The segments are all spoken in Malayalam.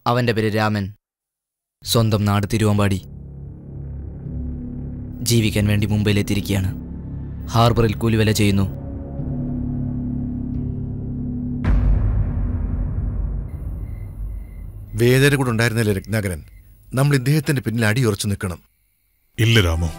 അവൻ്റെ പേര് രാമൻ സ്വന്തം നാട് തിരുവമ്പാടി ജീവിക്കാൻ വേണ്ടി മുംബൈയിലെത്തിയിരിക്കുകയാണ് ഹാർബറിൽ കൂലിവേല ചെയ്യുന്നു വേദന കൂടെ ഉണ്ടായിരുന്നില്ല രത്നാകരൻ നമ്മൾ ഇദ്ദേഹത്തിന്റെ പിന്നിൽ അടിയുറച്ചു നിൽക്കണം ഇല്ല രാമു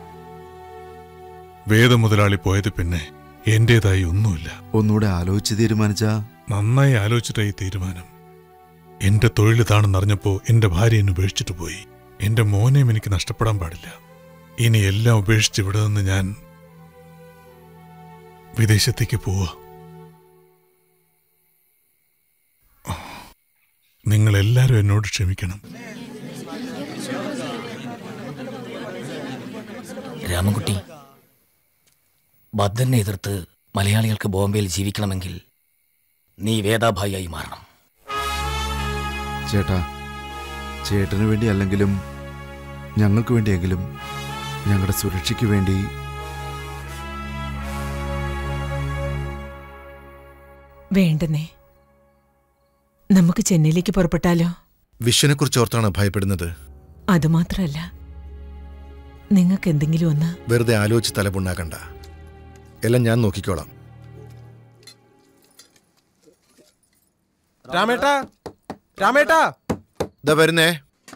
വേദമുതലാളി പോയത് പിന്നെ എന്റേതായി ഒന്നുമില്ല ഒന്നുകൂടെ ആലോചിച്ച് തീരുമാനിച്ചാ നന്നായി ആലോചിച്ചിട്ടായി തീരുമാനം എന്റെ തൊഴിൽ ഇതാണെന്നറിഞ്ഞപ്പോ എന്റെ ഭാര്യ എന്നെ ഉപേക്ഷിച്ചിട്ട് പോയി എന്റെ മോനെയും എനിക്ക് നഷ്ടപ്പെടാൻ പാടില്ല ഇനി എല്ലാം ഉപേക്ഷിച്ച് ഇവിടെ നിന്ന് ഞാൻ വിദേശത്തേക്ക് പോവാ നിങ്ങൾ എല്ലാവരും എന്നോട് ക്ഷമിക്കണം രാമൻകുട്ടി ബദ്ധനെ എതിർത്ത് മലയാളികൾക്ക് ബോംബെയിൽ ജീവിക്കണമെങ്കിൽ നീ വേദാഭായിയായി മാറണം ചേട്ടാ ചേട്ടന് വേണ്ടി അല്ലെങ്കിലും ഞങ്ങൾക്ക് വേണ്ടിയെങ്കിലും ഞങ്ങളുടെ സുരക്ഷയ്ക്ക് വേണ്ടി വേണ്ടെന്നേ നമുക്ക് ചെന്നൈയിലേക്ക് പുറപ്പെട്ടാലോ വിശ്വനെ കുറിച്ച് ഓർത്താണ് ഭയപ്പെടുന്നത് അതുമാത്രമല്ല നിങ്ങൾക്ക് എന്തെങ്കിലും ഒന്ന് വെറുതെ ആലോചിച്ച് തലപുണ്ണാക്കണ്ട എല്ലാം ഞാൻ നോക്കിക്കോളാം രാമേട്ടാ രാമേട്ടാ ഇതാ വരുന്നേ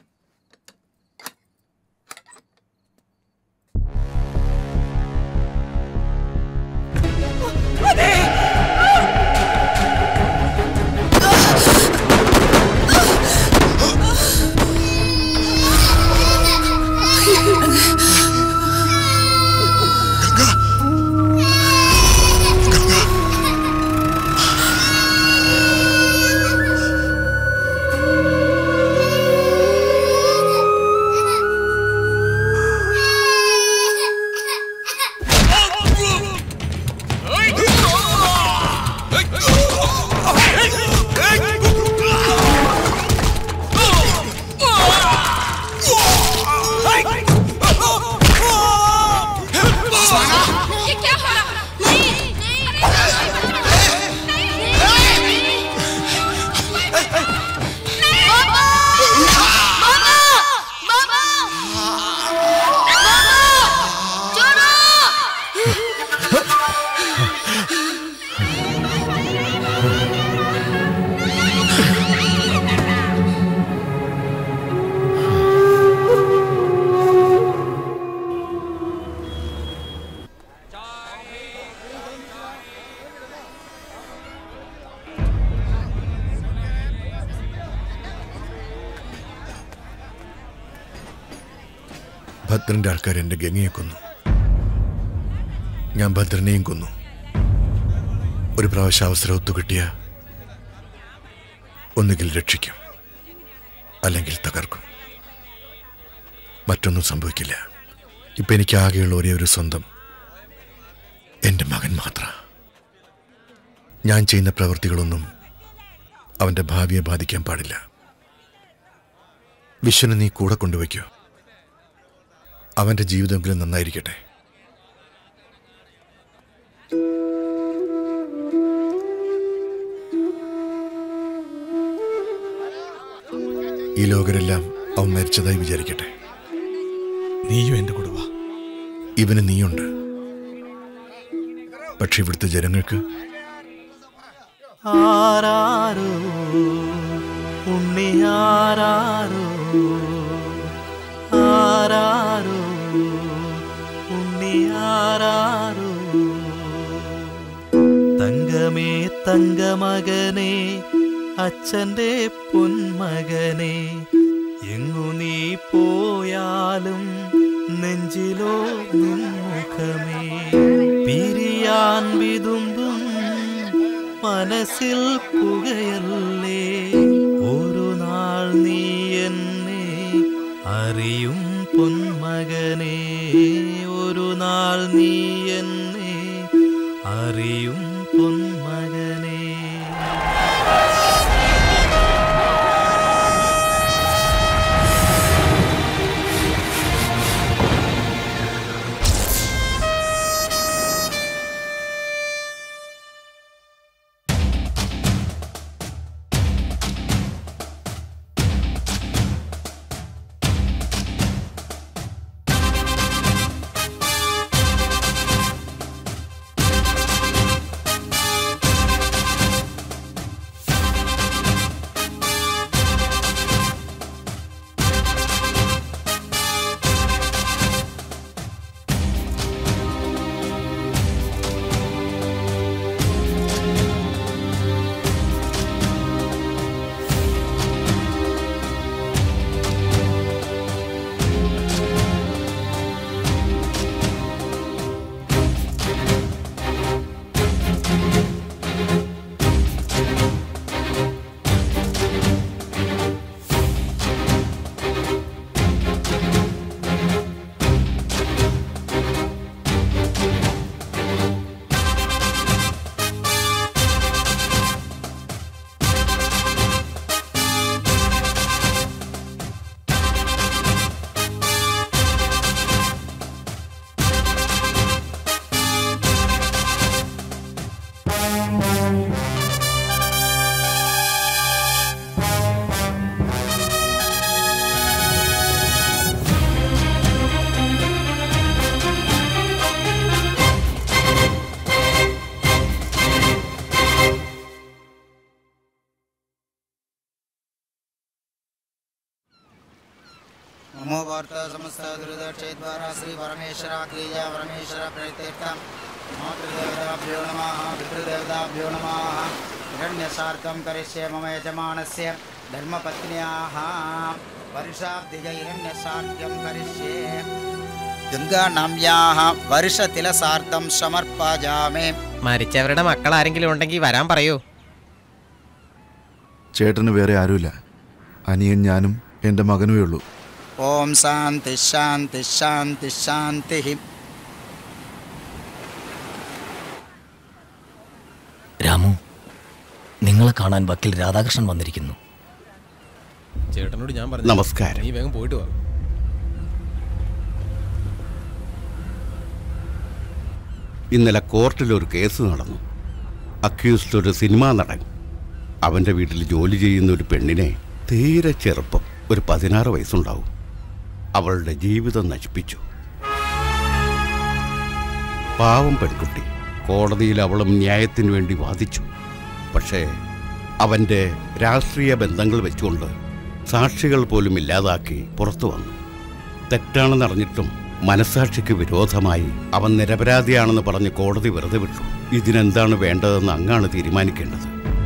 ये क्या हो रहा नहीं नहीं मामा मामा मामा मामा छोड़ो ഭദ്രന്റെ ആൾക്കാർ എന്റെ ഗംഗയെ കൊന്നു ഞാൻ ഭദ്രനെയും കൊന്നു ഒരു പ്രാവശ്യം അവസരം ഒത്തുകിട്ടിയ ഒന്നുകിൽ രക്ഷിക്കും അല്ലെങ്കിൽ തകർക്കും മറ്റൊന്നും സംഭവിക്കില്ല ഇപ്പൊ എനിക്ക് ആകെയുള്ള ഒരേ ഒരു സ്വന്തം എന്റെ മകൻ മാത്ര ഞാൻ ചെയ്യുന്ന പ്രവൃത്തികളൊന്നും അവന്റെ ഭാവിയെ ബാധിക്കാൻ പാടില്ല വിശ്വനെ നീ കൂടെ കൊണ്ടുവയ്ക്കോ അവന്റെ ജീവിതമെങ്കിലും നന്നായിരിക്കട്ടെ ഈ ലോകരെല്ലാം അവൻ മരിച്ചതായി വിചാരിക്കട്ടെ നീയും എന്റെ കൂടെ വാ ഇവന് നീയുണ്ട് പക്ഷെ ഇവിടുത്തെ ജനങ്ങൾക്ക് ആരാരോ ഉണ്ണി ആരാരോ ആരാരോ ഉണ്ണി ആരാരോ തങ്കമേ തങ്കമകനെ അച്ഛൻ്റെ പൊന്മകനെ എങ്ങു നീ പോയാലും നെഞ്ചിലോ നിൻമുഖമേ പിരിയാൻ വിതുമ്പും മനസ്സിൽ പുകയല്ലേ ഒരു നാൾ നീ എന്നെ അറിയും പൊന്മകനെ ഒരു നാൾ നീ എന്നെ അറിയും പൊന്മകനെ नमो वार्त समस्त दुर्दक्षेद्वारा श्री परमेश्वर क्रिय परमेश्वर प्रणितीर्थम मातृदेवताभ्यो नमः पितृदेवताभ्यो नमः हिरण्यसार्थं करिष्ये मम यजमानस्य धर्मपत्न्याः वर्षाब्धिज हिरण्यसार्थ्यं करिष्ये ഗംഗാനാമ്യാഹ വർഷതിലസാർത്ഥം സമർപ്പാജാമേ മരിച്ചവരുടെ മക്കൾ ആരെങ്കിലും ഉണ്ടെങ്കിൽ വരാൻ പറയൂ ചേട്ടന് വേറെ ആരുമില്ല അനിയൻ ഞാനും എൻ്റെ മകനുമേ ഉള്ളൂ ഓം ശാന്തി ശാന്തി ശാന്തി ശാന്തി രാമു നിങ്ങളെ കാണാൻ വക്കീൽ രാധാകൃഷ്ണൻ വന്നിരിക്കുന്നു ചേട്ടനോട് ഞാൻ പറഞ്ഞു നമസ്കാരം. നീ വേഗം പോയിട്ട് വാ ഇന്നലെ കോർട്ടിൽ ഒരു കേസ് നടന്നു അക്യൂസ്ഡ് ഒരു സിനിമാ നടൻ അവൻ്റെ വീട്ടിൽ ജോലി ചെയ്യുന്ന ഒരു പെണ്ണിനെ തീരെ ചെറുപ്പം ഒരു പതിനാറ് വയസ്സുണ്ടാവും അവളുടെ ജീവിതം നശിപ്പിച്ചു പാവം പെൺകുട്ടി കോടതിയിൽ അവളും ന്യായത്തിന് വേണ്ടി വാദിച്ചു പക്ഷേ അവൻ്റെ രാഷ്ട്രീയ ബന്ധങ്ങൾ വെച്ചുകൊണ്ട് സാക്ഷികൾ പോലും ഇല്ലാതാക്കി പുറത്തു വന്നു തെറ്റാണെന്നറിഞ്ഞിട്ടും മനസാക്ഷിക്ക് വിരോധമായി അവൻ നിരപരാധിയാണെന്ന് പറഞ്ഞ് കോടതി വെറുതെ വിട്ടു ഇതിനെന്താണ് വേണ്ടതെന്ന് അങ്ങാണ് തീരുമാനിക്കേണ്ടത്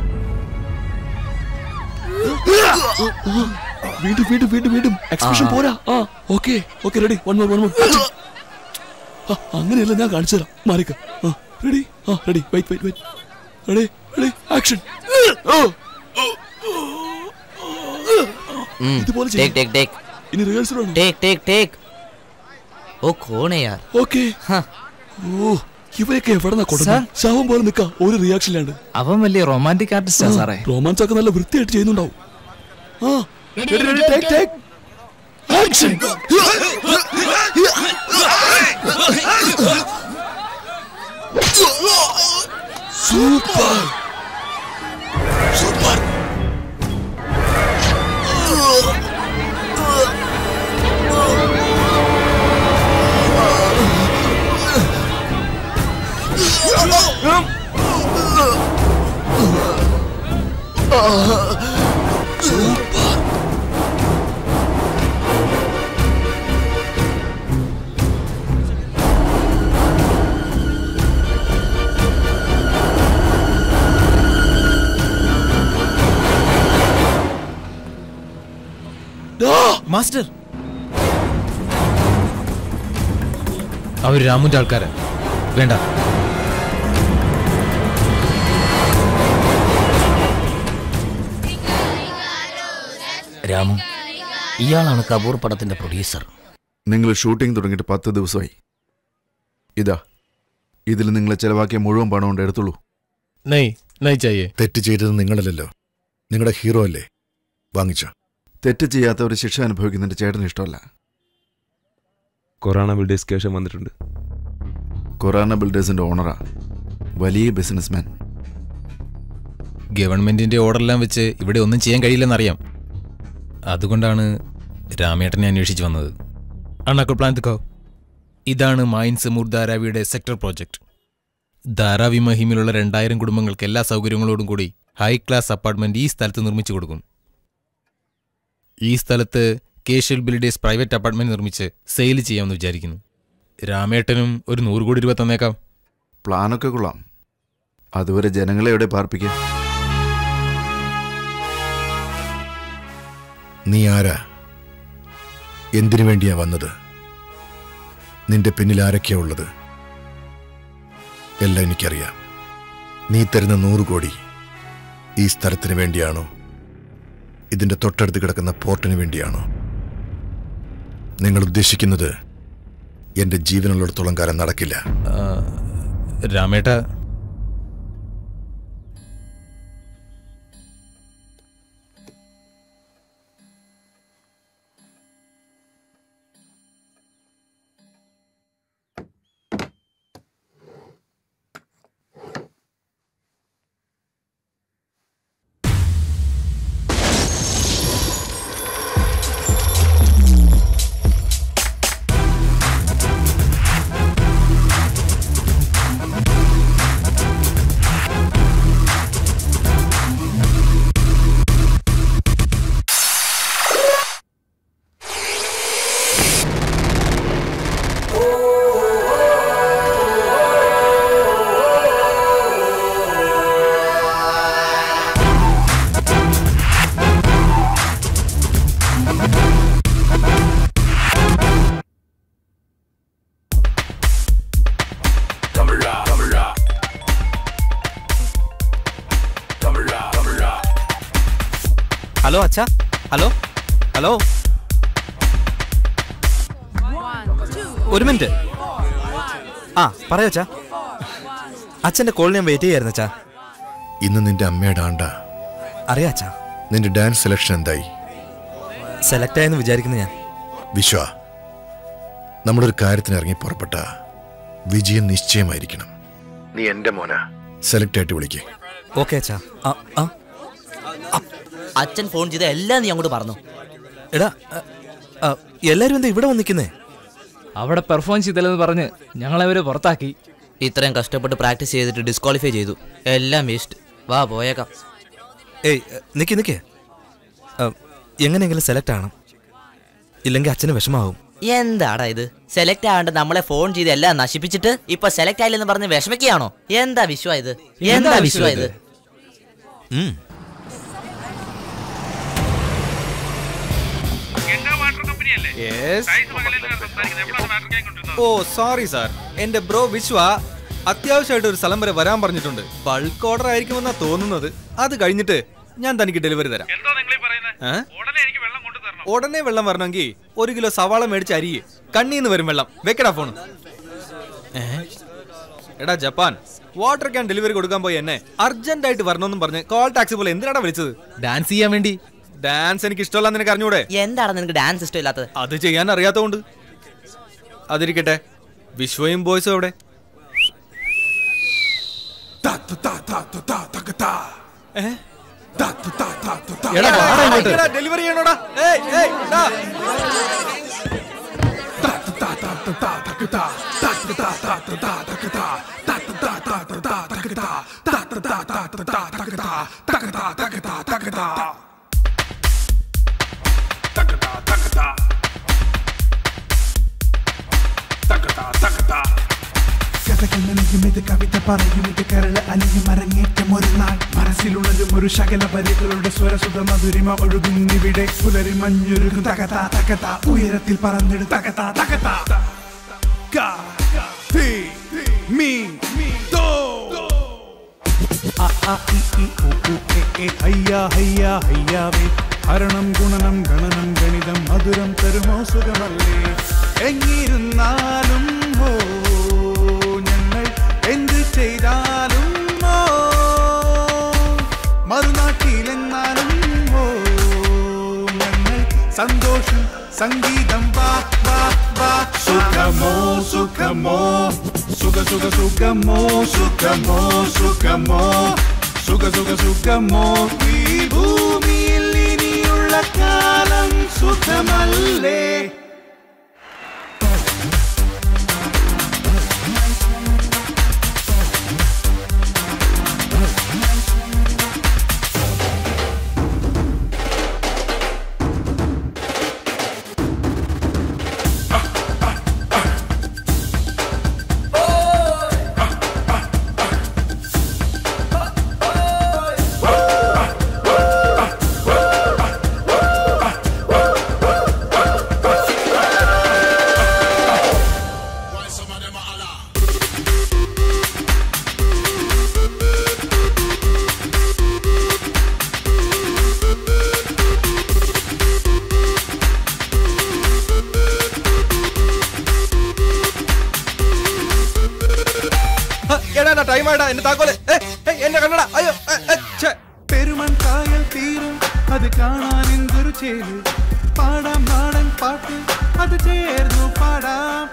വീണ്ടും വീണ്ടും വീണ്ടും വീണ്ടും എക്സ്പ്രഷൻ ആ. പോരാ ആ okay okay ready one more one more അങ്ങനെയല്ല ഞാൻ കാണിച്ചു തരാം മാറിക്ക ആ റെഡി ആ ready wait wait wait ready ready action ഇതുപോലെ टेक टेक टेक ഇനി റിഹേഴ്സൽ വേണം टेक टेक टेक ओ कौन है यार ഓക്കെ ഓ ഇവയൊക്കെ എവിടെന്നാ കൊടുക്കുന്നത് ശവം പോലെ നിക്ക ഒരു റിയാക്ഷനിലാണ്ട് അവൻ വലിയ റൊമാൻറ്റിക് ആർട്ടിസ്റ്റാ സാറേ റൊമാൻസ് ഒക്കെ നല്ല വൃത്തിയായിട്ട് ചെയ്യുന്നുണ്ടാവും ആ ready, ready, take, take. Action. Super super super master അവർ രാമുന്റെ ആൾക്കാരാ വേണ്ട രാമു ഇയാളാണ് കപൂർ പടത്തിന്റെ പ്രൊഡ്യൂസർ നിങ്ങൾ ഷൂട്ടിംഗ് തുടങ്ങിയിട്ട് പത്ത് ദിവസമായി ഇതാ ഇതിൽ നിങ്ങൾ ചെലവാക്കിയ മുഴുവൻ പണം കൊണ്ട് എടുത്തുള്ളൂ നെയ് നെയ് ചായേ തെറ്റ് ചെയ്തത് നിങ്ങളല്ലല്ലോ നിങ്ങളുടെ ഹീറോ അല്ലേ വാങ്ങിച്ചോ തെറ്റ് ചെയ്യാത്തവർ ശിക്ഷ അനുഭവിക്കുന്നതിന്റെ ചേട്ടന് ഇഷ്ടമല്ല കൊറോണ ബിൽഡേഴ്സ് കേഷൻ വന്നിട്ടുണ്ട് കൊറാന ബിൽഡേഴ്സിന്റെ ഓണറാ വലിയ ബിസിനസ്മാൻ ഗവൺമെന്റിന്റെ ഓർഡറെല്ലാം വെച്ച് ഇവിടെ ഒന്നും ചെയ്യാൻ കഴിയില്ലെന്നറിയാം അതുകൊണ്ടാണ് രാമേട്ടനെ അന്വേഷിച്ച് വന്നത് അണ്ണാക്കോ പ്ലാൻ തുക്കോ ഇതാണ് മൈൻസ് മൂർ ധാരാവിയുടെ സെക്ടർ പ്രോജക്റ്റ് ധാരാവി മഹിമിലുള്ള രണ്ടായിരം കുടുംബങ്ങൾക്ക് എല്ലാ സൗകര്യങ്ങളോടും കൂടി ഹൈ ക്ലാസ് അപ്പാർട്ട്മെന്റ് ഈ സ്ഥലത്ത് നിർമ്മിച്ചു കൊടുക്കും ഈ സ്ഥലത്ത് കേഷ്യൽ ബിൽഡേഴ്സ് പ്രൈവറ്റ് അപ്പാർട്ട്മെന്റ് നിർമ്മിച്ച് സെയിൽ ചെയ്യാമെന്ന് വിചാരിക്കുന്നു രാമേട്ടനും ഒരു നൂറ് കോടി രൂപ തന്നേക്കാം പ്ലാനൊക്കെ കൊള്ളാം അതുവരെ ജനങ്ങളെ എവിടെ പാർപ്പിക്കുക നീ ആരാ എന്തിനു വേണ്ടിയാ വന്നത് നിന്റെ പിന്നിൽ ആരൊക്കെയാ ഉള്ളത് എല്ലാം എനിക്കറിയാം നീ തരുന്ന നൂറ് കോടി ഈ സ്ഥലത്തിന് വേണ്ടിയാണോ ഇതിന്റെ തൊട്ടടുത്ത് കിടക്കുന്ന പോർട്ടിന് വേണ്ടിയാണോ നിങ്ങൾ ഉദ്ദേശിക്കുന്നത് എന്റെ ജീവനുള്ളിടത്തോളം കാലം നടക്കില്ല ആ, രാമേട്ട ഹലോ അച്ഛാ ഹലോ ഹലോ ഒരു മിനിറ്റ് ആ പറയോ അച്ഛാ അച്ഛന്റെ കോൾ ഞാൻ വെയിറ്റ് ചെയ്യായിരുന്നു അച്ഛാ ഇന്ന് നിന്റെ അമ്മയുടെ ആണ്ട അറിയാ അച്ഛാ നിന്റെ ഡാൻസ് സെലക്ഷൻ എന്തായി സെലക്ട് ആയെന്ന് വിചാരിക്കുന്നു ഞാൻ വിശ്വ നമ്മളൊരു കാര്യത്തിന് ഇറങ്ങി പുറപ്പെട്ട വിജയം നിശ്ചയമായിരിക്കണം നീ എന്റെ മോന സെലക്ട് ആയിട്ട് വിളിക്കേ ഓക്കെ അച്ഛാ ആ ആ അച്ഛൻ ഫോൺ ചെയ്ത എല്ലാം നീ അങ്ങോട്ട് പറഞ്ഞു എടാ ആ, ആ, എല്ലാരും എന്താ ഇവിടെ വന്നിക്കുന്നേ അവിടെ പെർഫോം ചെയ്തില്ലെന്ന് പറഞ്ഞ് ഞങ്ങളവരെ പുറത്താക്കി ഇത്രയും കഷ്ടപ്പെട്ട് പ്രാക്ടീസ് ചെയ്തിട്ട് ഡിസ്ക്വാളിഫൈ ചെയ്തു എല്ലാം വേസ്റ്റ് വാ പോയേക്കാം ഏയ് നിക്ക് നിക്ക് ആ, എങ്ങനെയെങ്കിലും സെലക്ട് ആവണം ഇല്ലെങ്കിൽ അച്ഛന് വിഷമാവും എന്താടാ ഇത് സെലക്ട് ആണ്ട് നമ്മളെ ഫോൺ ചെയ്ത് എല്ലാം നശിപ്പിച്ചിട്ട് ഇപ്പൊ സെലക്ട് ആയില്ലെന്ന് പറഞ്ഞ് വിഷമിക്കുകയാണോ എന്താ വിശ്വ ഇത് എന്താ വിശ്വ ഇത് ഉം. ഓ സോറി സാർ എന്റെ ബ്രോ വിശ്വ അത്യാവശ്യമായിട്ട് ഒരു സ്ഥലം വരെ വരാൻ പറഞ്ഞിട്ടുണ്ട് ബൾക്ക് ഓർഡർ ആയിരിക്കുമെന്നാ തോന്നുന്നത് അത് കഴിഞ്ഞിട്ട് ഞാൻ തനിക്ക് ഡെലിവറി തരാം ഏ? ഉടനെ വെള്ളം വരണമെങ്കിൽ ഒരു കിലോ സവാള മേടിച്ച് അരിയെ കണ്ണീന്ന് വരും വെള്ളം വെക്കടാ ഫോൺ എടാ ജപ്പാൻ വാട്ടർ ക്യാൻ ഡെലിവറി കൊടുക്കാൻ പോയി എന്നെ അർജന്റ് ആയിട്ട് വരണമെന്നും പറഞ്ഞ് കോൾ ടാക്സി പോലെ എന്തിനാടാ വിളിച്ചത് ഡാൻസ് ചെയ്യാൻ വേണ്ടി ഡാൻസ് എനിക്ക് ഇഷ്ടമല്ല നിനക്ക് അറിഞ്ഞൂടെ എന്താണ് നിനക്ക് ഡാൻസ് ഇഷ്ടമില്ലാത്തത് അത് ചെയ്യാൻ അറിയാത്തതുകൊണ്ട് അതിരിക്കട്ടെ വിശ്വയും ബോയ്സും എവിടെ ഏ? എടാ, വാടാ ഇങ്ങോട്ട്. ഡെലിവറി ചെയ്യണോടാ ഏയ്, ഏയ്, ഡാ. കഥകൾ നൽകും ഇത് കവിത പറയും ഇത് കരള് അലിഞ്ഞും അരങ്ങേറ്റം ഒരു നാൾ മനസ്സിലുണരും ഒരു ശകല വരികളുടെ സ്വരസുത മധുരിമ ഒഴുകുന്നിവിടെ പുലരി മഞ്ഞുരുകും തകത തകത ഉയരത്തിൽ പറന്നിടും തകത തകത ക, തി, മി, ദോ. അ, ആ, ഇ, ഈ, ഉ, ഉ, എ, എ, ഹയ്യാ ഹയ്യാ ഹയ്യാവേ ഹരണം ഗുണനം ഗണനം ഗണിതം മധുരം തരുമോ സുഖമല്ലേ എങ്ങിരുന്നാലും ഓ ഞങ്ങൾ എന്ത് ചെയ്താലും ഓ മറുനാട്ടിലെന്നാലും ഓ ഞങ്ങൾ സന്തോഷം സംഗീതം വാ വാ വാ സുഖമോ സുഖമോ സുഖ സുഖ സുഖമോ സുഖമോ സുഖമോ സുഖ സുഖ സുഖമോ ഈ ഭൂമിയിൽ ഇനിയുള്ള കാലം സുഖമല്ലേ ഹ, എടാ ടൈം ആയിടാ എന്റെ താക്കോല് ഏ, ഏ, എന്നെ കണ്ടടാ അയ്യോ ഏ, ഏ, ഛെ. പെരുമൺ കായൽ തീരും അത് കാണാൻ എന്തൊരു ചേര് പാടാം നാടൻ പാട്ട് അത് ചേർന്നു പാടാം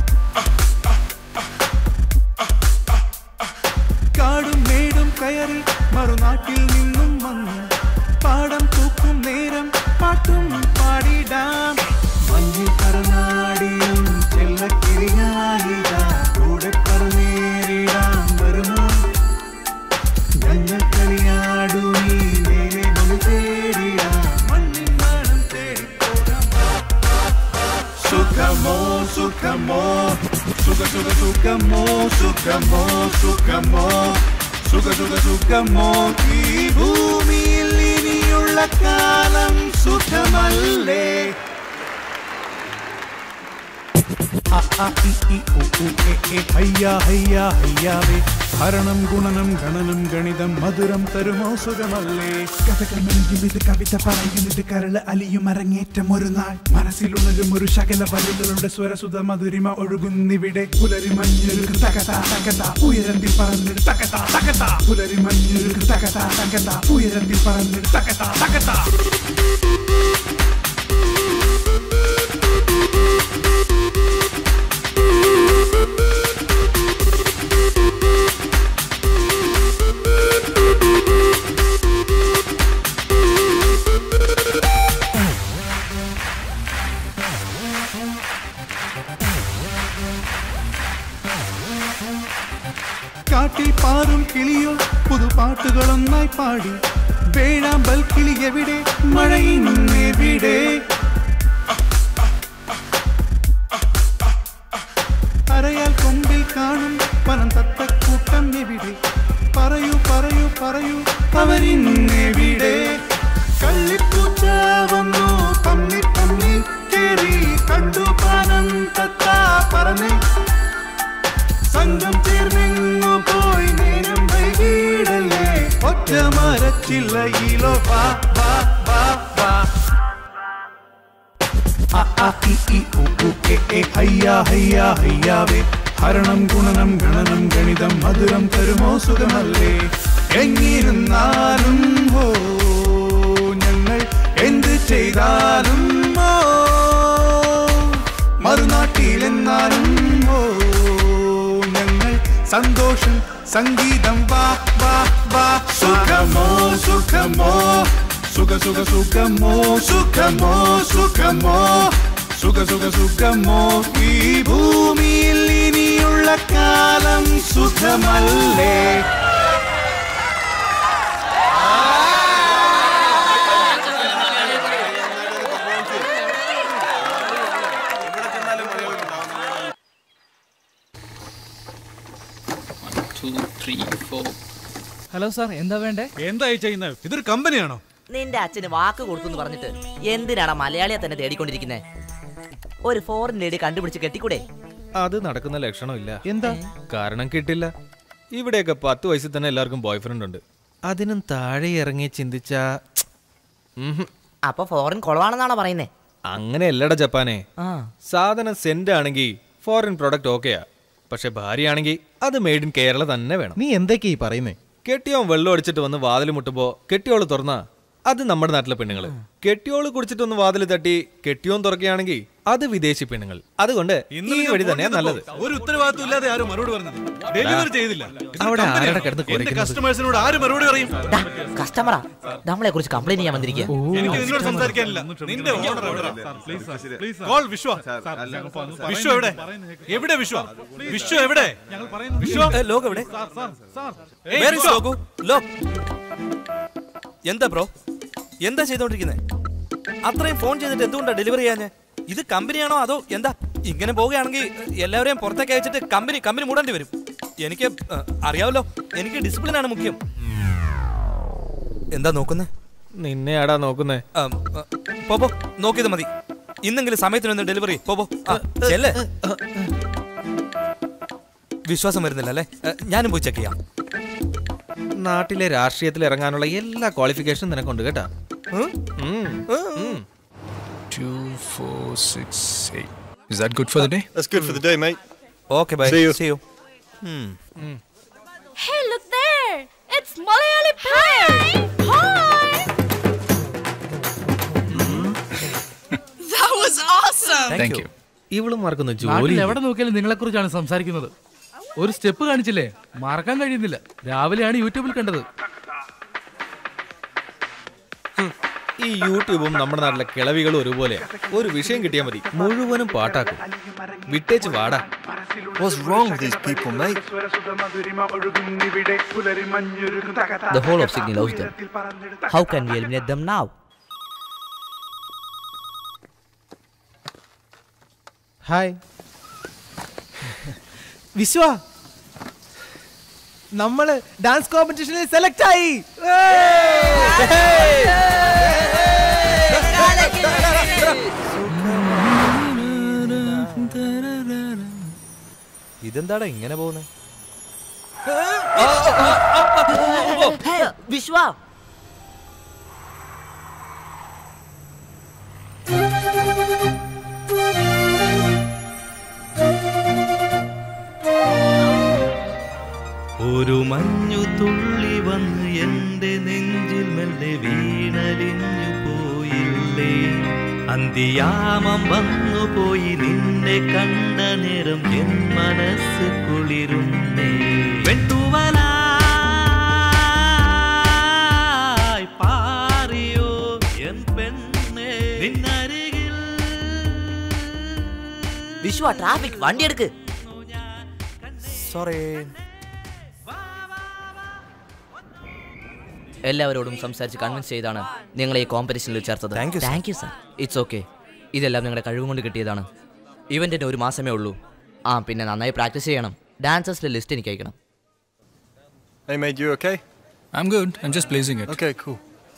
കാടും മേടും കയറി മറുനാട്ടിൽ നിന്നും വന്നു പാടം തൂക്കും നേരം പാട്ടും പാടിടാം മഞ്ഞിൽ പറനാടിയും ചെല്ലക്കിരിയായിടാ കൂടെ പറന്നേറിടാം വരുമോ ഞങ്ങൾ കളിയാടു നീ നേരെ മണി തേടിടാം മണ്ണിൻ മണം തേടിപ്പോകാം സുഖമോ സുഖമോ സുഖ സുഖ സുഖമോ സുഖമോ സുഖമോ സുഖ സുഖ സുഖമോ ഈ ഭൂമിയിൽ ഇനിയുള്ള കാലം സുഖമല്ലേ അ, ഇ, ഇ, ഉ, ഉ, എ, എ, ഹയ്യാ ഹയ്യാ ഹയ്യാവേ ഹരണം ഗുണനം ഗണനം ഗണിതം മധുരം തരുമോ സുഖമല്ലേ കഥകമെഴുതും ഇത് കവിത പറയും ഇത് കരള് അലിയും അരങ്ങേറ്റം ഒരു നാൾ മനസ്സിലുണരും ഒരു ശകല വരികളുടെ സ്വരസുത മധുരിമ ഒഴുകുന്നിവിടെ പുലരി മഞ്ഞൊരു തകത തകത ഉയരന്തി പറന്നിട് തകത തകത പുലരി മഞ്ഞൊരു തകത തകത ഉയരന്തി പറന്നിട് തകത തകത കാട്ടിൽ പാറും കിളിയോ പുതുപാട്ടുകളൊന്നായി പാടി വേഴാമ്പൽ കിളി എവിടെ മഴയിന്നെവിടെ അരയാൽ കൊമ്പിൽ കാണും പനം തത്തക്കൂട്ടം എവിടെ പറയൂ പറയൂ പറയൂ അവരിന്നെവിടെ കള്ളിപ്പൂച്ച വന്നു തമ്മി തമ്മി കേറി കണ്ടു പാനം തത്ത പറന്നേ സംഘം ചേർന്നെങ്ങു പോയി നേരം വൈകിടല്ലേ ഒറ്റ മരച്ചില്ലയിലോ വാ വാ വാ വാ അ, ആ, ഇ, ഈ, ഉ, ഉ, എ, എ, ഹയ്യാ ഹയ്യാ ഹയ്യാവേ ഹരണം ഗുണനം ഗണനം ഗണിതം മധുരം തരുമോ സുഖമല്ലേ എങ്ങിരുന്നാലും ഹോ ഞങ്ങൾ എന്ത് ചെയ്താലും ഓ മറുനാട്ടിലെന്നാലും ഓ ഞങ്ങൾ സന്തോഷം സംഗീതം വാ വാ വാ സുഖമോ സുഖമോ സുഖ സുഖ സുഖമോ സുഖമോ സുഖമോ സുഖ സുഖ സുഖമോ ഈ ഭൂമിയിൽ ഇനിയുള്ള കാലം സുഖമല്ലേ ഹലോ സാർ എന്താ വേണ്ടേ എന്തായി ചെയ്യുന്നത് ഇതൊരു കമ്പനിയാണോ നിന്റെ അച്ഛന് വാക്ക് കൊടുത്തു പറഞ്ഞിട്ട് എന്തിനാണ് മലയാളിയെ തന്നെ തേടിക്കൊണ്ടിരിക്കുന്നത് ഒരു ഫോറിൻ ലേഡി കണ്ടുപിടിച്ച് കെട്ടിക്കൂടെ അത് നടക്കുന്ന ലക്ഷണമില്ല എന്താ കാരണം കിട്ടില്ല ഇവിടെയൊക്കെ പത്ത് വയസ്സിൽ തന്നെ എല്ലാവർക്കും ബോയ് ഫ്രണ്ട് ഉണ്ട് അതിനും താഴെ ഇറങ്ങി ചിന്തിച്ച അപ്പൊ ഫോറിൻ കുളവാണെന്നാണോ പറയുന്നേ അങ്ങനെ അല്ലട ജപ്പാനെ ആ സാധനം സെന്റ് ആണെങ്കിൽ ഫോറിൻ പ്രൊഡക്റ്റ് ഓക്കെയാ പക്ഷെ ഭാര്യയാണെങ്കിൽ അത് മെയ്ഡ് ഇൻ കേരള തന്നെ വേണം നീ എന്തൊക്കെയാ ഈ പറയുന്നേ കെട്ടിയോൻ വെള്ളം അടിച്ചിട്ട് വന്ന് വാതിൽ മുട്ടുമ്പോ കെട്ടിയോള് തുറന്നാ അത് നമ്മുടെ നാട്ടിലെ പെണ്ണുങ്ങള് കെട്ടിയോള് കുടിച്ചിട്ട് ഒന്ന് വാതിൽ തട്ടി കെട്ടിയോൻ തുറക്കുകയാണെങ്കിൽ അത് വിദേശി പെണ്ണുങ്ങൾ അതുകൊണ്ട് ഈ വഴി തന്നെ നല്ലത് ഒരു ഉത്തരവാദിത്വം ഇല്ലാതെ ആരും മറുപടി പറഞ്ഞത് ഡെലിവറി ചെയ്തില്ല ഇതൊരു അവിടെ കമ്പനിയാണോ? ആരുടെ കിടന്ന് എന്റെ കുരയ്ക്കുന്നത്? കസ്റ്റമേഴ്സിനോട് ആര് മറുപടി പറയും കസ്റ്റമറാ നമ്മളെ കുറിച്ച് കംപ്ലൈന്റ് ചെയ്യാൻ വന്നിരിക്കുക എനിക്ക് നിന്നോട് സംസാരിക്കാനില്ല നിന്റെ ഓർഡർ എവിടെടാ? കോൾ വിശ്വ വിശ്വ എവിടെ എവിടെ വിശ്വ വിശ്വ എവിടെ വിശ്വ ലോക എവിടെ ഏയ്, Where is വിശ്വ. ലോകു? ലോക്. എന്താ ബ്രോ എന്താ ചെയ്തോണ്ടിരിക്കുന്നത് അത്രയും ഫോൺ ചെയ്തിട്ട് എന്തുകൊണ്ടാ ഡെലിവറി ചെയ്യാഞ്ഞ് ഇത് കമ്പനിയാണോ അതോ എന്താ ഇങ്ങനെ പോവുകയാണെങ്കിൽ എല്ലാവരെയും പുറത്തേക്ക് അയച്ചിട്ട് കമ്പനി കമ്പനി മൂടേണ്ടി വരും എനിക്ക് ഏഹ്, അറിയാമല്ലോ എനിക്ക് ഡിസിപ്ലിൻ ആണ് മുഖ്യം എന്താ നോക്കുന്നേ നിന്നെ ആടാ നോക്കുന്നേ പോ പോ നോക്കിയത് മതി ഇന്നെങ്കിലും സമയത്തിനൊന്ന് ഡെലിവറി പോ പോ ആ, ചെല്ല് വിശ്വാസം വരുന്നില്ല അല്ലേ ഏഹ്, ഞാനും പോയി ചെക്ക് ചെയ്യാം നാട്ടിലെ രാഷ്ട്രീയത്തിൽ ഇറങ്ങാനുള്ള എല്ലാ ക്വാളിഫിക്കേഷനും നിനക്കുണ്ട് കേട്ടാ ഉം. ഉം. Two, four, six, eight. Is that good for the day? That's good for the day, mate. Okay, bye. See you. See you. Hey, look there! It's Malayali Pie! Hi! That was awesome! Thank you. ഇവളുമാർക്കൊന്ന് നാട്ടിൽ ജോലി എവിടെ നോക്കിയാലും നിങ്ങളെ കുറിച്ചാണ് സംസാരിക്കുന്നത് ഒരു സ്റ്റെപ്പ് കാണിച്ചില്ലേ മറക്കാൻ കഴിയുന്നില്ല രാവിലെയാണ് യൂട്യൂബിൽ കണ്ടത് ഈ യൂട്യൂബും നമ്മുടെ നാട്ടിലെ കിളവികളും ഒരുപോലെയാ ഒരു വിഷയം കിട്ടിയാൽ മതി മുഴുവനും പാട്ടാക്കും വിട്ടേച്ച് വാടാ What's wrong with these people, mate? The whole of Sydney loves them. How can we eliminate them now? Hi Vishwa നമ്മള് ഡാൻസ് കോമ്പറ്റീഷനിൽ സെലക്ട് ആയി ഇതെന്താടാ ഇങ്ങനെ പോകുന്നത് വിശ്വ ഒരു മഞ്ഞു തുള്ളി വന്ന് എന്റെ നെഞ്ചിൽ മെല്ലെ വീണലിഞ്ഞു പോയില്ലേ അന്തിയാമം വന്നു പോയി നിന്നെ കണ്ട നേരം എൻ മനസ്സ് കുളിരുന്നേ വെട്ടുവലായി പാറിയോ എൻ പെണ്ണേ നിന്നരികിൽ വിശ്വ ട്രാഫിക് വണ്ടി എടുക്ക് സോറി എല്ലാവരോടും സംസാരിച്ച് കൺവിൻസ് ചെയ്താണ് നിങ്ങളെ ഈ കോമ്പറ്റീഷനിൽ ചേർത്തത് Thank you, sir. Thank you sir it's okay ഇതെല്ലാം നിങ്ങളുടെ കഴിവ് കൊണ്ട് കിട്ടിയതാണ് ഇവന്റിന് ഒരു മാസമേ ഉള്ളൂ ആ പിന്നെ നന്നായി പ്രാക്ടീസ് ചെയ്യണം ഡാൻസേഴ്സിന്റെ ലിസ്റ്റ് എനിക്ക് അയക്കണം Hey, mate, you okay? I'm good. I'm just blazing it. Okay, cool.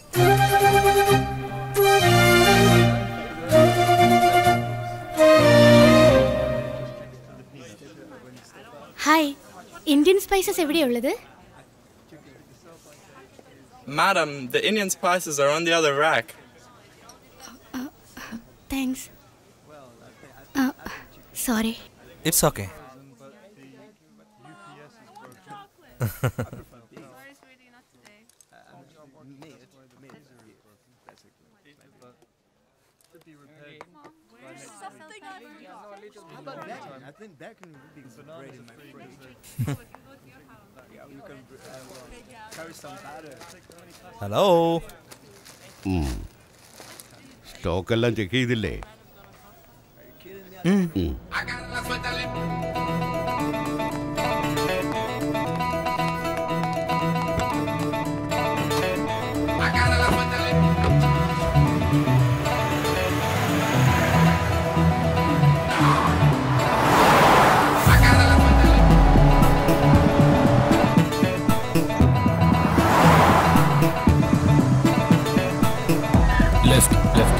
Hi Indian spices എവിടെയുള്ളത് Madam, the Indian spices are on the other rack. Thanks sorry it's okay hello സ്റ്റോക്കെല്ലാം ചെക്ക് ചെയ്തില്ലേ ഉം. ഉം. Left, left.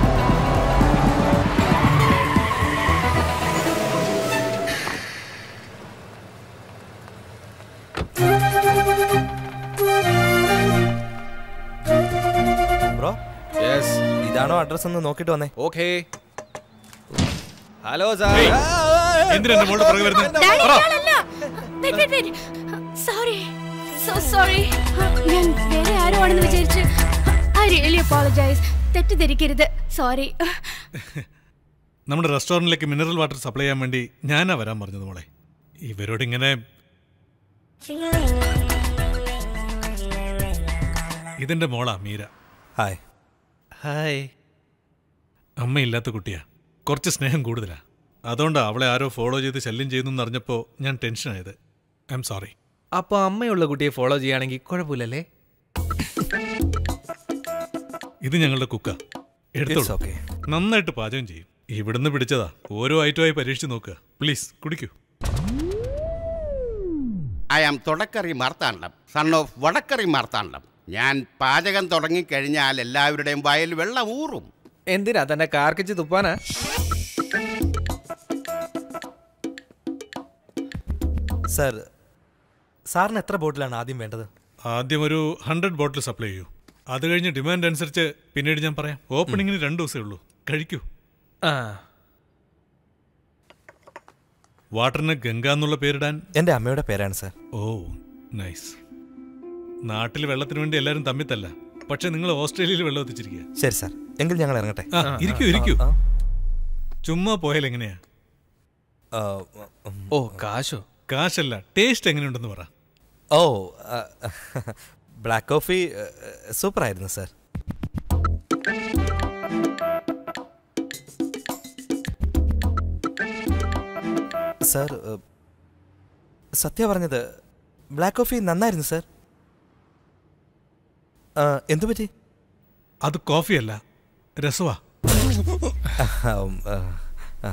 ബ്രോ യെസ് ഇതാണോ അഡ്രസ് ഒന്ന് നോക്കിട്ട് വന്നേ ഓക്കേ ഹലോ Hey, എന്തിനാ എന്റെ മോളുടെ പുറകെ വരുന്നത്? സോറി സോ സോറി ഞാൻ വേറെ ആരോ ആണെന്ന് വിചാരിച്ച് ഐ റിയലി അപ്പോളജൈസ് തെറ്റിദ്ധരിക്കരുത് സോറി നമ്മുടെ റെസ്റ്റോറൻറ്റിലേക്ക് മിനറൽ വാട്ടർ സപ്ലൈ ചെയ്യാൻ വേണ്ടി ഞാനാ വരാൻ പറഞ്ഞത് മോളെ ഇവരോട് ഇങ്ങനെ ഇതെന്റെ മോളാ മീര ഹായ് ഹായ് അമ്മയില്ലാത്ത കുട്ടിയാ കുറച്ച് സ്നേഹം കൂടുതലാ അതുകൊണ്ടാ അവളെ ആരോ ഫോളോ ചെയ്ത് ശല്യം ചെയ്യുന്നു അറിഞ്ഞപ്പോൾ ഞാൻ ടെൻഷനായത് ഐ എം സോറി അപ്പൊ അമ്മയുള്ള കുട്ടിയെ ഫോളോ ചെയ്യുകയാണെങ്കിൽ കുഴപ്പമില്ലല്ലേ ഇത് ഞങ്ങളുടെ കുക്ക എടുത്തോളൂ It's okay. നന്നായിട്ട് പാചകം ചെയ്യും ഇവിടുന്ന് പിടിച്ചതാ ഓരോ ഐറ്റമായി പരീക്ഷിച്ച് നോക്കുക പ്ലീസ് കുടിക്കൂ ഐ ആം തുടക്കറി മാർത്താണ്ഡം സൺ ഓഫ് വടക്കറി മാർത്താണ്ഡം ഞാൻ പാചകം തുടങ്ങിക്കഴിഞ്ഞാൽ എല്ലാവരുടെയും വയൽ വെള്ളം ഊറും എന്തിനാ തന്നെ കാർക്കിച്ച് തുപ്പാനാ സർ സാറിന് എത്ര ബോട്ടിലാണ് ആദ്യം വേണ്ടത് ആദ്യം ഒരു ഹൺഡ്രഡ് ബോട്ടിൽ സപ്ലൈ ചെയ്യൂ അത് കഴിഞ്ഞ് ഡിമാൻഡ് അനുസരിച്ച് പിന്നീട് ഞാൻ പറയാം ഓപ്പണിങ്ങിന് രണ്ട് ദിവസമേ ഉള്ളൂ കഴിക്കൂ ആ വാട്ടറിന് ഗംഗ എന്നുള്ള പേരിടാൻ എൻ്റെ അമ്മയുടെ പേരാണ് സർ ഓ നൈസ് നാട്ടിൽ വെള്ളത്തിന് വേണ്ടി എല്ലാവരും തമ്മിത്തല്ല പക്ഷെ നിങ്ങൾ ഓസ്ട്രേലിയയിൽ വെള്ളം എത്തിച്ചിരിക്കുക ശരി സാർ എങ്കിൽ ഞങ്ങൾ ഇറങ്ങട്ടെ ആ, ഇരിക്കൂ ഇരിക്കൂ ചുമ്മാ പോയാൽ എങ്ങനെയാ ഓ കാശോ കാശല്ല ടേസ്റ്റ് എങ്ങനെയുണ്ടെന്ന് പറ ഓ ബ്ലാക്ക് കോഫി സൂപ്പർ ആയിരുന്നു സർ സർ സത്യ പറഞ്ഞത് ബ്ലാക്ക് കോഫി നന്നായിരുന്നു സർ എന്തു പറ്റി അത് കോഫിയല്ല രസവാ ഉം, ആ, ആ.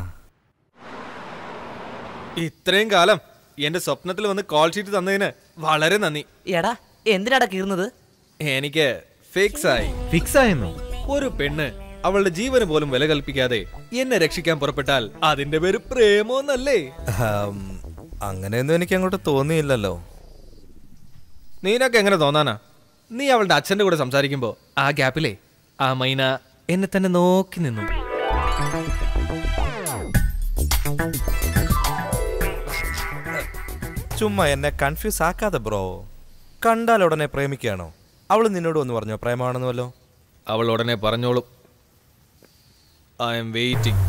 ഇത്രയും കാലം എന്റെ സ്വപ്നത്തിൽ വന്ന് കോൾ ഷീറ്റ് തന്നതിന് വളരെ നന്ദി എടാ എന്തിനാടാ കീറുന്നത് എനിക്ക് ഫിക്സ് ആയി ഫിക്സ് ആയെന്നോ ഒരു പെണ്ണ് അവളുടെ ജീവന് പോലും വില കൽപ്പിക്കാതെ എന്നെ രക്ഷിക്കാൻ പുറപ്പെട്ടാൽ അതിന്റെ പേര് പ്രേമോന്നല്ലേ ഉം, അങ്ങനെയൊന്നും എനിക്ക് അങ്ങോട്ട് തോന്നിയില്ലല്ലോ നീനൊക്കെ എങ്ങനെ തോന്നാനാ നീ അവളുടെ അച്ഛന്റെ കൂടെ സംസാരിക്കുമ്പോ ആ ഗ്യാപ്പിലേ ആ മൈന എന്നെ തന്നെ നോക്കി നിന്നു ചുമ്മാ എന്നെ കൺഫ്യൂസ് ആക്കാതെ ബ്രോ കണ്ടാൽ ഉടനെ പ്രേമിക്കുകയാണോ അവൾ നിന്നോട് ഒന്ന് പറഞ്ഞോ പ്രേമാണെന്ന് വല്ലോ അവൾ ഉടനെ പറഞ്ഞോളും I'm waiting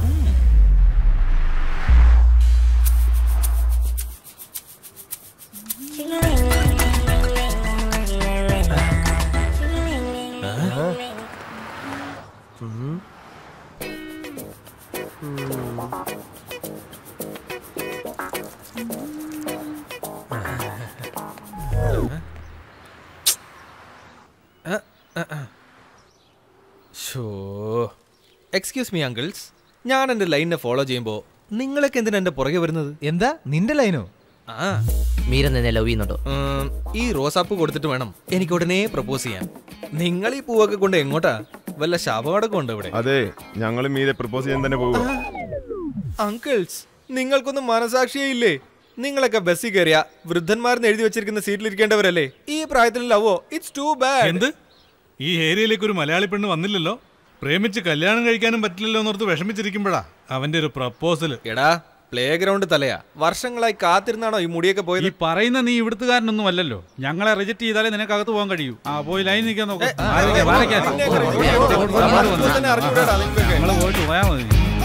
show excuse me uncles ഞാൻ എൻ്റെ ലൈനിനെ ഫോളോ ചെയ്യുമ്പോൾ നിങ്ങളൊക്കെ എന്തിനാ എൻ്റെ പുറകെ വരുന്നത് എന്താ നിന്റെ ലൈനോ ആ മീര നിന്നെ ലവ് ചെയ്യുന്നുണ്ടോ ഉം, ഈ റോസാപ്പ് കൊടുത്തിട്ട് വേണം എനിക്ക് ഉടനെ പ്രപ്പോസ് ചെയ്യാൻ നിങ്ങൾ ഈ പൂവൊക്കെ കൊണ്ട് എങ്ങോട്ടാ വല്ല ശവമടക്കം ഉണ്ടോ ഇവിടെ അതെ ഞങ്ങൾ മീരെ പ്രപ്പോസ് ചെയ്യാൻ തന്നെ പോകുക അങ്കിൾസ് നിങ്ങൾക്കൊന്നും മനസാക്ഷിയേ ഇല്ലേ നിങ്ങളൊക്കെ ബസ്സിൽ കയറിയ വൃദ്ധന്മാരെന്ന് എഴുതി വെച്ചിരിക്കുന്ന സീറ്റിൽ ഇരിക്കേണ്ടവരല്ലേ ഈ പ്രായത്തിൽ ലവോ ഇറ്റ്സ് ടു ബാഡ് എന്ത് ഈ ഏരിയയിലേക്ക് ഒരു മലയാളി പെണ്ണ് വന്നില്ലല്ലോ പ്രേമിച്ച് കല്യാണം കഴിക്കാനും പറ്റില്ലല്ലോ എന്നോർത്ത് വിഷമിച്ചിരിക്കുമ്പോഴാ അവന്റെ ഒരു പ്രപ്പോസൽ എടാ പ്ലേ ഗ്രൗണ്ട് തലയാ വർഷങ്ങളായി കാത്തിരുന്നാണോ ഈ മുടിയൊക്കെ പോയത് ഈ പറയുന്ന നീ ഇവിടുത്തുകാരനൊന്നും അല്ലല്ലോ ഞങ്ങളെ റിജക്ട് ചെയ്താലേ നിനക്ക് അകത്ത് പോകാൻ കഴിയൂ ആ പോയി ലൈൻ നിൽക്കാൻ നോക്കും ഞങ്ങള് പോയിട്ട് പോയാ മതി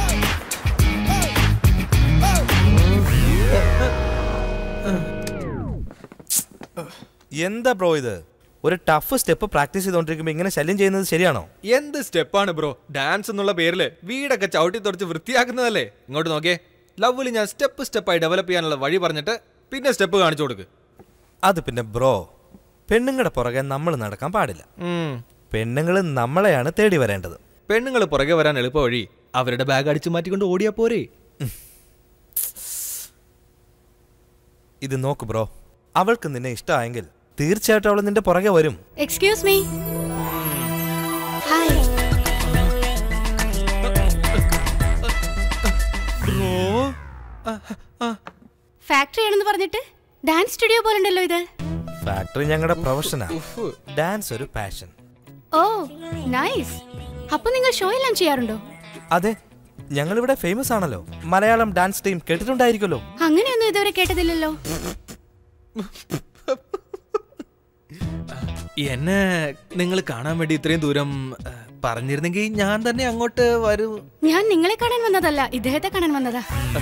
എന്താ ബ്രോ ഇത് ഒരു ടഫ് സ്റ്റെപ്പ് പ്രാക്ടീസ് ചെയ്തുകൊണ്ടിരിക്കുമ്പോൾ ഇങ്ങനെ ശല്യം ചെയ്യുന്നത് ശരിയാണോ എന്ത് സ്റ്റെപ്പാണ് ബ്രോ ഡാൻസ് എന്നുള്ള പേരില് വീടൊക്കെ ചവിട്ടി തുടച്ച് വൃത്തിയാക്കുന്നതല്ലേ ഇങ്ങോട്ട് നോക്കിയേ ലவ்വിൽ ഞാൻ സ്റ്റെപ്പ് സ്റ്റെപ്പായി ഡെവലപ്പ് ചെയ്യാനുള്ള വഴി പറഞ്ഞിട്ട് പിന്നെ സ്റ്റെപ്പ് കാണിച്ചു കൊടുക്ക് അത് പിന്നെ ബ്രോ പെണ്ണുങ്ങളുടെ പുറകെ നമ്മൾ നടക്കാൻ പാടില്ല ഉം. പെണ്ണുങ്ങൾ നമ്മളെയാണ് തേടി വരേണ്ടത് പെണ്ണുങ്ങൾ പുറകെ വരാൻ എളുപ്പ വഴി അവരുടെ ബാഗ് അടിച്ചു മാറ്റിക്കൊണ്ട് ഓടിയാ പോരെ ഇത് നോക്ക് ബ്രോ അവൾക്ക് നിന്നെ ഇഷ്ടമായെങ്കിൽ തീർച്ചയായിട്ടും അവൾ നിന്റെ പുറകെ വരും എക്സ്ക്യൂസ് മീ ഹായ് ഫാക്ടറി ആണെന്ന് പറഞ്ഞിട്ട് ഡാൻസ് സ്റ്റുഡിയോ പോലെ ഉണ്ടല്ലോ ഇത് ഫാക്ടറി ഞങ്ങളുടെ പ്രൊഫഷനാ ഡാൻസ് ഒരു പാഷൻ ഓ നൈസ് അപ്പൊ നിങ്ങൾ ഷോ എല്ലാം ചെയ്യാറുണ്ടോ അതെ ഞങ്ങളിവിടെ ഫേമസ് ആണല്ലോ മലയാളം ഡാൻസ് ടീം കേട്ടിട്ടുണ്ടായിരിക്കുമല്ലോ അങ്ങനെയൊന്നും ഇതുവരെ കേട്ടതില്ലല്ലോ എന്നെ നിങ്ങൾ കാണാൻ വേണ്ടി ഇത്രയും ദൂരം ഏ, പറഞ്ഞിരുന്നെങ്കിൽ ഞാൻ തന്നെ അങ്ങോട്ട് വരൂ ഞാൻ നിങ്ങളെ കാണാൻ വന്നതല്ല ഇദ്ദേഹത്തെ കാണാൻ വന്നതാ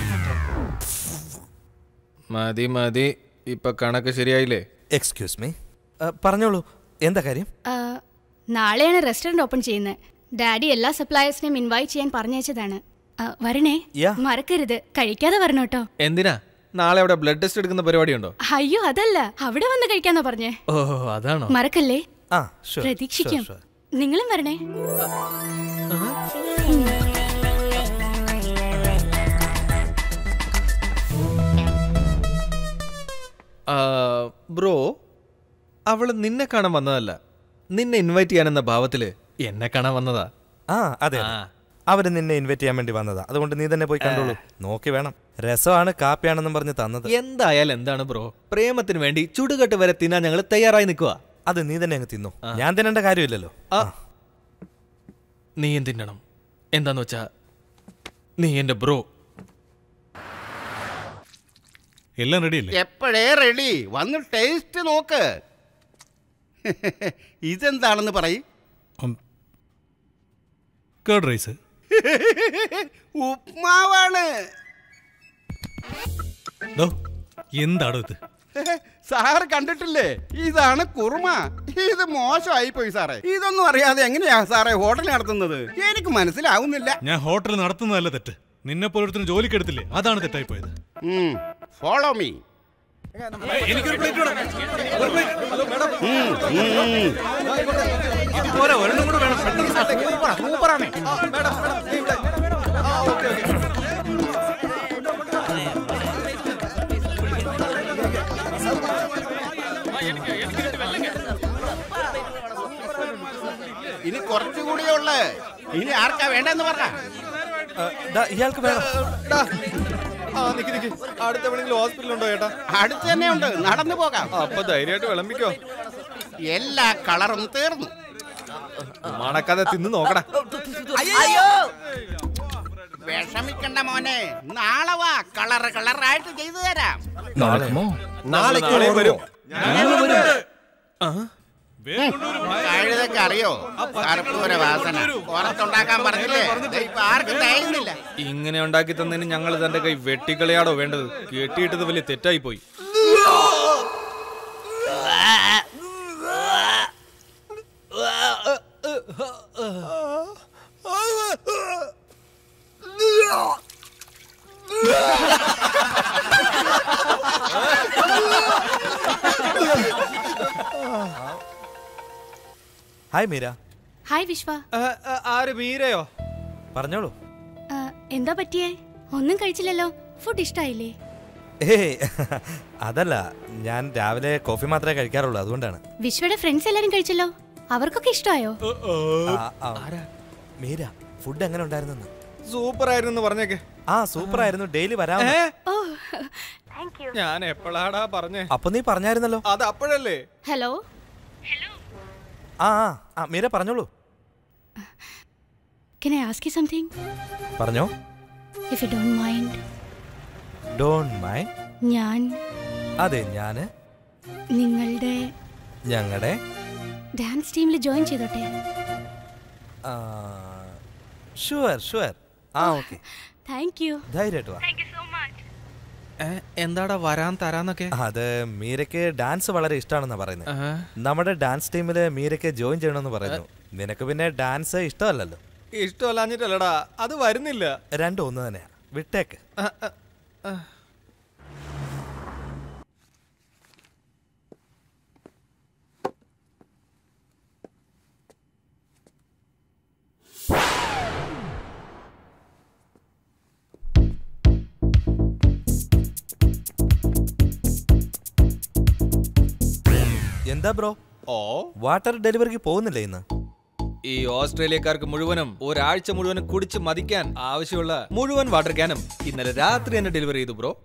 മതി മതി ഇപ്പൊ കണക്ക് ശരിയായില്ലേ എക്സ്ക്യൂസ് മീ പറഞ്ഞോളൂ എന്താ കാര്യം ആ, നാളെയാണ് റെസ്റ്റോറന്റ് ഓപ്പൺ ചെയ്യുന്നത് ഡാഡി എല്ലാ സപ്ലയേഴ്സിനെയും ഇൻവൈറ്റ് ചെയ്യാൻ പറഞ്ഞയച്ചതാണ് ആ, വരണേ Yeah. മറക്കരുത് കഴിക്കാതെ വരണം കേട്ടോ എന്തിനാ നാളെ അവിടെ ബ്ലഡ് ടെസ്റ്റ് എടുക്കുന്ന പരിപാടി ഉണ്ടോ അയ്യോ അതല്ല അവിടെ വന്ന് കഴിക്കാന്നാ പറഞ്ഞേ ഓ അതാണോ മറക്കല്ലേ ആ sure, പ്രതീക്ഷിക്കാം sure, sure. നിങ്ങളും വരണേ ആ, ബ്രോ അവള് നിന്നെ കാണാൻ വന്നതല്ല നിന്നെ ഇൻവൈറ്റ് ചെയ്യാനെന്ന ഭാവത്തില് എന്നെ കാണാൻ വന്നതാ ആ അതെ അതെ. അവര് നിന്നെ ഇൻവൈറ്റ് ചെയ്യാൻ വേണ്ടി വന്നതാ അതുകൊണ്ട് നീ തന്നെ പോയി കണ്ടോളൂ നോക്കി വേണം രസമാണ് കാപ്പിയാണെന്നും പറഞ്ഞ് തന്നത് എന്തായാലും എന്താണ് ബ്രോ പ്രേമത്തിന് വേണ്ടി ചുടുകെട്ട് വരെ തിന്നാൻ ഞങ്ങൾ തയ്യാറായി നിൽക്കുക അത് നീ തന്നെ അങ്ങ് തിന്നു ഞാൻ തിന്നേണ്ട കാര്യമില്ലല്ലോ നീ എന്തിന്നണം എന്താന്ന് വെച്ചാ നീ എന്റെ ബ്രോ എല്ലാം റെഡി അല്ലേ എപ്പോഴേ റെഡി വന്ന് ടേസ്റ്റ് നോക്ക് ഇതെന്താണെന്ന് പറയും കേർഡ് റൈസ് ഉപ്മാവാണ് ഡോ എന്താടോ ഇത് സാറ് കണ്ടിട്ടില്ലേ ഇതാണ് കുറുമ ഇത് മോശമായി പോയി സാറേ ഇതൊന്നും അറിയാതെ എങ്ങനെയാ സാറേ ഹോട്ടൽ നടത്തുന്നത് എനിക്ക് മനസ്സിലാവുന്നില്ല ഞാൻ ഹോട്ടൽ നടത്തുന്നതല്ല തെറ്റ് നിന്നെ പോലൊരുത്തിന് ജോലിക്ക് എടുത്തില്ലേ അതാണ് തെറ്റായി പോയത് ഫോളോ മീ എനിക്കൊരു പ്ലേറ്റ് വേണം ഒരു plate. ഇത് പോരാ ഒരെണ്ണം കൂടെ വേണം പെട്ടെന്ന് സൂപ്പറാണ് ഇനി കുറച്ചുകൂടിയേ ഉള്ളു ഇനി ആർക്കാ വേണ്ടെന്ന് പറഞ്ഞ ദാ, ഇയാൾക്ക് വേണം ഡാ. ആ നിക്ക് നിക്ക് അടുത്ത എവിടെയെങ്കിലും ഹോസ്പിറ്റലുണ്ടോ ചേട്ടാ അടുത്ത് തന്നെ ഉണ്ട് നടന്നു പോകാം അപ്പൊ ധൈര്യമായിട്ട് വിളമ്പിക്കോ എല്ലാ കളറും തീർന്നു മണക്കാതെ തിന്ന് നോക്കടാ അയ്യോ വിഷമിക്കണ്ട മോനെ നാളെ വാ കളർ കളറായിട്ട് ചെയ്തു തരാം നടക്കുമോ നാളേക്ക് വരും കഴുതൊക്കെ അറിയോ കർപ്പൂര വാസന പുറത്തുണ്ടാക്കാൻ പറഞ്ഞില്ലേ ദേ ഇപ്പൊ ആർക്കും തയ്യുന്നില്ല ഇങ്ങനെ ഉണ്ടാക്കി തന്നതിന് ഞങ്ങൾ തന്റെ കൈ വെട്ടിക്കളയാടോ വേണ്ടത് കെട്ടിയിട്ടത് വലിയ തെറ്റായി പോയി ഹായ് മീര ഹായ് വിശ്വ ആര് മീരയോ പറഞ്ഞോളൂ ആ, എന്താ പറ്റിയേ ഒന്നും കഴിച്ചില്ലല്ലോ ഫുഡ് ഇഷ്ടായില്ലേ ഏയ് അതല്ല ഞാൻ രാവിലെ കോഫി മാത്രമേ കഴിക്കാറുള്ളൂ അതുകൊണ്ടാണ് വിശ്വയുടെ ഫ്രണ്ട്സ് എല്ലാരും കഴിച്ചല്ലോ അവർക്കൊക്കെ ഇഷ്ടമായോ ആ, ആ. മീര ഫുഡ് എങ്ങനെ ഉണ്ടായിരുന്നു സൂപ്പർ ആയിരുന്നു പറഞ്ഞേക്കെ ആ സൂപ്പർ ആയിരുന്നു ഡെയിലി വരാം ഓ ഞാൻ എപ്പോഴാടാ പറഞ്ഞേ അപ്പൊ നീ പറഞ്ഞായിരുന്നല്ലോ അത് അപ്പോഴല്ലേ ഹലോ ആ ആ, ആ മീര പറഞ്ഞോളൂ can I ask you something പറഞ്ഞോ if you don't mind don't mind ഞാൻ അതെ ഞാന് നിങ്ങളുടെ ഞങ്ങളുടെ ഡാൻസ് ടീമിൽ ജോയിൻ ചെയ്തോട്ടെ ഷുവർ ഷുവർ ആ ഓക്കെ താങ്ക് യു ധൈര്യമായിട്ട് വാ എന്താടാ വരാൻ തരാന്നൊക്കെ അത് മീരയ്ക്ക് ഡാൻസ് വളരെ ഇഷ്ടമാണെന്നാ പറയുന്നത് നമ്മുടെ ഡാൻസ് ടീമില് മീരയ്ക്ക് ജോയിൻ ചെയ്യണമെന്ന് പറയുന്നു നിനക്ക് പിന്നെ ഡാൻസ് ഇഷ്ടമല്ലല്ലോ ഇഷ്ടമല്ലാഞ്ഞിട്ടല്ലടാ അത് വരുന്നില്ല രണ്ടും ഒന്ന് തന്നെയാ വിട്ടേക്ക് എന്താ ബ്രോ ഓ വാട്ടർ ഡെലിവറിക്ക് പോകുന്നില്ലേ ഇന്ന് ഈ ഓസ്ട്രേലിയക്കാർക്ക് മുഴുവനും ഒരാഴ്ച മുഴുവനും കുടിച്ച് മതിക്കാൻ ആവശ്യമുള്ള മുഴുവൻ വാട്ടർ ക്യാനും ഇന്നലെ രാത്രി തന്നെ ഡെലിവറി ചെയ്തു ബ്രോ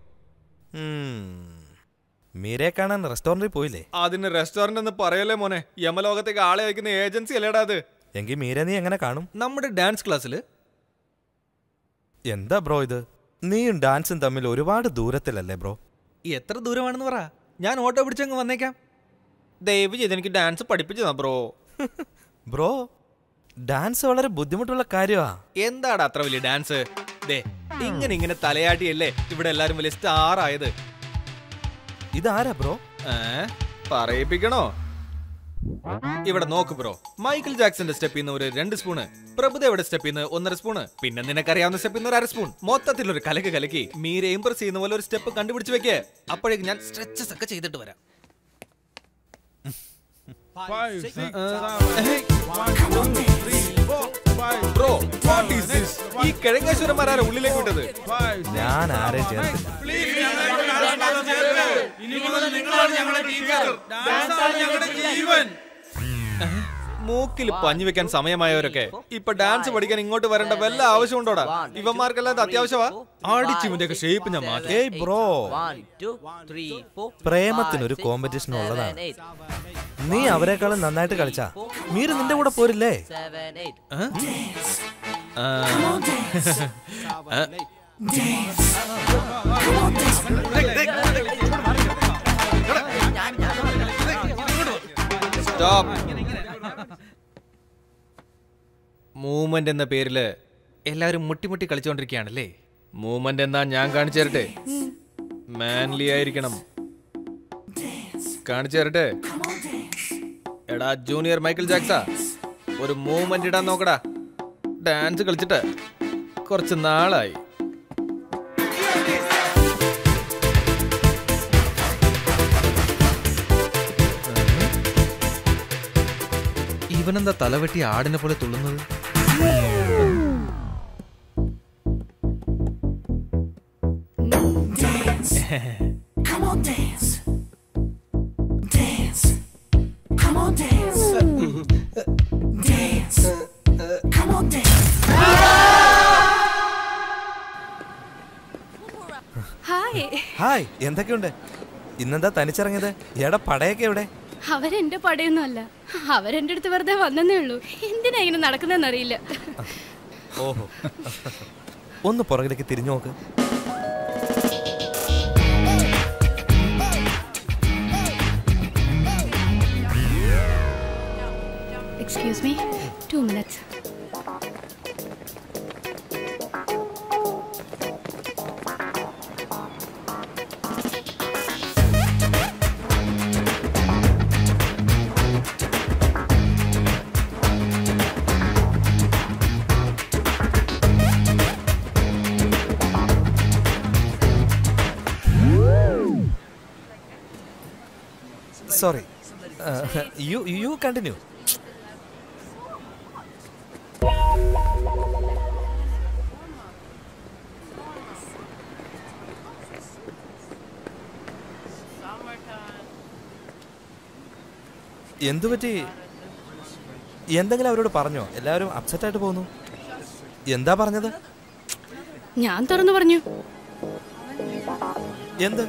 മീരയെ കാണാൻ റെസ്റ്റോറന്റിൽ പോയില്ലേ അതിന് റെസ്റ്റോറന്റ് എന്ന് പറയല്ലേ മോനെ യമലോകത്തേക്ക് ആളെ അയക്കുന്ന ഏജൻസി അല്ലേടാ അത് എങ്കിൽ മീര നീ എങ്ങനെ കാണും നമ്മുടെ ഡാൻസ് ക്ലാസ്സിൽ എന്താ ബ്രോ ഇത് നീയും ഡാൻസും തമ്മിൽ ഒരുപാട് ദൂരത്തിലല്ലേ ബ്രോ എത്ര ദൂരമാണെന്ന് പറ ഞാൻ ഓട്ടോ പിടിച്ചങ്ങ് വന്നേക്കാം ദയവ് ചെയ്ത് എനിക്ക് ഡാൻസ് പഠിപ്പിച്ചു താ ബ്രോ ബ്രോ ഡാൻസ് വളരെ ബുദ്ധിമുട്ടുള്ള കാര്യമാ എന്താടാ അത്ര വലിയ ഡാൻസ് ദേ ഇങ്ങനെ ഇങ്ങനെ തലയാട്ടിയല്ലേ ഇവിടെ എല്ലാരും വലിയ സ്റ്റാർ ആയത് ഇതാരാ ബ്രോ ഏ പറയിപ്പിക്കണോ ഇവിടെ നോക്ക് ബ്രോ മൈക്കിൾ ജാക്സന്റെ സ്റ്റെപ്പിൽ നിന്ന് ഒരു രണ്ട് സ്പൂണ് പ്രഭുദേവയുടെ സ്റ്റെപ്പിൽ നിന്ന് ഒന്നര സ്പൂണ് പിന്നെ നിനക്കറിയാവുന്ന സ്റ്റെപ്പിൽ നിന്ന് ഒരു അര സ്പൂൺ മൊത്തത്തിൽ ഒരു കലക്ക് കലക്കി മീരെ ഇംപ്രസ് ചെയ്യുന്ന പോലെ ഒരു സ്റ്റെപ്പ് കണ്ടുപിടിച്ച് വെക്കേ അപ്പോഴേക്ക് ഞാൻ സ്ട്രെച്ചസ് ഒക്കെ ചെയ്തിട്ട് വരാം ബ്രോ വാട്ട് ഈസ് ദിസ് ഈ കിഴങ്ങേശ്വരന്മാരാരാ ഉള്ളിലേക്ക് വിട്ടത് ഞാൻ ആരെയും ചേർത്തില്ല മൂക്കിൽ പഞ്ഞു വെക്കാൻ സമയമായവരൊക്കെ ഇപ്പൊ ഡാൻസ് പഠിക്കാൻ ഇങ്ങോട്ട് വരേണ്ട വല്ല ആവശ്യമുണ്ടോടാ ഇവന്മാർക്കെല്ലാം ഇത് അത്യാവശ്യമാ ആടിച്ചിമിന്റെ ഒക്കെ ഷേപ്പ് ഞാൻ മാറ്റി ഏയ് ബ്രോ പ്രേമത്തിനൊരു കോമ്പറ്റീഷൻ ഉള്ളതാണ് നീ അവരെക്കാളും നന്നായിട്ട് കളിച്ചാ മീര നിന്റെ കൂടെ പോരില്ലേ സ്റ്റോപ്പ് മൂവ്മെന്റ് എന്ന പേരില് എല്ലാവരും മുട്ടിമുട്ടി കളിച്ചോണ്ടിരിക്കുകയാണല്ലേ മൂവ്മെന്റ് എന്നാ ഞാൻ കാണിച്ചു തരട്ടെ മാൻലി ആയിരിക്കണം കാണിച്ചു തരട്ടെ എടാ ജൂനിയർ മൈക്കിൾ ജാക്സ ഒരു മൂവ്മെന്റ് ഇടാൻ നോക്കടാ ഡാൻസ് കളിച്ചിട്ട് കുറച്ച് നാളായി ഇവനെന്താ തലവെട്ടി ആടിനെ പോലെ തുള്ളുന്നത് Come on, dance. Dance. Come on, dance. Dance. Come on, dance. Hi hi എന്തൊക്കെയുണ്ട് ഇന്നെന്താ തനിച്ചിറങ്ങിയത് എടാ പടയൊക്കെ എവിടെ അവരെന്റെ പടയൊന്നും അല്ല അവരെന്റെ അടുത്ത് വെറുതെ വന്നേ ഉള്ളൂ എന്തിനാ ഇങ്ങനെ നടക്കുന്നതെന്ന് അറിയില്ല ഓഹോ ഒന്ന് പുറകിലേക്ക് തിരിഞ്ഞു നോക്ക് excuse me two minutes sorry you you continue എന്തു പറ്റി എന്തെങ്കിലും അവരോട് പറഞ്ഞോ എല്ലാവരും അപ്സെറ്റ് ആയിട്ട് പോകുന്നു എന്താ പറഞ്ഞത് ഞാൻ തുറന്നു പറഞ്ഞു എന്ത്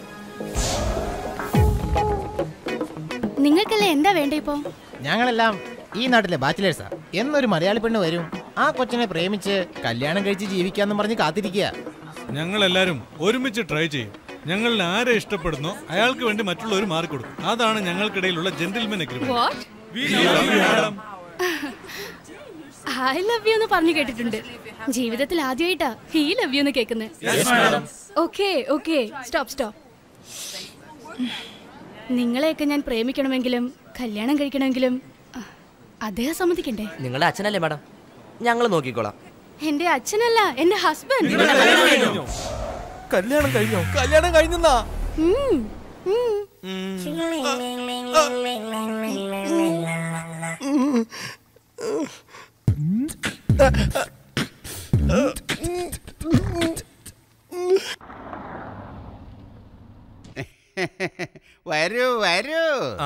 നിങ്ങൾക്കല്ലേ എന്താ വേണ്ട ഇപ്പോ ഞങ്ങളെല്ലാം ഈ നാട്ടിലെ ബാച്ചിലേഴ്സാ എന്നൊരു മലയാളി പെണ്ണ് വരും ആ കൊച്ചിനെ പ്രേമിച്ച് കല്യാണം കഴിച്ച് ജീവിക്കാന്നും പറഞ്ഞ് കാത്തിരിക്കുക ഞങ്ങൾ എല്ലാവരും ഒരുമിച്ച് ട്രൈ ചെയ്യും ഞങ്ങളിൽ ആരെ ഇഷ്ടപ്പെടുന്നോ അയാൾക്ക് വേണ്ടി മറ്റുള്ളവർ മാറിക്കൊടുക്കും അതാണ് ഞങ്ങൾക്കിടയിലുള്ള gentlemen What? Agreement I love you എന്ന് പറഞ്ഞു കേട്ടിട്ടുണ്ട് ജീവിതത്തിൽ ആദ്യമായിട്ടാ ഹീ ലവ് യു എന്ന് Yes, madam. കേൾക്കുന്നത് ഓക്കെ ഓക്കെ സ്റ്റോപ്പ് സ്റ്റോപ്പ് നിങ്ങളെയൊക്കെ ഞാൻ പ്രേമിക്കണമെങ്കിലും കല്യാണം കഴിക്കണമെങ്കിലും അഹ്, അദ്ദേഹം സമ്മതിക്കണ്ടേ നിങ്ങളുടെ അച്ഛനല്ലേ മാഡം ഞങ്ങൾ നോക്കിക്കോളാം എന്റെ അച്ഛനല്ല എന്റെ ഹസ്ബൻഡ് കല്യാണം കഴിഞ്ഞോ കല്യാണം കഴിഞ്ഞെന്നാ വരൂ വരൂ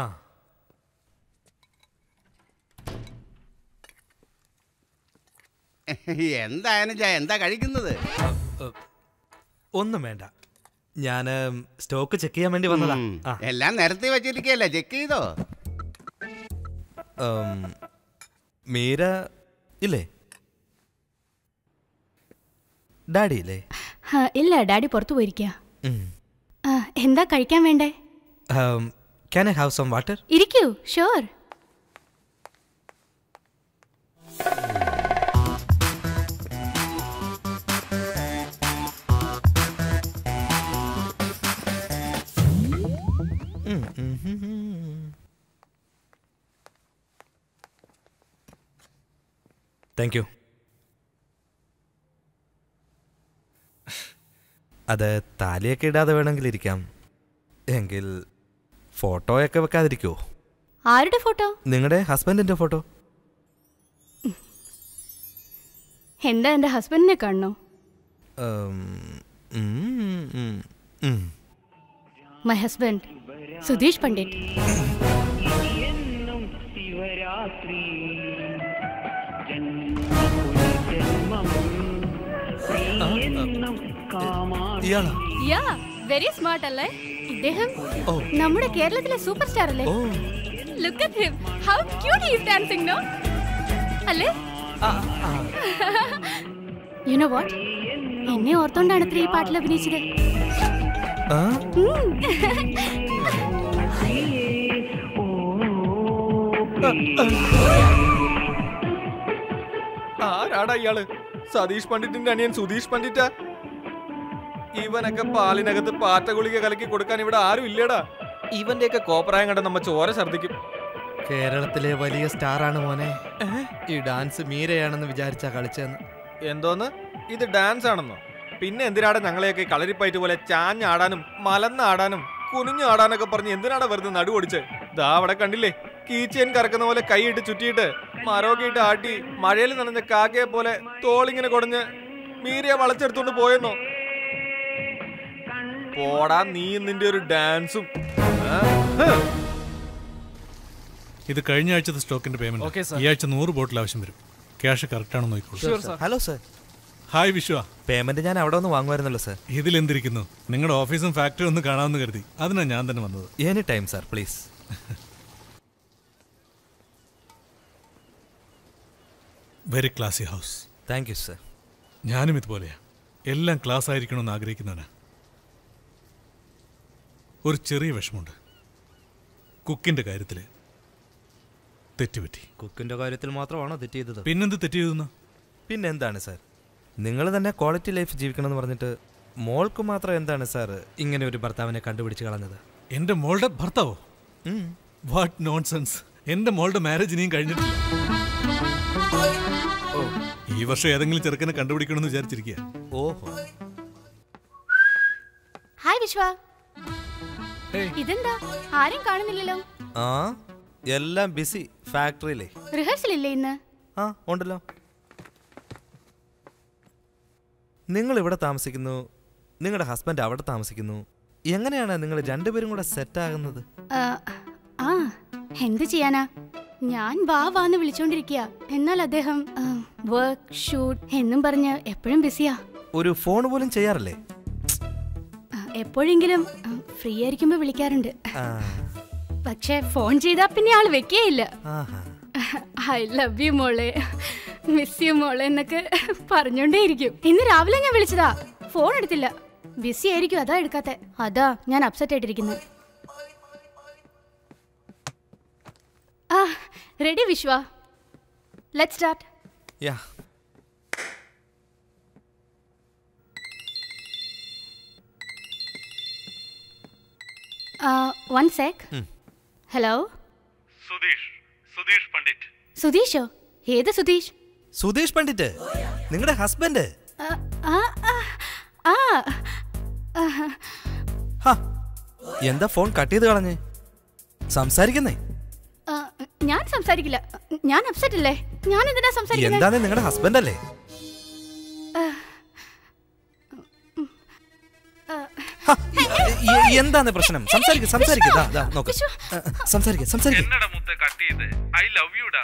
എന്തായാലും ചായ എന്താ കഴിക്കുന്നത് ഒന്നും വേണ്ട ഞാൻ സ്റ്റോക്ക് ചെക്ക് ചെയ്യാൻ വേണ്ടി വന്നതാ ഉം. ആ. എല്ലാം നിരത്തി വെച്ചിരിക്കല്ലേ ചെക്ക് ചെയ്തോ ഉം, മീര ഇല്ലേ ഡാഡി ഇല്ലേ ആ, ഇല്ല ഡാഡി പുറത്തു പോയിരിക്കുക എന്താ കഴിക്കാൻ വേണ്ടേ can I have some water ഇരിക്കൂ ഷുവർ താങ്ക് യു അത് താലിയൊക്കെ ഇടാതെ വേണമെങ്കിൽ ഇരിക്കാം എങ്കിൽ ഫോട്ടോയൊക്കെ വെക്കാതിരിക്കുമോ ആരുടെ ഫോട്ടോ നിങ്ങളുടെ ഹസ്ബൻഡിന്റെ ഫോട്ടോ എന്താ എന്റെ ഹസ്ബൻഡിനെ കാണണോ ഉം, ഉം, ഉം, ഉം. മൈ ഹസ്ബൻഡ് സുധീഷ് പണ്ഡിറ്റ് ഇയാളാ യാ വെരി സ്മാർട്ട് അല്ലേ ഇദ്ദേഹം നമ്മുടെ കേരളത്തിലെ സൂപ്പർ സ്റ്റാർ അല്ലേ look at him how cute he is dancing no അല്ലേ യു നോ വാട്ട് എന്നെ ഓർത്തോണ്ടാണ് ഇത്ര ഈ പാട്ടിൽ അഭിനയിച്ചത് ഉം. ആരാടാ ഇയാള് സതീഷ് പണ്ഡിറ്റിന്റെ അനിയൻ സുധീഷ് പണ്ഡിറ്റാ ഇവനൊക്കെ പാലിനകത്ത് പാറ്റ ഗുളിക കലക്കി കൊടുക്കാൻ ഇവിടെ ആരും ഇല്ലടാ ഇവന്റെയൊക്കെ കോപ്രായം കണ്ട നമ്മ ചോര ഛർദിക്കും കേരളത്തിലെ വലിയ സ്റ്റാറാണ് മോനെ ഈ ഡാൻസ് മീരയാണെന്ന് വിചാരിച്ചാ കളിച്ചെന്ന് എന്തോന്ന് ഇത് ഡാൻസ് ആണെന്നോ പിന്നെ എന്തിനാടാ ഞങ്ങളെയൊക്കെ ഈ കളരിപ്പയറ്റ് പോലെ ചാഞ്ഞാടാനും മലന്നാടാനും കുനിഞ്ഞു ആടാനൊക്കെ പറഞ്ഞ് എന്തിനാടാ വെറുതെ നടുവൊടിച്ച് ദാ അവിടെ കണ്ടില്ലേ കീച്ചേൻ കറക്കുന്ന പോലെ കൈയിട്ട് ചുറ്റിയിട്ട് മരമൊക്കെ ഇട്ട് ആട്ടി മഴയിൽ നനഞ്ഞ കാക്കയെ പോലെ തോളിങ്ങനെ കൊടഞ്ഞ് മീരയെ വളച്ചെടുത്തോണ്ട് പോയെന്നോ പോടാ നീ നിന്റെ ഒരു ഡാൻസും ആ? ഹ്. ഇത് കഴിഞ്ഞ ആഴ്ചത്തെ സ്റ്റോക്കിന്റെ Okay, പേയ്മെന്റ് sir. ഈ ആഴ്ച നൂറ് ബോട്ടിൽ ആവശ്യം വരും ക്യാഷ് കറക്റ്റ് ആണെന്ന് നോക്കിക്കോളൂ hello sir hi Vishwa payment ഞാൻ അവിടെ ഒന്ന് വാങ്ങുമായിരുന്നല്ലോ സർ ഇതിലെന്തിരിക്കുന്നു നിങ്ങളുടെ ഓഫീസും ഫാക്ടറിയും ഒന്ന് കാണാമെന്ന് കരുതി അതിനാ ഞാൻ തന്നെ വന്നത് any time sir please very classy house thank you sir ഞാനും ഇതുപോലെയാ എല്ലാം ക്ലാസ് ആയിരിക്കണമെന്ന് ആഗ്രഹിക്കുന്നവനാ ഒരു ചെറിയ വിഷമമുണ്ട് കുക്കിന്റെ കാര്യത്തില് തെറ്റുപറ്റി കുക്കിന്റെ കാര്യത്തിൽ മാത്രമാണോ തെറ്റ് ചെയ്തത് പിന്നെന്ത് തെറ്റ് ചെയ്തെന്ന് പിന്നെ എന്താണ് സാർ നിങ്ങൾ തന്നെ ക്വാളിറ്റി ലൈഫ് ജീവിക്കണം എന്ന് പറഞ്ഞിട്ട് മോൾക്ക് മാത്രം എന്താണ് സാർ ഇങ്ങനെ ഒരു ഭർത്താവിനെ കണ്ടുപിടിച്ച് കളഞ്ഞത് എന്റെ മോളുടെ ഭർത്താവോ വാട്ട് നോൺസെൻസ് എന്റെ മോളുടെ മാരേജ് ഇനിയും കഴിഞ്ഞിട്ടില്ല ഓ, ഈ വർഷം ഏതെങ്കിലും ചെറുക്കനെ കണ്ടുപിടിക്കണമെന്ന് വിചാരിച്ചിരിക്കുക ഓഹോ ഹായ് വിശ്വ ഇതെന്താ ആരും കാണുന്നില്ലല്ലോ ആ എല്ലാം ബിസി ഫാക്ടറിയിലെ റിഹേഴ്സൽ ഇല്ലേ ഇന്ന് ആ ഉണ്ടല്ലോ നിങ്ങൾ ഇവിടെ താമസിക്കുന്നു നിങ്ങളുടെ ഹസ്ബൻഡ് അവിടെ താമസിക്കുന്നു എങ്ങനെയാണ് നിങ്ങൾ രണ്ടുപേരും കൂടെ സെറ്റ് ആകുന്നത് ആ, ആ എന്ത് ചെയ്യാനാ ഞാൻ വാ വാന്ന് വിളിച്ചോണ്ടിരിക്കുക എന്നാൽ അദ്ദേഹം വർക്ക് ഷൂട്ട് എന്നും പറഞ്ഞ് എപ്പോഴും ബിസിയാ ഒരു ഫോൺ പോലും ചെയ്യാറില്ലേ ആ, എപ്പോഴെങ്കിലും ഫ്രീ ആയിരിക്കുമ്പോ വിളിക്കാറുണ്ട് ആ, പക്ഷെ ഫോൺ ചെയ്താ പിന്നെ ആള് വെക്കേയില്ല ആഹാ. ഐ ലവ് യു മോളെ മിസ് യു മോളെ എന്നൊക്കെ പറഞ്ഞോണ്ടേയിരിക്കും ഇന്ന് രാവിലെ ഞാൻ വിളിച്ചതാ ഫോൺ എടുത്തില്ല ബിസി ആയിരിക്കും അതാ എടുക്കാത്തെ അതാ ഞാൻ അപ്സെറ്റ് ആയിട്ടിരിക്കുന്നത് ആ ready Vishwa let start yeah one sec ഉം. ഹലോ സുധീഷ് സുധീഷ് പണ്ഡിറ്റ് സുധീഷോ ഏത് സുധീഷ് സുധീഷ് പണ്ഡിറ്റ് നിങ്ങളുടെ ഹസ്ബൻഡ് ആ, ആ, ആ, ആ ആ, എന്താ ഫോൺ കട്ട് ചെയ്ത് കളഞ്ഞ് സംസാരിക്കുന്നേ ആ, ഞാൻ സംസാരിക്കില്ല ഞാൻ അപ്സെറ്റ് അല്ലേ ഞാൻ എന്തിനാ സംസാരിക്കുന്നത് എന്താണ് നിങ്ങളുടെ ഹസ്ബൻഡ് അല്ലേ എ- എന്താണ് പ്രശ്നം സംസാരിക്ക സംസാരിക്ക ദാ, ദാ, നോക്ക് സംസാരിക്ക സംസാരിക്ക എന്നടാ മുത്ത കട്ട് ചെയ്ത് ഐ ലവ് യുടാ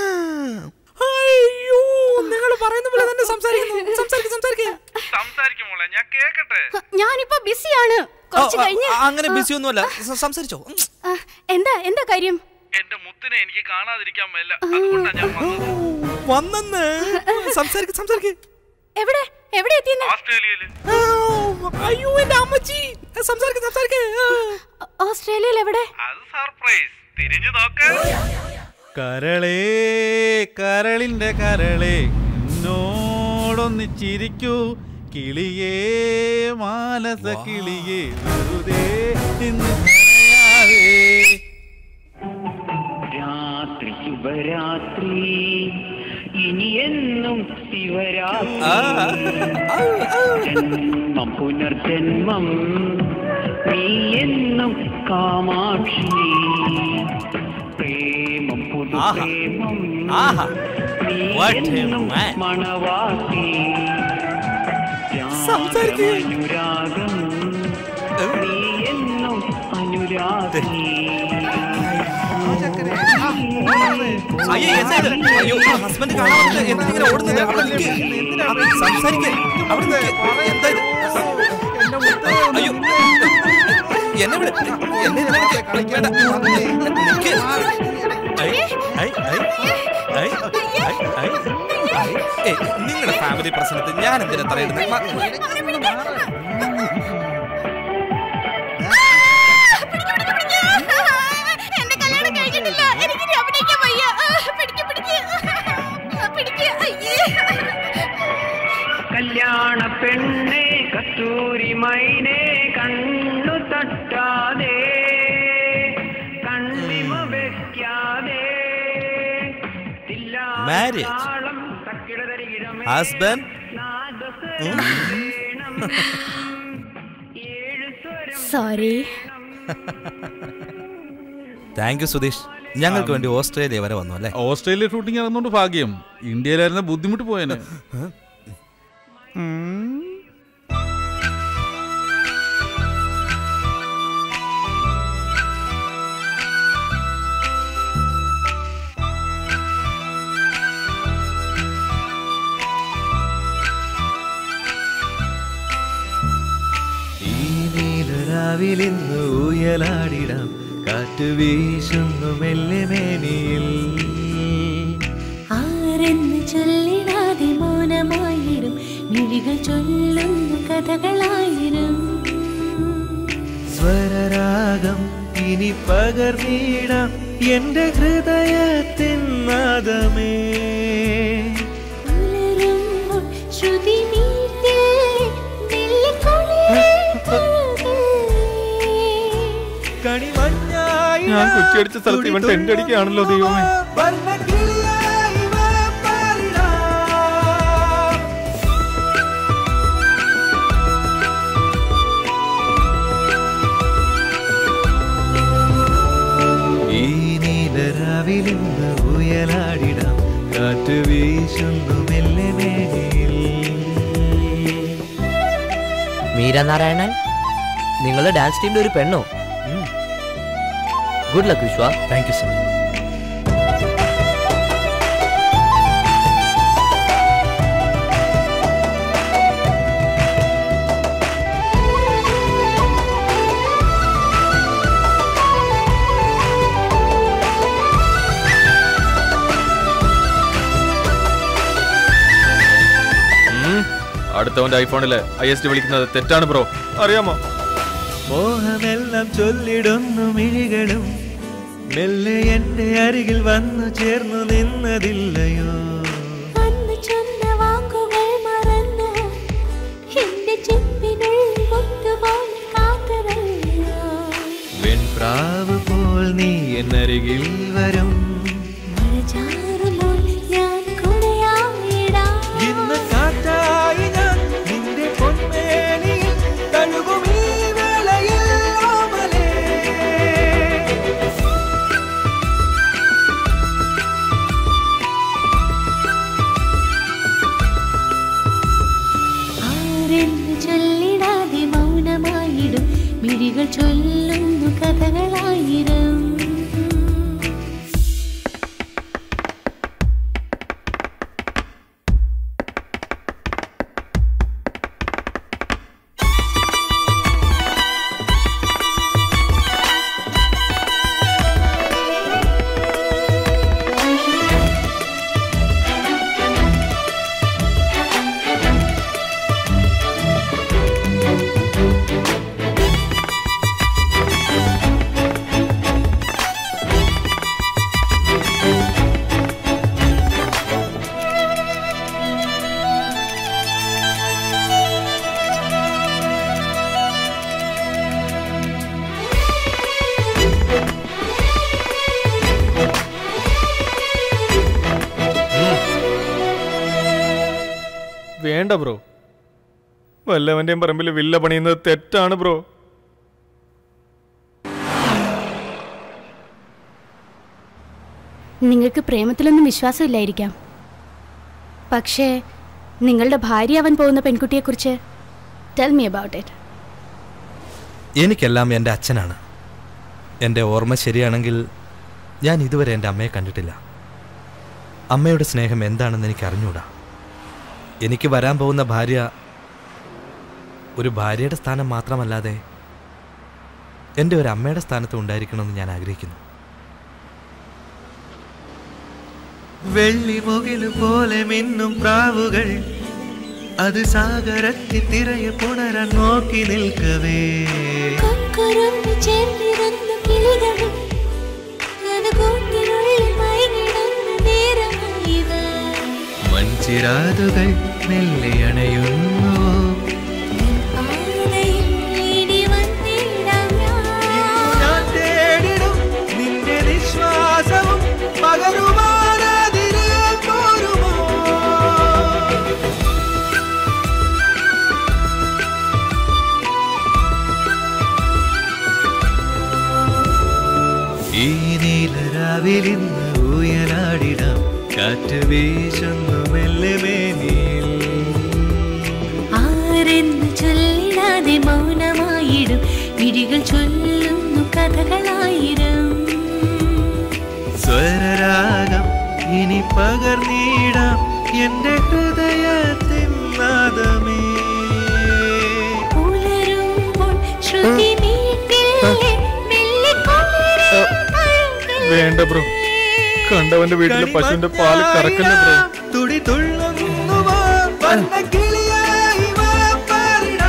അയ്യോ നിങ്ങൾ പറയുന്ന പോലെ തന്നെ സംസാരിക്കുന്നു സംസാരിക്ക സംസാരിക്ക സംസാരിക്കും മോളെ ഞാൻ കേക്കട്ടെ ഞാനിപ്പോ ബിസിയാണ് കുറച്ച് കഴിഞ്ഞ് അങ്ങനെ ബിസി ഒന്നുമല്ല സ- സംസാരിച്ചോ ഉം. ആ, എന്താ എന്താ കാര്യം എന്റെ മുത്തിനെ എനിക്ക് കാണാതിരിക്കാൻ മേല അതുകൊണ്ടാ ഞാൻ വന്നത് വന്നെന്ന് സംസാരിക്ക സംസാരിക്ക എവിടെ എവിടെ എത്തിയെന്ന് ഓസ്ട്രേലിയയില് അയ്യോ എന്റെ അമ്മച്ചി സംസാരിക്ക സംസാരിക്ക ഓസ്ട്രേലിയയിൽ എവിടെ അത് സർപ്രൈസ് തിരിഞ്ഞു നോക്ക് കരളേ കരളിന്റെ കരളേ എന്നോടൊന്ന് ചിരിക്കൂ കിളിയേ മാനസ കിളിയേ വെറുതെ ഇന്ന് കരയാതെ. രാത്രി ശുഭരാത്രി ഇനി എന്നും ശിവരാത്രി ജന്മം പുനർജന്മം നീ എന്നും കാമാക്ഷി പ്രേമം പുതുപ്രേമം നീ എന്നും മണവാട്ടി അനുരാഗം നീ എന്നും അനുരാഗി അയ്യോ എന്താ ഇത്? അയ്യോ ഹസ്ബൻഡ് കാണാൻ വന്നിട്ട് എന്താ ഇങ്ങനെ ഓടുന്നത് അവിടെ നിൽക്ക് അവിടെ സംസാരിക്ക അവിടെ നിൽക്ക് എന്താ ഇത് അയ്യോ എന്നെ വിട് എന്നെ ഇതിനെ വിളിക്ക്. വേണ്ട. നിൽക്ക് I, I, I, I, I, I, I. ഏയ്, നിങ്ങളുടെ ഫാമിലി പ്രശ്നത്തിൽ ഞാൻ എന്തിനാ തറയിടുന്നത് മ- എന്റെ കല്യാണം കഴിഞ്ഞിട്ടില്ല എനിക്ക് അഭിനയിക്കാൻ വയ്യ പിടിക്ക് പിടിക്ക് പിടിക്ക് അയ്യേ കല്യാണ പെണ്ണെ കസ്തൂരി മൈനെ കണ്ണു തട്ടാതെ കണ്ണിമ വെക്കാതെ Marriage. Husband sorry thank you Sudheesh ഞങ്ങൾക്ക് വേണ്ടി ഓസ്ട്രേലിയ വരെ വന്നു അല്ലേ ഓസ്ട്രേലിയ ഷൂട്ടിംഗ് നടന്നുകൊണ്ട് ഭാഗ്യം ഇന്ത്യയിലായിരുന്ന ബുദ്ധിമുട്ട് പോയേനെ രാവിലിന്ന് ഊയലാടിടാം കാറ്റ് വീശുന്നു മെല്ലെ മേനിയിൽ ആരെന്ന് ചൊല്ലിടാതെ മൗനമായിരും മിഴികൾ ചൊല്ലുന്നു കഥകളായിരും സ്വരരാഗം ഇനി പകർന്നിടാം എന്റെ ഹൃദയത്തിൻ നാദമേ പുലരുമ്പോൾ ശ്രുതി മീട്ടില്ലേ, നെല്ലിക്കുളിരേ കണിമഞ്ഞായി ഞാൻ കുറ്റിയടിച്ച സ്ഥലത്ത് ഇവൻ ടെന്റ് അടിക്കുകയാണല്ലോ ദൈവമേ വർണ്ണക്കിളിയായി വാ പാരിടാം. ഈ നീലരാവിലിന്ന് ഉയലാടിടാം കാറ്റ് വീശുന്നു മെല്ലെ മേനിയിൽ മീരനാരായണൻ നിങ്ങൾ ഡാൻസ് ടീമിന്റെ ഒരു പെണ്ണോ good luck Vishwa thank you sir അടുത്തവന്റെ ഐഫോണില് ഐ എസ് ഡി വിളിക്കുന്നത് തെറ്റാണ് ബ്രോ അറിയാമോ മോഹമെല്ലാം ചൊല്ലിടുന്നു മിഴികളും മെല്ലെ എന്റെ അരികിൽ വന്നു ചേർന്നു നിന്നതില്ലയോ അന്ന് ചൊന്ന വാക്കുകൾ മറന്നു എന്റെ ചെപ്പിനുള്ളിൽ മുത്തുപോലെ കാത്തതല്ലോ വെൺപ്രാവ് പോൽ നീ എന്നരികിൽ വരും മഴ ചാറുമ്പോൾ ഞാൻ കുടയായിടാം ഇന്ന് കാറ്റായി ഞാൻ നിന്റെ പൊന്മേനിയിൽ തഴുകും ഈ വേളയിൽ ഓമലേ ആരെന്ന് ചൊല്ലിടാതെ മൗനമായിടും മിഴികൾ ചൊല്ലുന്നു കഥകളായിരം വേണ്ട ബ്രോ വല്ലവന്റെയും പറമ്പിൽ വില്ല പണിയുന്നത് തെറ്റാണ് ബ്രോ നിങ്ങൾക്ക് പ്രേമത്തിലൊന്നും വിശ്വാസമില്ലായിരിക്കാം പക്ഷേ നിങ്ങളുടെ ഭാര്യ അവൻ പോകുന്ന പെൺകുട്ടിയെക്കുറിച്ച് ടെൽ മീ അബൌട്ട് ഇറ്റ് എനിക്കെല്ലാം എൻ്റെ അച്ഛനാണ് എൻ്റെ ഓർമ്മ ശരിയാണെങ്കിൽ ഞാൻ ഇതുവരെ എൻ്റെ അമ്മയെ കണ്ടിട്ടില്ല അമ്മയുടെ സ്നേഹം എന്താണെന്ന് എനിക്ക് അറിഞ്ഞൂടാ എനിക്ക് വരാൻ പോകുന്ന ഭാര്യ ഒരു ഭാര്യയുടെ സ്ഥാനം മാത്രമല്ലാതെ എൻ്റെ ഒരു അമ്മയുടെ സ്ഥാനത്ത് ഉണ്ടായിരിക്കണമെന്ന് ഞാൻ ആഗ്രഹിക്കുന്നു വെള്ളിമുകില് പോലെ മിന്നും പ്രാവുകൾ അത് സാഗരത്തിൽ തിരയെ പുണരാൻ നോക്കി നിൽക്കവേ കൊക്കുറുമ്പ് ചേർന്നിരുന്നു കിളികളും അത് കൂട്ടിനുള്ളിൽ മയങ്ങിടുന്ന നേരമായത് മൺചിരാതുകൾ മെല്ലെ അണയുന്നു പാതയിൽ ഇനി വന്നിടാം ഞാൻ തേടിടും നിന്റെ നിശ്വാസവും പകരുമാനാതിരെ പോരുമോ ഈ നീലരാവിലിന്ന് ഊയലാടിടാം കാറ്റ് വീശുന്നു മെല്ലെ മേനിയിൽ ആരെന്ന് ചൊല്ലിടാതെ മൗനമായിടും മിഴികൾ ചൊല്ലുന്നു കഥകളായിരം സ്വരരാഗം ഇനി പകർന്നിടാം എന്റെ ഹൃദയത്തിൻ നാദമേ പുലരുമ്പോൾ ശ്രുതി നീ വേണ്ട ബ്രോ കണ്ടവന്റെ വീട്ടിലെ പശുവിന്റെ പാല് കറക്കല്ലേ ബ്രോ തുടി തുള്ളുന്നുവോ വന്ന കിളിയായി വാ പാരിടാ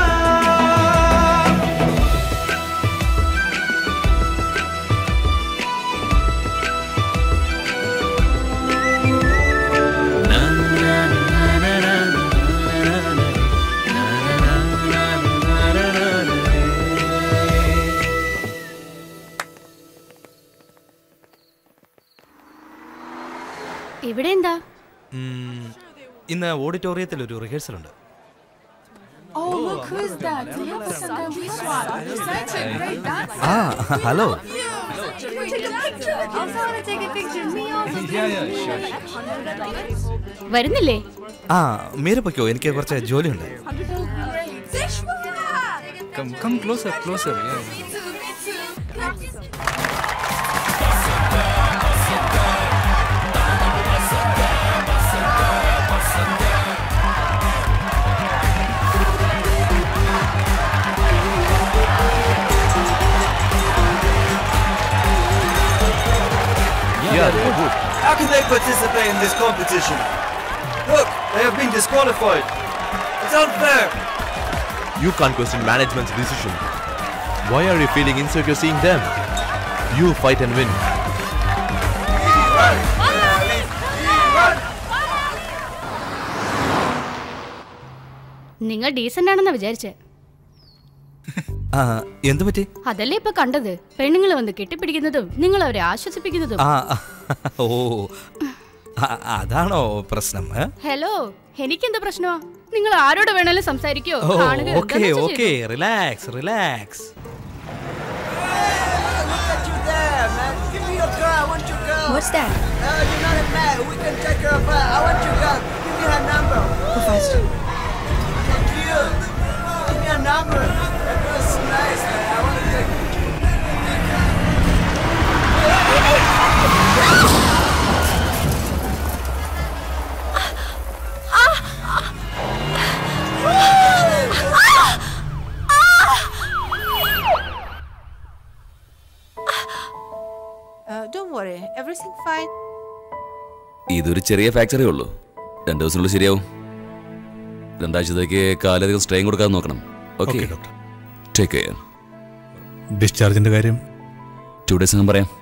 ഇവിടെ എന്താ ഉം, ഇന്ന് ഓഡിറ്റോറിയത്തിൽ ഒരു റിഹേഴ്സൽ ഉണ്ട് Oh, look, who's that? Diana Vishwa. You're such a great dancer. ആ hello Also want to take a picture. Me also. വരുന്നില്ലേ ആ മീര പൊയ്ക്കോ എനിക്ക് കുറച്ച് ജോലിയുണ്ട് Come, come closer, closer. Yeah. Yeah, they're good. How can they participate in this competition? Look, they have been disqualified. It's unfair. You can't question management's decision. Why are you feeling insecure seeing them? You fight and win. നിങ്ങൾ ഡീസന്റ് ആണെന്നാ വിചാരിച്ചേ ആ എന്തു പറ്റി അതല്ലേ ഇപ്പൊ കണ്ടത് പെണ്ണുങ്ങൾ വന്ന് കെട്ടിപ്പിടിക്കുന്നതും നിങ്ങൾ അവരെ ആശ്വസിപ്പിക്കുന്നതും ആ ഓ ആ, അതാണോ പ്രശ്നം ഏ? ഹലോ എനിക്കെന്താ പ്രശ്നമാ നിങ്ങൾ ആരോട് വേണേലും സംസാരിക്കോ ഓ കാണുക ഓക്കെ എന്താന്ന് വെച്ചാ ഓക്കെ ചെയ്തോ. Relax relax Give me your girl. I want your girl. What's that? Uh, you're not a man. We can take her of her. I want your girl. Give me her number. Go faster. Thank you. Give me her number. That girl's nice, man. I want to take Uh, don't worry. Everything fine. ഇതൊരു ചെറിയ ഫ്രാക്ചറേ ഉള്ളൂ രണ്ടു ദിവസത്തിനുള്ളിൽ ശരിയാവും രണ്ടാഴ്ചത്തേക്ക് കാലധികം സ്ട്രെയിൻ കൊടുക്കാതെ നോക്കണം okay Okay, doctor. Take care ഡിസ്ചാർജിന്റെ കാര്യം ടു ഡേയ്സ് ഞാൻ പറയാം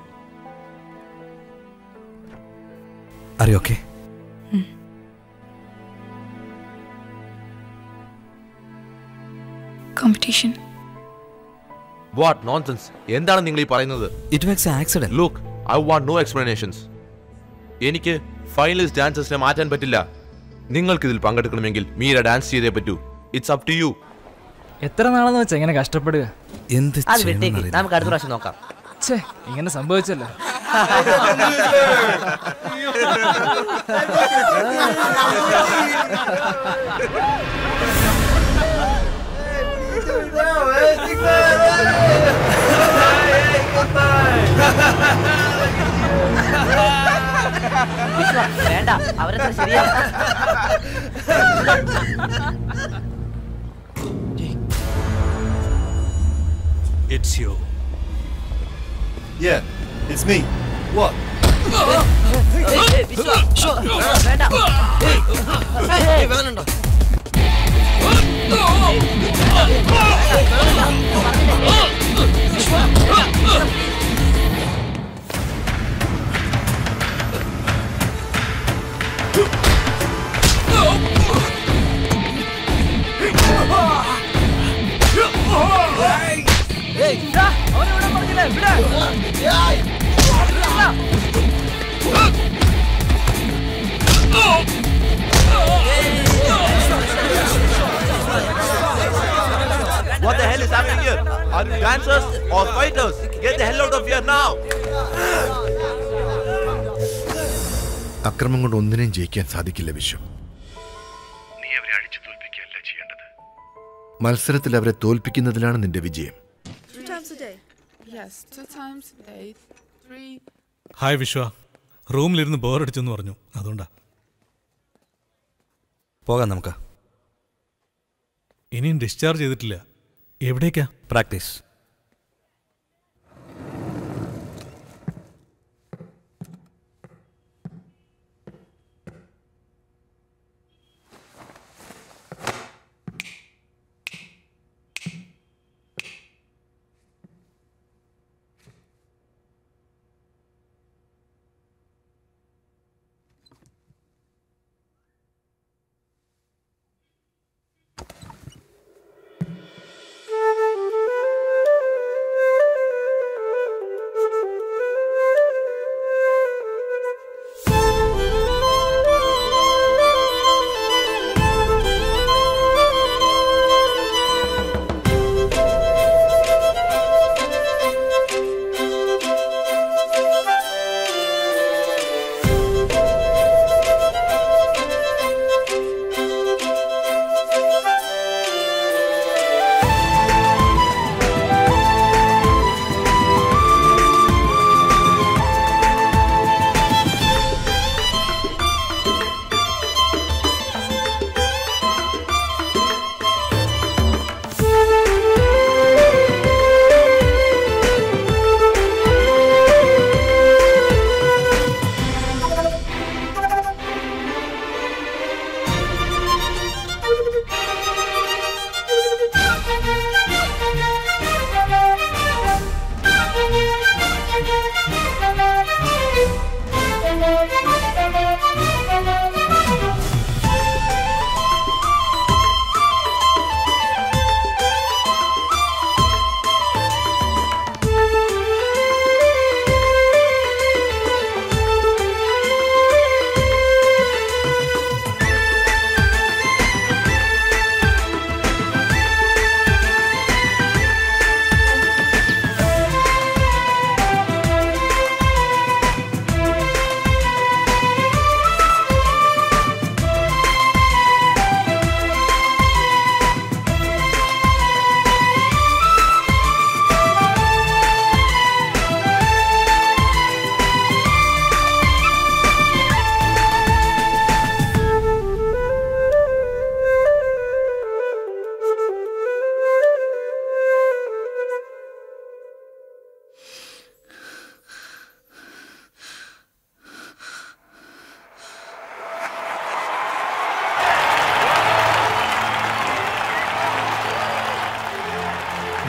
അറിയോ ഓക്കെ Competition. What nonsense? എന്താണ് നിങ്ങൾ ഈ പറയുന്നത് it makes accident look I want no explanations എനിക്ക് ഫൈനലിസ്റ്റ് ഡാൻസേഴ്സിനെ മാറ്റാൻ പറ്റില്ല നിങ്ങൾക്ക് ഇതിൽ പങ്കെടുക്കണമെങ്കിൽ മീര ഡാൻസ് ചെയ്തേ പറ്റൂ ഇറ്റ്സ് അപ് ടു യു എത്ര നാളെന്ന് വെച്ചാ ഇങ്ങനെ കഷ്ടപ്പെടുക എന്ത് അത് വിട്ടേക്ക് നമുക്ക് അടുത്ത പ്രാവശ്യം നോക്കാം ഛേ ഇങ്ങനെ സംഭവിച്ചല്ലോ വിശ്വ വേണ്ട അവരത്ര ശരിയാ It's you. Yeah, it's me. What? What the hell is happening here? Are you dancers or fighters? Get the hell out of here now! അക്രമം കൊണ്ട് ഒന്നിനെയും ജയിക്കാൻ സാധിക്കില്ല വിശ്വം നീ അവരെ അടിച്ചു തോൽപ്പിക്കുകയല്ല ചെയ്യേണ്ടത് മത്സരത്തിൽ അവരെ തോൽപ്പിക്കുന്നതിലാണ് നിന്റെ വിജയം Three times a day. Yes, two times a day. Three. Hi Vishwa റൂമിലിരുന്ന് ബോറടിച്ചെന്ന് പറഞ്ഞു അതുകൊണ്ടാ പോകാം നമുക്ക് ഇനിയും ഡിസ്ചാർജ് ചെയ്തിട്ടില്ല എവിടേക്കാ practice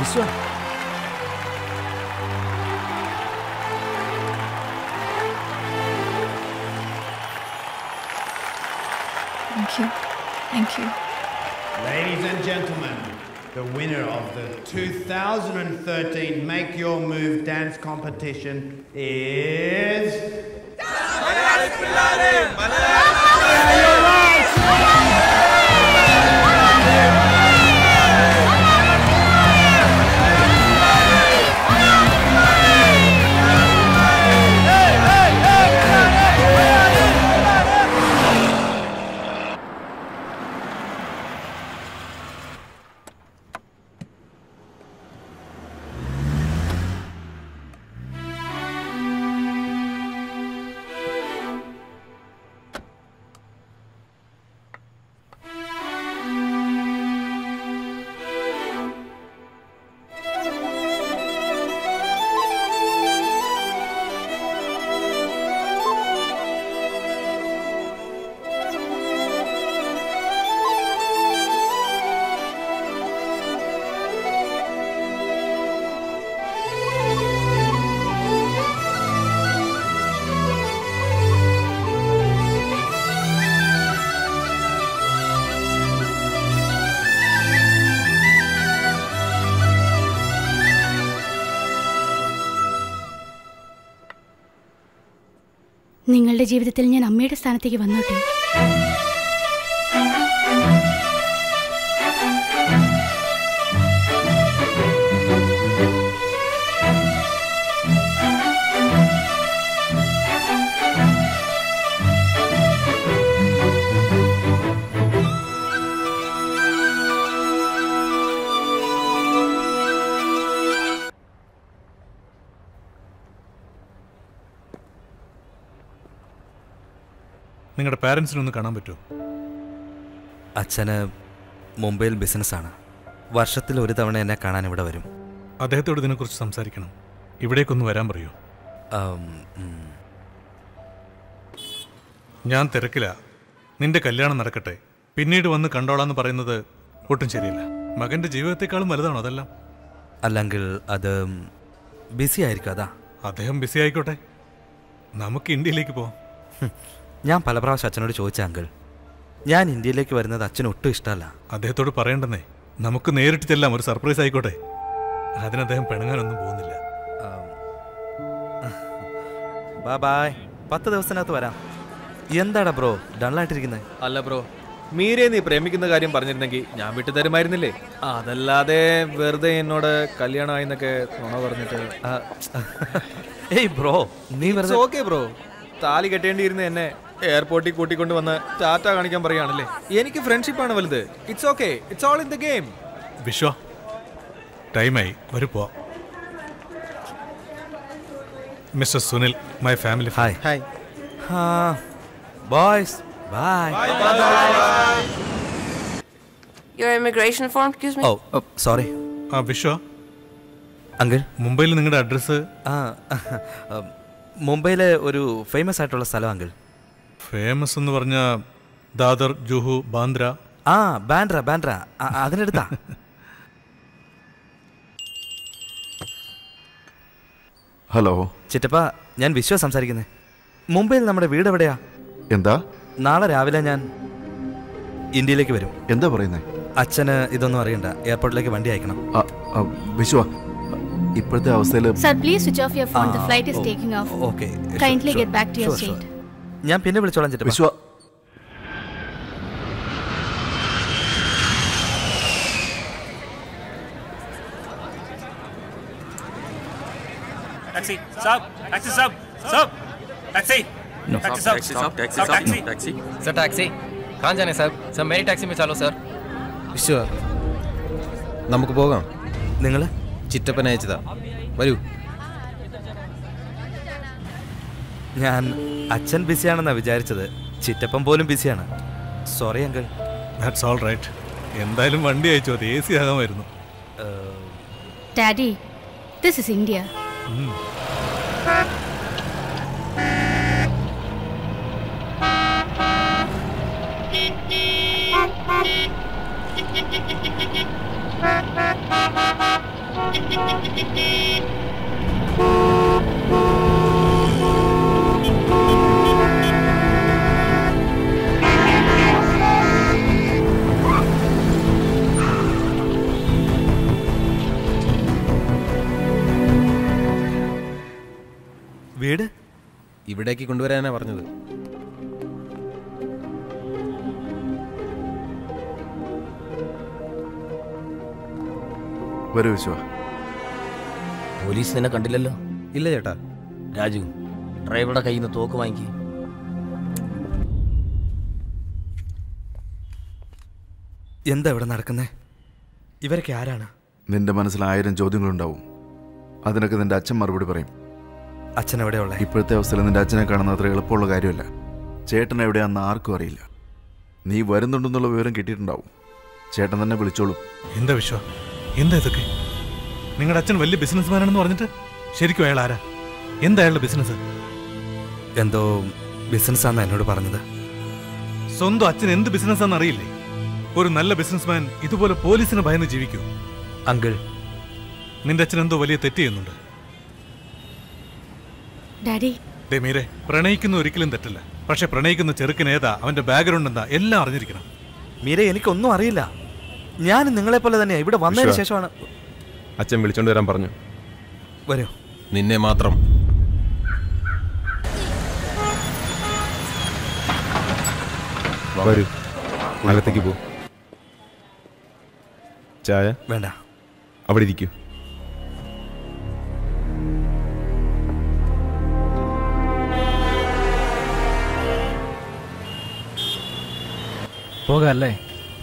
Vishwa Thank you. Thank you. Ladies and gentlemen, the winner of the 2013 Make Your Move dance competition is. നിങ്ങളുടെ ജീവിതത്തിൽ ഞാൻ അമ്മയുടെ സ്ഥാനത്തേക്ക് വന്നോട്ടെ നിങ്ങളുടെ പാരൻസിനെ ഒന്ന് കാണാൻ പറ്റുമോ അച്ഛന് മുംബൈയിൽ ബിസിനസ്സാണ് വർഷത്തിൽ ഒരു തവണ എന്നെ കാണാൻ ഇവിടെ വരും അദ്ദേഹത്തോട് ഇതിനെക്കുറിച്ച് സംസാരിക്കണം ഇവിടേക്കൊന്ന് വരാൻ പറയൂ ആം, ഉം. ഞാൻ തിരക്കില്ല നിന്റെ കല്യാണം നടക്കട്ടെ പിന്നീട് വന്ന് കണ്ടോളാന്ന് പറയുന്നത് ഒട്ടും ശരിയല്ല മകന്റെ ജീവിതത്തെക്കാളും വലുതാണോ അതെല്ലാം അല്ലെങ്കിൽ അത് ബിസി ആയിരിക്കും അതാ അദ്ദേഹം ബിസി ആയിക്കോട്ടെ നമുക്ക് ഇന്ത്യയിലേക്ക് പോവാം ഞാൻ പല പ്രാവശ്യം അച്ഛനോട് ചോദിച്ച അങ്കിൾ ഞാൻ ഇന്ത്യയിലേക്ക് വരുന്നത് അച്ഛന് ഒട്ടും ഇഷ്ടമല്ല അദ്ദേഹത്തോട് പറയണ്ടെന്നേ നമുക്ക് നേരിട്ട് ചെല്ലാം ഒരു സർപ്രൈസ് ആയിക്കോട്ടെ അതിന് അദ്ദേഹം പിണങ്ങാനൊന്നും പോകുന്നില്ല ബാ ബായ് പത്ത് ദിവസത്തിനകത്ത് വരാം എന്താടാ ബ്രോ ഡള്ളായിട്ടിരിക്കുന്നത് അല്ല ബ്രോ മീരെ നീ പ്രേമിക്കുന്ന കാര്യം പറഞ്ഞിരുന്നെങ്കിൽ ഞാൻ വിട്ടു തരുമായിരുന്നില്ലേ അതല്ലാതെ വെറുതെ എന്നോട് കല്യാണമായി എന്നൊക്കെ നുണ പറഞ്ഞിട്ട് ഏയ് ബ്രോ നീ വെറുതെ ഓക്കെ ബ്രോ താലി കെട്ടേണ്ടിയിരുന്ന എന്നെ എയർപോർട്ടിൽ കൂട്ടിക്കൊണ്ട് വന്ന് ടാറ്റ കാണിക്കാൻ പറയുകയാണല്ലേ എനിക്ക് ഫ്രണ്ട്ഷിപ്പ് ആണ് വലുത് it's okay it's all in the game Vishwa ടൈമായി വരു പോവാം mister Sunil my family hi hi boys bye Your immigration form, excuse me? ഓ സോറി ആ വിശ്വ അങ്കിൾ മുംബൈയിൽ നിങ്ങളുടെ അഡ്രസ്സ് ആ മുംബൈയിലെ ഒരു ഫേമസ് ആയിട്ടുള്ള സ്ഥലം അങ്കിൾ ഫേമസ് എന്ന് പറഞ്ഞ ദാദർ ജുഹു ബാന്ദ്ര ആ ബാൻഡ്ര ബാൻഡ്ര ആ, അതിനടുത്താ ഹലോ ചിറ്റപ്പ ഞാൻ വിശ്വ സംസാരിക്കുന്നത് മുംബൈയിൽ നമ്മുടെ വീട് എവിടെയാ എന്താ നാളെ രാവിലെ ഞാൻ ഇന്ത്യയിലേക്ക് വരും എന്താ പറയുന്നേ അച്ഛന് ഇതൊന്നും അറിയണ്ട എയർപോർട്ടിലേക്ക് വണ്ടി അയക്കണം വിശ്വ ഇപ്പോഴത്തെ അവസ്ഥയിൽ Sir, please switch off your phone. The Ah, flight is oh, taking off. okay. Sure, Kindly sure. get back to your Sure, sure. seat. ഞാൻ പിന്നെ വിളിച്ചോളാം ചിറ്റപ്പ വിശ്വ टैक्सी साहब टैक्सी साहब साहब टैक्सी No. टैक्सी साहब, साहब टैक्सी साहब, टैक्सी साहब, टैक्सी। सर टैक्सी कहाँ जाने साहब सर मेरी टैक्सी में चलो सर വിശ്വ നമുക്ക് പോകാം നിങ്ങൾ ചിറ്റപ്പൻ അയച്ചതാ വരൂ ഞാൻ അച്ഛൻ ബിസിയാണെന്നാ വിചാരിച്ചത് ചിറ്റപ്പൻ പോലും ബിസിയാണ് sorry uncle that's all right എന്തായാലും വണ്ടി അയച്ചു അത് എ സി ആകാമായിരുന്നു Daddy, this is India. വീട് ഇവിടേക്ക് കൊണ്ടുവരാനാ പറഞ്ഞത് വരൂ വിശ്വ പോലീസ് നിന്നെ കണ്ടില്ലല്ലോ ഇല്ല ചേട്ടാ രാജു ഡ്രൈവറുടെ കയ്യിൽ നിന്ന് തോക്ക് വാങ്ങിക്കി എന്താ ഇവിടെ നടക്കുന്നേ ഇവരൊക്കെ ആരാണ് നിന്റെ മനസ്സിൽ ആയിരം ചോദ്യങ്ങളുണ്ടാവും അതിനൊക്കെ നിന്റെ അച്ഛൻ മറുപടി പറയും അച്ഛൻ എവിടെയുള്ള ഇപ്പോഴത്തെ അവസ്ഥയിൽ നിന്റെ അച്ഛനെ കാണുന്ന അത്ര എളുപ്പമുള്ള കാര്യമല്ല ചേട്ടൻ എവിടെയാണെന്ന് ആർക്കും അറിയില്ല നീ വരുന്നുണ്ടെന്നുള്ള വിവരം കിട്ടിയിട്ടുണ്ടാവും ചേട്ടൻ തന്നെ വിളിച്ചോളും എന്താ വിശ്വ എന്താ ഇതൊക്കെ നിങ്ങളുടെ അച്ഛൻ വലിയ ബിസിനസ്മാനാണെന്ന് പറഞ്ഞിട്ട് ശരിക്കും അയാൾ ആരാ എന്താ അയാളുടെ ബിസിനസ് എന്തോ ബിസിനസ്സാന്ന് എന്നോട് പറഞ്ഞത് സ്വന്തം അച്ഛൻ എന്ത് ബിസിനസ്സാന്ന് അറിയില്ലേ ഒരു നല്ല ബിസിനസ്മാൻ ഇതുപോലെ പോലീസിന് ഭയന്ന് ജീവിക്കൂ അങ്കിൾ നിന്റെ അച്ഛൻ എന്തോ വലിയ തെറ്റ് ചെയ്യുന്നുണ്ട് ഡാഡി ദേ മീരെ പ്രണയിക്കുന്ന ഒരിക്കലും തെറ്റല്ല പക്ഷെ പ്രണയിക്കുന്ന ചെറുക്കൻ ഏതാ അവന്റെ ബാക്ക്ഗ്രൗണ്ട് എന്താ എല്ലാം അറിഞ്ഞിരിക്കണം മീര എനിക്കൊന്നും അറിയില്ല ഞാൻ നിങ്ങളെ പോലെ തന്നെയാ ഇവിടെ വന്നതിന് വിശ്വ. ശേഷമാണ് അച്ഛൻ വിളിച്ചോണ്ട് വരാൻ പറഞ്ഞു വരൂ നിന്നെ മാത്രം വരൂ അകത്തേക്ക് പോ ചായ വേണ്ട അവിടെ ഇരിക്കൂ പോകാല്ലേ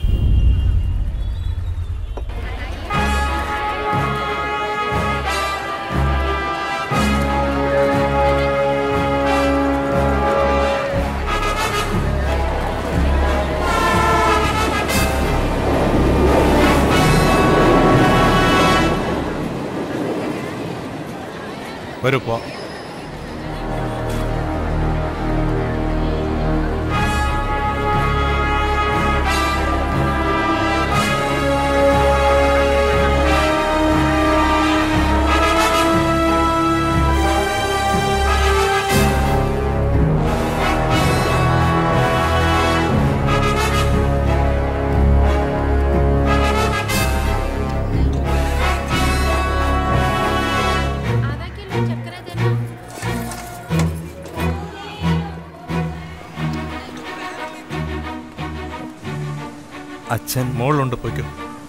വരൂ പോ അച്ഛൻ മോളിലുണ്ട് പോയിക്കോ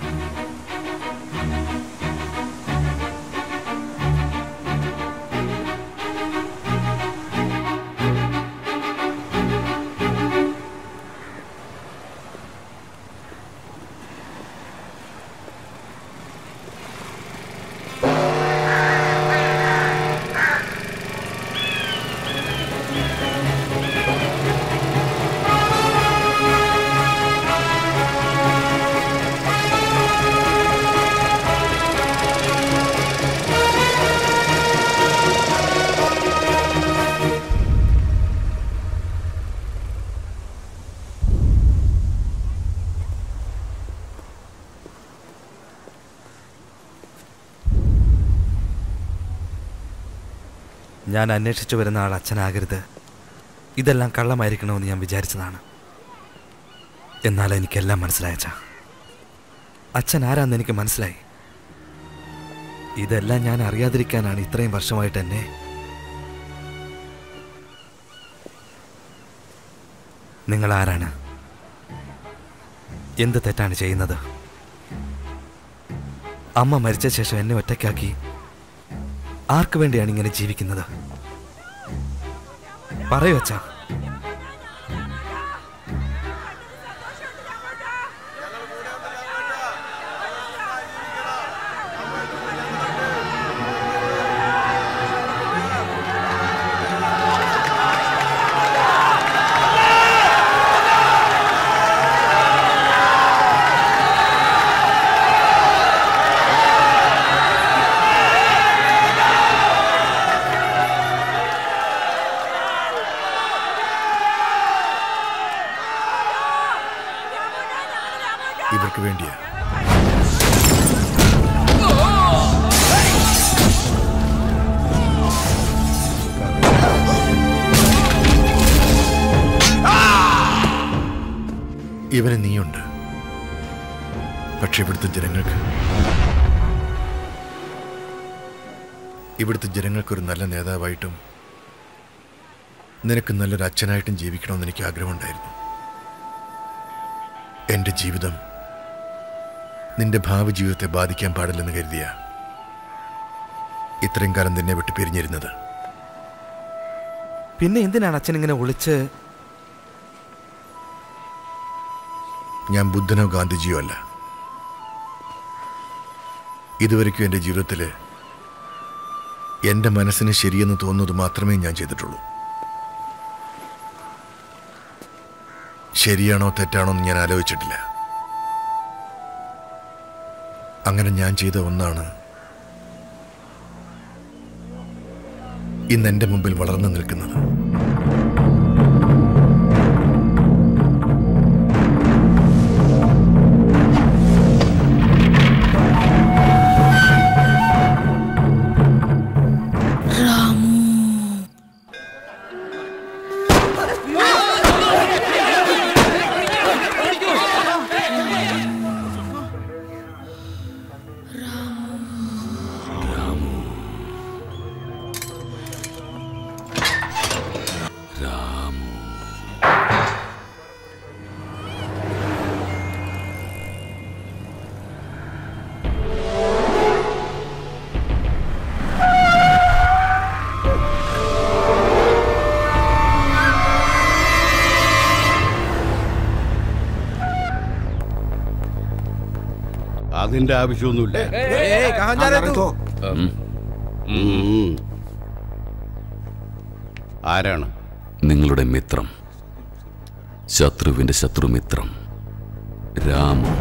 ഞാൻ അന്വേഷിച്ചു വരുന്ന ആൾ അച്ഛനാകരുത് ഇതെല്ലാം കള്ളമായിരിക്കണമെന്ന് ഞാൻ വിചാരിച്ചതാണ് എന്നാൽ എനിക്കെല്ലാം മനസ്സിലായച്ച അച്ഛൻ ആരാന്ന് എനിക്ക് മനസ്സിലായി ഇതെല്ലാം ഞാൻ അറിയാതിരിക്കാനാണ് ഇത്രയും വർഷമായിട്ട് എന്നെ നിങ്ങൾ ആരാണ് എന്ത് തെറ്റാണ് ചെയ്യുന്നത് അമ്മ മരിച്ച ശേഷം എന്നെ ഒറ്റയ്ക്കാക്കി ആർക്കു വേണ്ടിയാണ് ഇങ്ങനെ ജീവിക്കുന്നത് പറയൂ അച്ഛാ ജീവന് നീയുണ്ട് പക്ഷെ ഇവിടുത്തെ ജനങ്ങൾക്ക് ഇവിടുത്തെ ജനങ്ങൾക്കൊരു നല്ല നേതാവായിട്ടും നിനക്ക് നല്ലൊരു അച്ഛനായിട്ടും ജീവിക്കണമെന്ന് എനിക്ക് ആഗ്രഹമുണ്ടായിരുന്നു എൻ്റെ ജീവിതം നിന്റെ ഭാവി ജീവിതത്തെ ബാധിക്കാൻ പാടില്ലെന്ന് കരുതിയ ഇത്രയും കാലം നിന്നെ വിട്ട് പിരിഞ്ഞിരുന്നത് പിന്നെ എന്തിനാണ് അച്ഛൻ ഇങ്ങനെ ഒളിച്ച് ഞാൻ ബുദ്ധനോ ഗാന്ധിജിയോ അല്ല ഇതുവരെയ്ക്കും എൻ്റെ ജീവിതത്തിൽ എൻ്റെ മനസ്സിന് ശരിയെന്ന് തോന്നുന്നത് മാത്രമേ ഞാൻ ചെയ്തിട്ടുള്ളൂ ശരിയാണോ തെറ്റാണോ എന്ന് ഞാൻ ആലോചിച്ചിട്ടില്ല അങ്ങനെ ഞാൻ ചെയ്ത ഒന്നാണ് ഇന്ന് എൻ്റെ മുമ്പിൽ വളർന്നു നിൽക്കുന്നത് അതിന്റെ ആവശ്യമൊന്നുമില്ല ഏയ്, കഹാൻ ജാ രहे तू? ഉം. ഉം. ആരാണ് നിങ്ങളുടെ മിത്രം ശത്രുവിന്റെ ശത്രുമിത്രം രാമു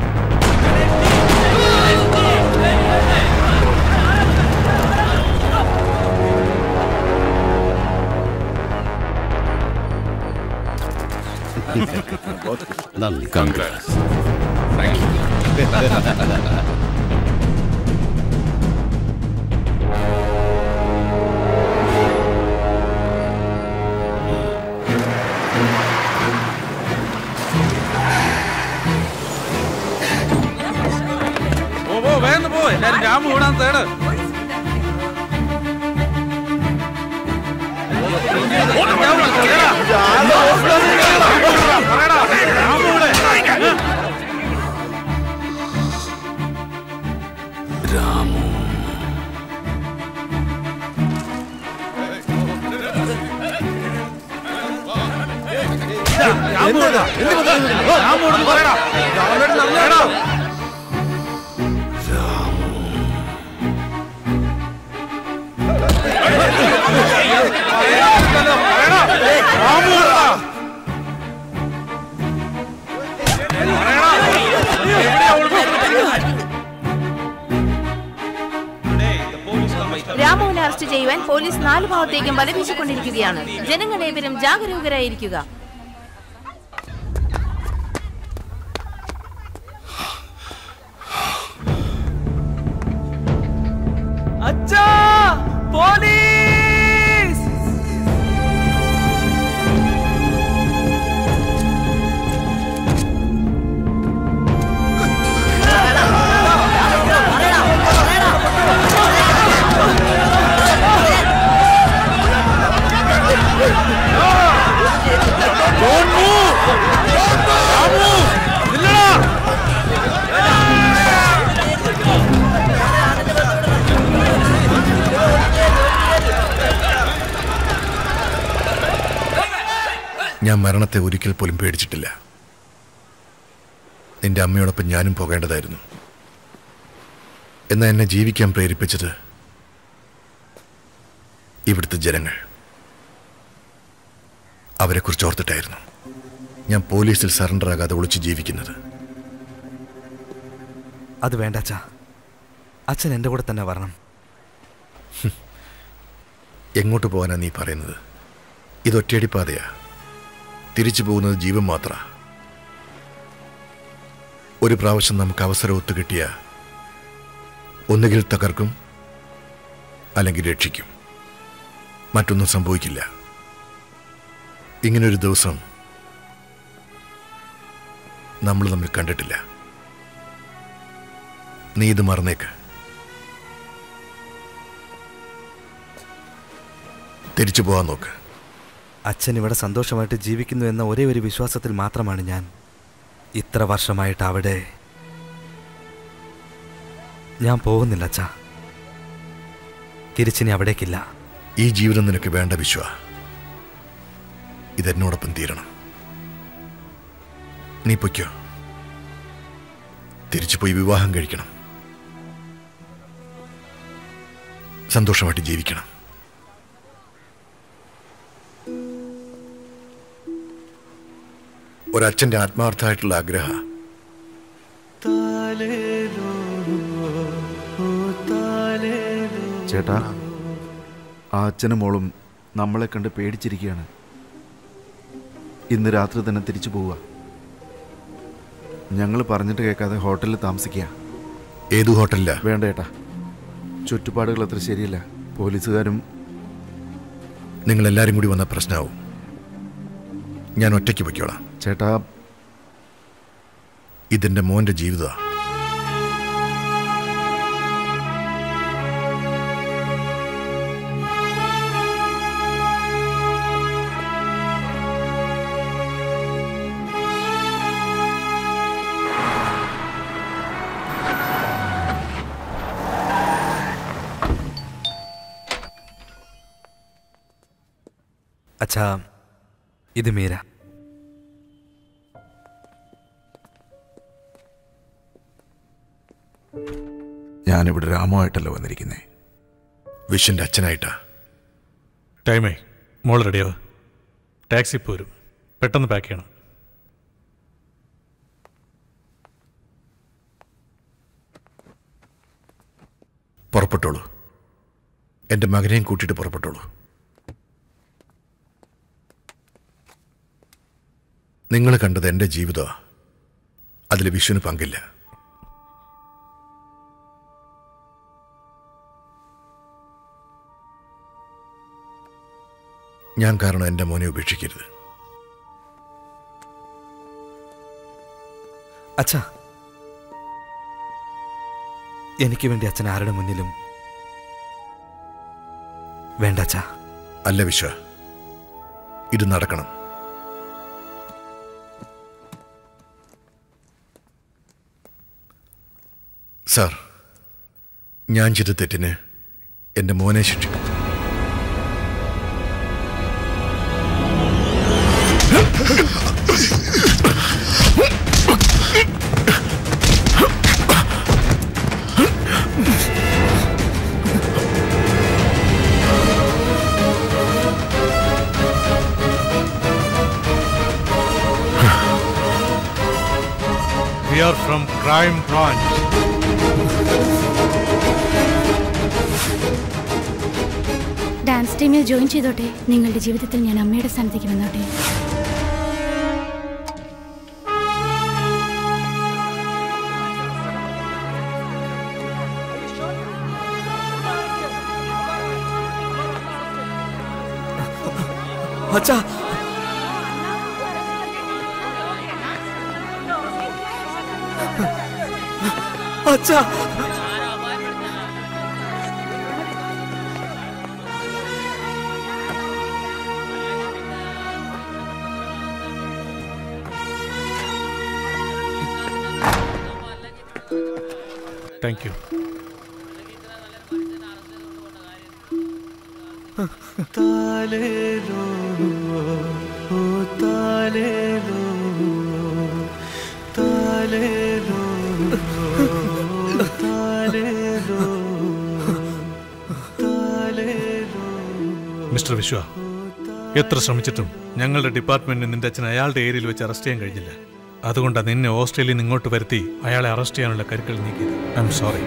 നന്ദി കൺഗ്രാസ് പോ പോ വേഗം പോ എല്ലാരും രാമു വിടാൻ തേട് രാമു രാമുവിനെ അറസ്റ്റ് ചെയ്യുവാൻ പോലീസ് നാല് ഭാഗത്തേക്കും വലവീശിക്കൊണ്ടിരിക്കുകയാണ് ജനങ്ങളേവരും ജാഗരൂകരായിരിക്കുക അച്ഛാ പോലീസ് ഞാൻ മരണത്തെ ഒരിക്കൽ പോലും പേടിച്ചിട്ടില്ല നിന്റെ അമ്മയോടൊപ്പം ഞാനും പോകേണ്ടതായിരുന്നു എന്നാൽ എന്നെ ജീവിക്കാൻ പ്രേരിപ്പിച്ചത് ഇവിടുത്തെ ജനങ്ങൾ അവരെക്കുറിച്ച് ഓർത്തിട്ടായിരുന്നു ഞാൻ പോലീസിൽ സറണ്ടർ ആകാതെ ഒളിച്ച് ജീവിക്കുന്നത് അത് വേണ്ട അച്ഛാ അച്ഛൻ എൻ്റെ കൂടെ തന്നെ വരണം എങ്ങോട്ട് പോകാനാ നീ പറയുന്നത് ഇതൊറ്റയടി പാതയാ തിരിച്ചു പോകുന്നത് ജീവൻ മാത്ര ഒരു പ്രാവശ്യം നമുക്ക് അവസരം ഒത്തു കിട്ടിയ ഒന്നുകിൽ തകർക്കും അല്ലെങ്കിൽ രക്ഷിക്കും മറ്റൊന്നും സംഭവിക്കില്ല ഇങ്ങനൊരു ദിവസം നമ്മൾ തമ്മിൽ കണ്ടിട്ടില്ല നീ ഇത് മറന്നേക്ക് തിരിച്ചു പോവാൻ നോക്ക് അച്ഛൻ ഇവിടെ സന്തോഷമായിട്ട് ജീവിക്കുന്നു എന്ന ഒരേ ഒരു വിശ്വാസത്തിൽ മാത്രമാണ് ഞാൻ ഇത്ര വർഷമായിട്ട് അവിടെ ഞാൻ പോകുന്നില്ല അച്ഛാ തിരിച്ചിനി അവിടേക്കില്ല ഈ ജീവിതം നിനക്ക് വേണ്ട വിശ്വ ഇതെന്നോടൊപ്പം തീരണം നീ പൊയ്ക്കോ തിരിച്ചു പോയി വിവാഹം കഴിക്കണം സന്തോഷമായിട്ട് ജീവിക്കണം ഒരച്ഛന്റെ ആത്മാർത്ഥമായിട്ടുള്ള ആഗ്രഹ ചേട്ടാ ആ അച്ഛനും മോളും നമ്മളെ കണ്ട് പേടിച്ചിരിക്കുകയാണ് ഇന്ന് രാത്രി തന്നെ തിരിച്ചു പോവുക ഞങ്ങൾ പറഞ്ഞിട്ട് കേൾക്കാതെ ഹോട്ടലിൽ താമസിക്കുക ഏതു ഹോട്ടലിലാ വേണ്ട ഏട്ടാ ചുറ്റുപാടുകൾ അത്ര ശരിയല്ല പോലീസുകാരും നിങ്ങൾ എല്ലാരും കൂടി വന്ന പ്രശ്നമാവും ഞാൻ ഒറ്റയ്ക്ക് പൊയ്ക്കോളാം ചേട്ടാ ഇതെന്റെ മോന്റെ ജീവിതമാണ് അച്ഛാ ഇത് മീര ഞാനിവിടെ രാമമായിട്ടല്ല വന്നിരിക്കുന്നേ വിഷന്റെ അച്ഛനായിട്ടാ ടൈമേ മോൾ റെഡിയാവ് ടാക്സി പോരും പെട്ടെന്ന് പാക്ക് ചെയ്യണം പുറപ്പെട്ടോളൂ എന്റെ മകനെയും കൂട്ടിയിട്ട് പുറപ്പെട്ടോളൂ നിങ്ങൾ കണ്ടത് എന്റെ ജീവിതമാണ് അതിൽ വിഷുവിന് പങ്കില്ല ഞാൻ കാരണം എന്റെ മോനെ ഉപേക്ഷിക്കരുത് അച്ഛാ എനിക്ക് വേണ്ടി അച്ഛൻ ആരുടെ മുന്നിലും വേണ്ട അച്ഛാ അല്ല വിശ്വ ഇത് നടക്കണം സാർ ഞാൻ ചെയ്ത തെറ്റിന് എന്റെ മോനെ ശിക്ഷിക്കും We are from Crime Branch. Dance ടീമിൽ ജോയിൻ ചെയ്തോട്ടെ നിങ്ങളുടെ ജീവിതത്തിൽ ഞാൻ അമ്മയുടെ സ്ഥാനത്തേക്ക് വന്നോട്ടെ അച്ഛാ അച്ഛാ താങ്ക് യു താലേലോ ഓ താലേലോ താലേലോ താലേലോ താലേലോ മിസ്റ്റർ വിശ്വ എത്ര ശ്രമിച്ചിട്ടും ഞങ്ങളുടെ ഡിപ്പാർട്ട്മെന്റിന് നിന്റെ അച്ഛൻ അയാളുടെ ഏരിയയിൽ വെച്ച് അറസ്റ്റ് ചെയ്യാൻ കഴിഞ്ഞില്ല അതുകൊണ്ടാണ് നിന്നെ ഓസ്ട്രേലിയയിൽ നിന്ന് ഇങ്ങോട്ട് വരുത്തി അയാളെ അറസ്റ്റ് ചെയ്യാനുള്ള കരുക്കൾ നീക്കിയത് ഐ എം സോറി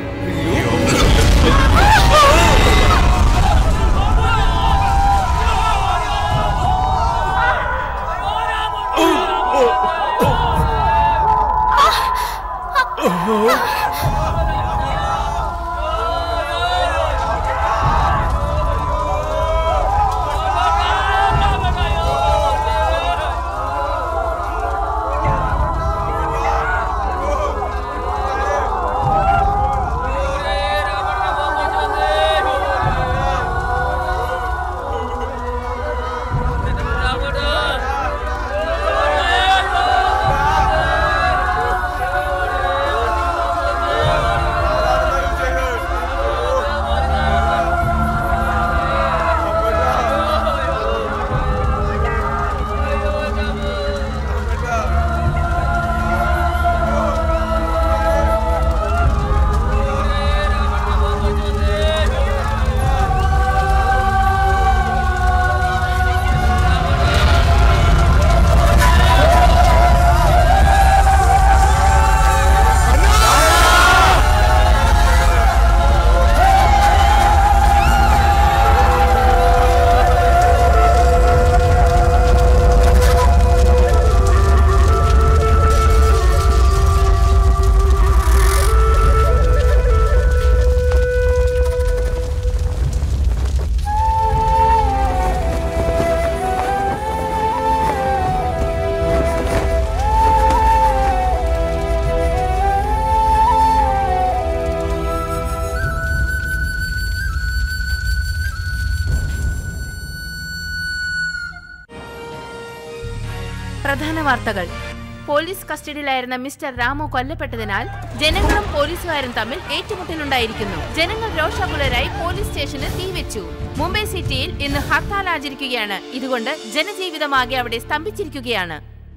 പ്രധാന വാർത്തകൾ പോലീസ് കസ്റ്റഡിയിലായിരുന്ന മിസ്റ്റർ രാമു കൊല്ലപ്പെട്ടതിനാൽ ജനങ്ങളും പോലീസുകാരും തമ്മിൽ ഏറ്റുമുട്ടലുണ്ടായിരിക്കുന്നു ജനങ്ങൾ രോഷാകുലരായി പോലീസ് സ്റ്റേഷന് തീവെച്ചു മുംബൈ സിറ്റിയിൽ ഇന്ന് ഹർത്താൽ ആചരിക്കുകയാണ് ഇതുകൊണ്ട് ജനജീവിതമാകെ അവിടെ സ്തംഭിച്ചിരിക്കുകയാണ്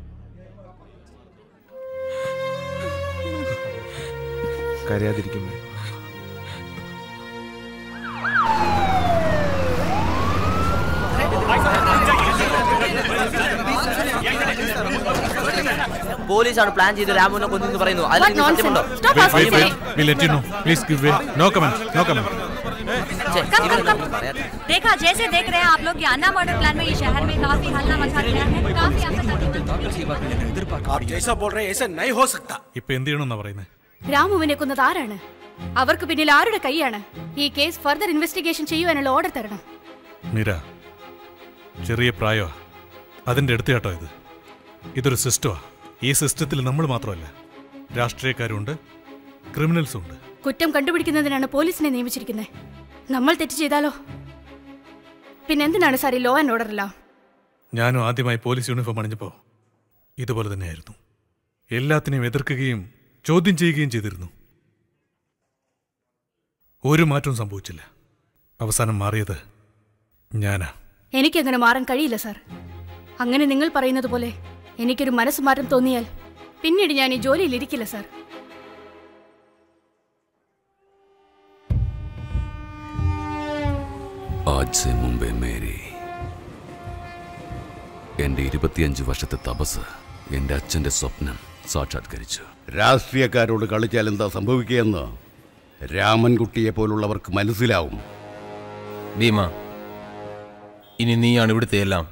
കരയാതിരിക്കുമേ പോലീസാണ് പ്ലാൻ ചെയ്ത് രാമുവിനെ കൊന്നെന്ന് പറയുന്നു അതിൽ What നിങ്ങൾക്ക് nonsense. സത്യമുണ്ടോ Stop Wait, asking wait, me. wait. We'll let you know. Please give way. No comment. No comment. कम कम कम देखा जैसे देख रहे हैं आप लोग ये अन्ना मर्डर प्लान में ये शहर में काफी हल्ला मचा दिया है काफी आप जैसा बोल रहे हैं ऐसा नहीं हो सकता ഇപ്പൊ എന്ത് ചെയ്യണമെന്നാ പറയുന്നത് രാമുവിനെ കൊന്നത് ആരാണ് അവർക്ക് പിന്നിൽ ആരുടെ കൈയാണ് ഈ കേസ് ഫർദർ ഇൻവെസ്റ്റിഗേഷൻ ചെയ്യുവാനുള്ള ഓർഡർ തരണം മീര ചെറിയ പ്രായമാ അതിന്റെ അടുത്ത് കേട്ടോ ഇത് ഇതൊരു സിസ്റ്റമാ ഈ സിസ്റ്റത്തിൽ നമ്മൾ മാത്രമല്ല രാഷ്ട്രീയക്കാരുണ്ട് ക്രിമിനൽസും ഉണ്ട് കുറ്റം കണ്ടുപിടിക്കുന്നതിനാണ് പോലീസിനെ നിയമിച്ചിരിക്കുന്നത് നമ്മൾ തെറ്റ് ചെയ്താലോ പിന്നെ എന്തിനാണ് സാർ ഈ ലോ ആൻഡ് ഓർഡർ എല്ലാം ഞാനും ആദ്യമായി പോലീസ് യൂണിഫോം അണിഞ്ഞപ്പോൾ ഇതുപോലെ തന്നെയായിരുന്നു എല്ലാത്തിനെയും എതിർക്കുകയും ചോദ്യം ചെയ്യുകയും ചെയ്തിരുന്നു ഒരു മാറ്റവും സംഭവിച്ചില്ല അവസാനം മാറിയത് ഞാനാ എനിക്കങ്ങനെ മാറാൻ കഴിയില്ല സാർ അങ്ങനെ നിങ്ങൾ പറയുന്നത് പോലെ എനിക്കൊരു മനസ്സ് മാറ്റം തോന്നിയാൽ പിന്നീട് ഞാൻ ഈ ജോലിയിൽ ഇരിക്കില്ല സാർ ആജ് സെ മുമ്പേ മേരി എന്റെ ഇരുപത്തിയഞ്ച് വർഷത്തെ തപസ് എന്റെ അച്ഛന്റെ സ്വപ്നം സാക്ഷാത്കരിച്ചു രാഷ്ട്രീയക്കാരോട് കളിച്ചാൽ എന്താ സംഭവിക്കുകയെന്ന് രാമൻകുട്ടിയെ പോലുള്ളവർക്ക് മനസ്സിലാവും ഭീമ ഇനി നീയാണ് ഇവിടുത്തെ എല്ലാം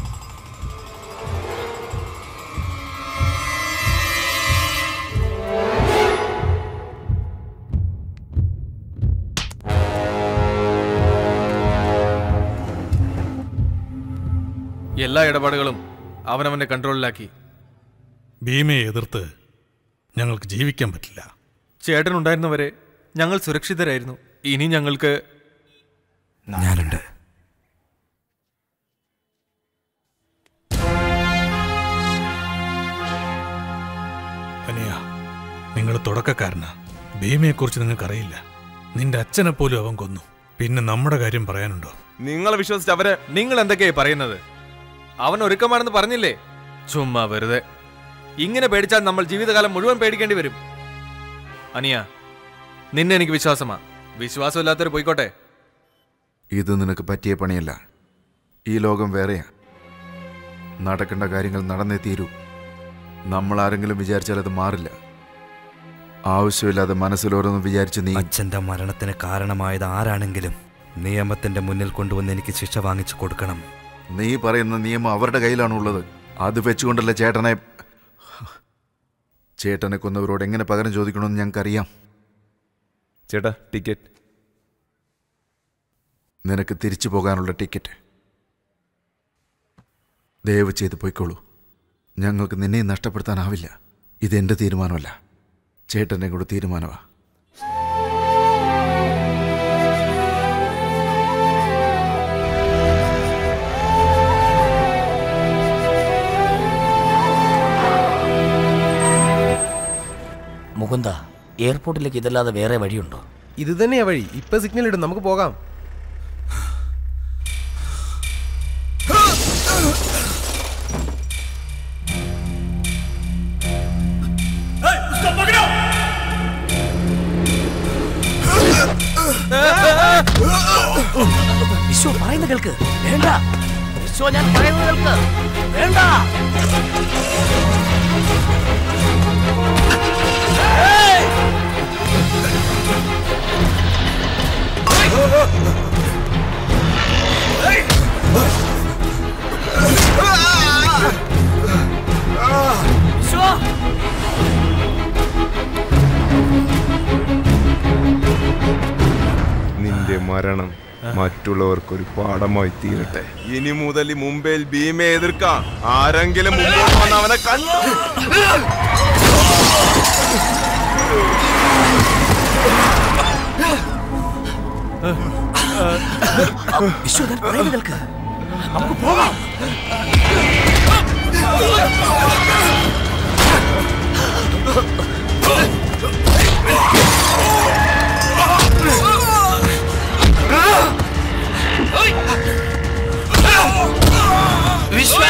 എല്ലാ ഇടപാടുകളും അവനവന്റെ കൺട്രോളിലാക്കി ഭീമയെ എതിർത്ത് ഞങ്ങൾക്ക് ജീവിക്കാൻ പറ്റില്ല ചേട്ടൻ ഉണ്ടായിരുന്നവരെ ഞങ്ങൾ സുരക്ഷിതരായിരുന്നു ഇനി ഞങ്ങൾക്ക് ഞാനുണ്ട് അനിയ നിങ്ങൾ തുടക്കക്കാരനാ ഭീമയെക്കുറിച്ച് നിങ്ങൾക്കറിയില്ല നിന്റെ അച്ഛനെ പോലും അവൻ കൊന്നു പിന്നെ നമ്മുടെ കാര്യം പറയാനുണ്ടോ നിങ്ങളെ വിശ്വസിച്ച് അവരെ നിങ്ങൾ എന്തൊക്കെയായി പറയുന്നത് അവൻ ഒരുക്കമാണെന്ന് പറഞ്ഞില്ലേ ചുമ്മാ വെറുതെ ഇങ്ങനെ പേടിച്ചാൽ നമ്മൾ ജീവിതകാലം മുഴുവൻ പേടിക്കേണ്ടി വരും അനിയ നിന്നെ എനിക്ക് വിശ്വാസമാ വിശ്വാസമില്ലാത്തവർ പോയിക്കോട്ടെ ഇത് നിനക്ക് പറ്റിയ പണിയല്ല ഈ ലോകം വേറെയാ നടക്കേണ്ട കാര്യങ്ങൾ നടന്നേ തീരൂ നമ്മൾ ആരെങ്കിലും വിചാരിച്ചാൽ അത് മാറില്ല ആവശ്യമില്ലാതെ മനസ്സിലോരോന്നും വിചാരിച്ച് നീ അച്ഛന്റെ മരണത്തിന് കാരണമായത് ആരാണെങ്കിലും നിയമത്തിന്റെ മുന്നിൽ കൊണ്ടുവന്ന് എനിക്ക് ശിക്ഷ വാങ്ങിച്ചു കൊടുക്കണം നീ പറയുന്ന നിയമം അവരുടെ കയ്യിലാണുള്ളത് അത് വെച്ചുകൊണ്ടല്ല ചേട്ടനെ ചേട്ടനെ കൊന്നവരോട് എങ്ങനെ പകരം ചോദിക്കണമെന്ന് ഞങ്ങൾക്കറിയാം ചേട്ടാ ടിക്കറ്റ് നിനക്ക് തിരിച്ചു പോകാനുള്ള ടിക്കറ്റ് ദയവ് ചെയ്ത് പോയിക്കോളൂ ഞങ്ങൾക്ക് നിന്നെ നഷ്ടപ്പെടുത്താനാവില്ല ഇതെന്റെ തീരുമാനമല്ല ചേട്ടൻ്റെ കൂടെ തീരുമാനമാ മുകുന്ദ എയർപോർട്ടിലേക്ക് ഇതല്ലാതെ വേറെ വഴിയുണ്ടോ ഇത് തന്നെയാ വഴി ഇപ്പൊ സിഗ്നൽ ഇടും നമുക്ക് പോകാം വിശ്വ പറയുന്ന കേൾക്ക് വേണ്ട വിശ്വ ഞാൻ പറയുന്നത് കേൾക്ക് വേണ്ട വിശ്വ നിന്റെ മരണം മറ്റുള്ളവർക്കൊരു പാഠമായി തീരട്ടെ ഇനി മുതൽ ഈ മുംബൈയിൽ ഭീമയെ എതിർക്കാം ആരെങ്കിലും മുമ്പോട്ട് വന്ന് അവനെ കണ്ടു വിശ്വ ഞാൻ പറയുന്നത് കേൾക്ക് നമുക്ക് പോകാം വിശ്വ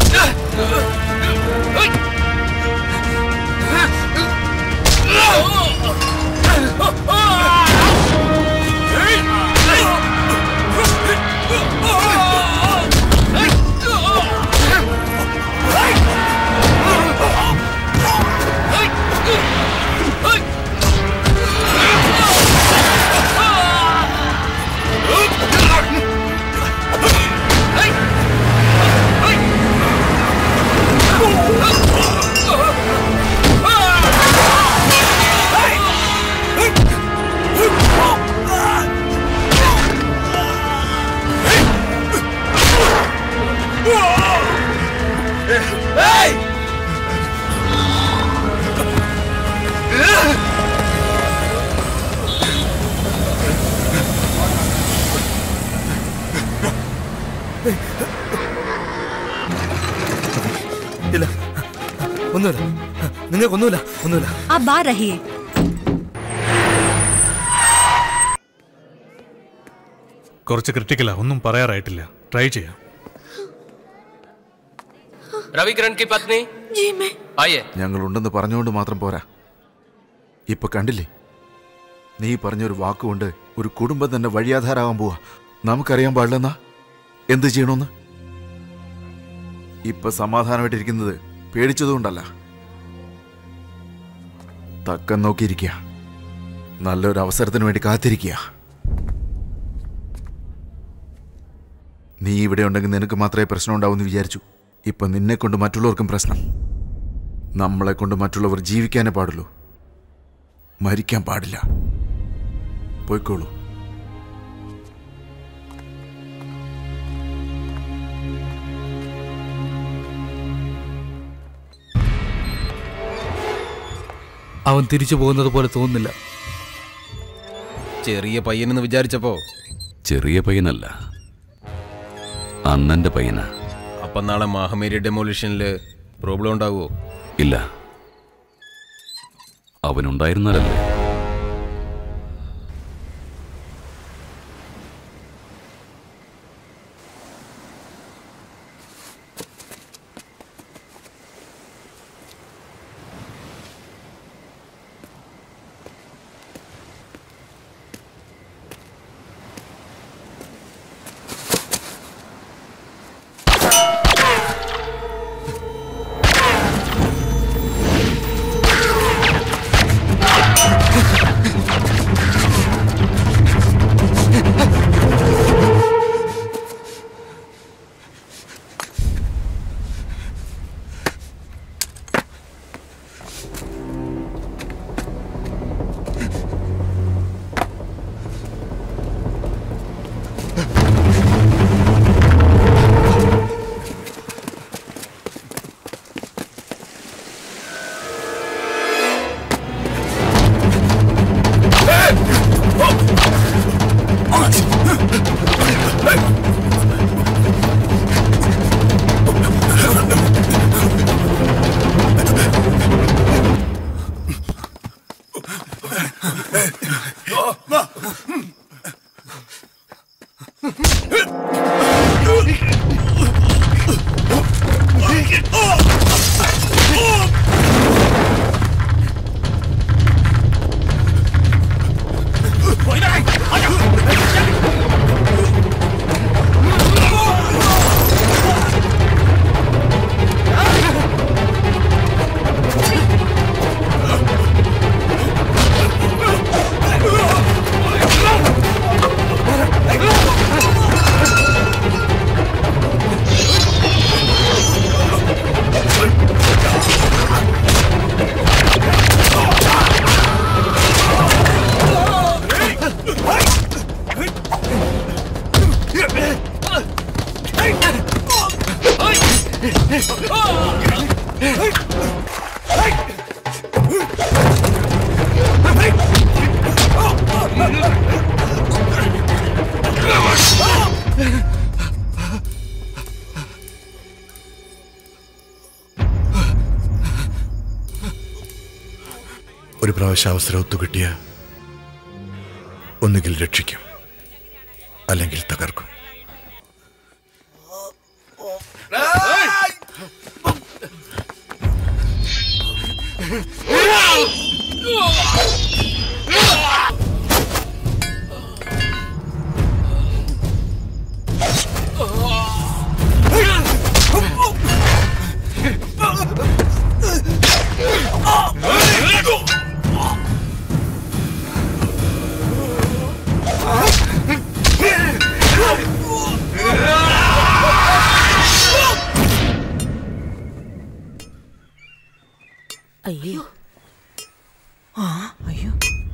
Hey! ഇല്ല ഒന്നുമില്ല നിങ്ങൾക്കൊന്നുമില്ല ഒന്നുമില്ല आप बाहर रहिए കുറച്ച് ക്രിട്ടിക്കലാ ഒന്നും പറയാറായിട്ടില്ല ട്രൈ ചെയ്യാം रविकरण की पत्नी जी मैं आइए ഞങ്ങളുണ്ടെന്ന് പറഞ്ഞുകൊണ്ട് മാത്രം പോരാ ഇപ്പൊ കണ്ടില്ലേ നീ പറഞ്ഞൊരു വാക്കുകൊണ്ട് ഒരു കുടുംബം തന്നെ വഴിയാധാരാകാൻ പോവാ നമുക്കറിയാൻ പാടില്ലെന്നാ എന്ത് ചെയ്യണമെന്ന് ഇപ്പൊ സമാധാനമായിട്ടിരിക്കുന്നത് പേടിച്ചതുകൊണ്ടല്ല തക്കം നോക്കിയിരിക്കുക നല്ലൊരു അവസരത്തിന് വേണ്ടി കാത്തിരിക്കുക നീ ഇവിടെ ഉണ്ടെങ്കിൽ നിനക്ക് മാത്രമേ പ്രശ്നം ഉണ്ടാവൂന്ന് വിചാരിച്ചു ഇപ്പൊ നിന്നെ കൊണ്ട് മറ്റുള്ളവർക്കും പ്രശ്നം നമ്മളെ കൊണ്ട് മറ്റുള്ളവർ ജീവിക്കാനേ പാടുള്ളൂ മരിക്കാൻ പാടില്ല പോയിക്കോളൂ അവൻ തിരിച്ചു പോകുന്നത് പോലെ തോന്നുന്നില്ല ചെറിയ പയ്യനെന്ന് വിചാരിച്ചപ്പോ ചെറിയ പയ്യനല്ല അണ്ണന്റെ പയ്യനാ അപ്പം നാളെ മാഹമേരി ഡെമോളിഷനിൽ പ്രോബ്ലം ഉണ്ടാവുമോ ഇല്ല അവനുണ്ടായിരുന്നാലല്ലേ അബോധാവശാവസരം ഒത്തുകിട്ടിയ ഒന്നുകിൽ രക്ഷിക്കും അല്ലെങ്കിൽ തകർക്കും അയ്യോ ആ അയ്യോ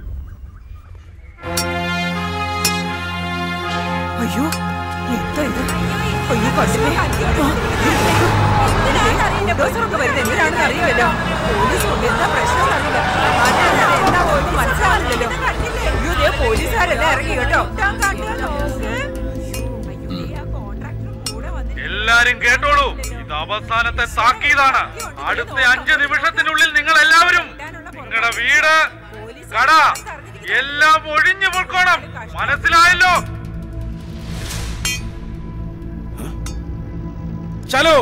അയ്യോ എന്താ ഇത് അയ്യോ കണ്ടില്ലേ ബുൾഡോസറൊക്കെ വരുന്നത് എന്തിനാണെന്ന് അറിയുമല്ലോ പോലീസ് കൊണ്ട് എന്താ പ്രശ്നം അറിയില്ല ആരാണ് എന്താ പോലും മനസ്സിലാവുന്നില്ലല്ലോ അയ്യോ ദേ പോലീസുകാരെല്ലാം ഇറങ്ങി കേട്ടോ എല്ലാരും കേട്ടോളൂ ഇത് അവസാനത്തെ താക്കീതാണ് അടുത്ത അഞ്ച് നിമിഷത്തിനുള്ളിൽ നിങ്ങൾ എല്ലാവരും നിങ്ങളുടെ വീട് കട എല്ലാം ഒഴിഞ്ഞു പൊക്കോണം മനസ്സിലായല്ലോ ചലോ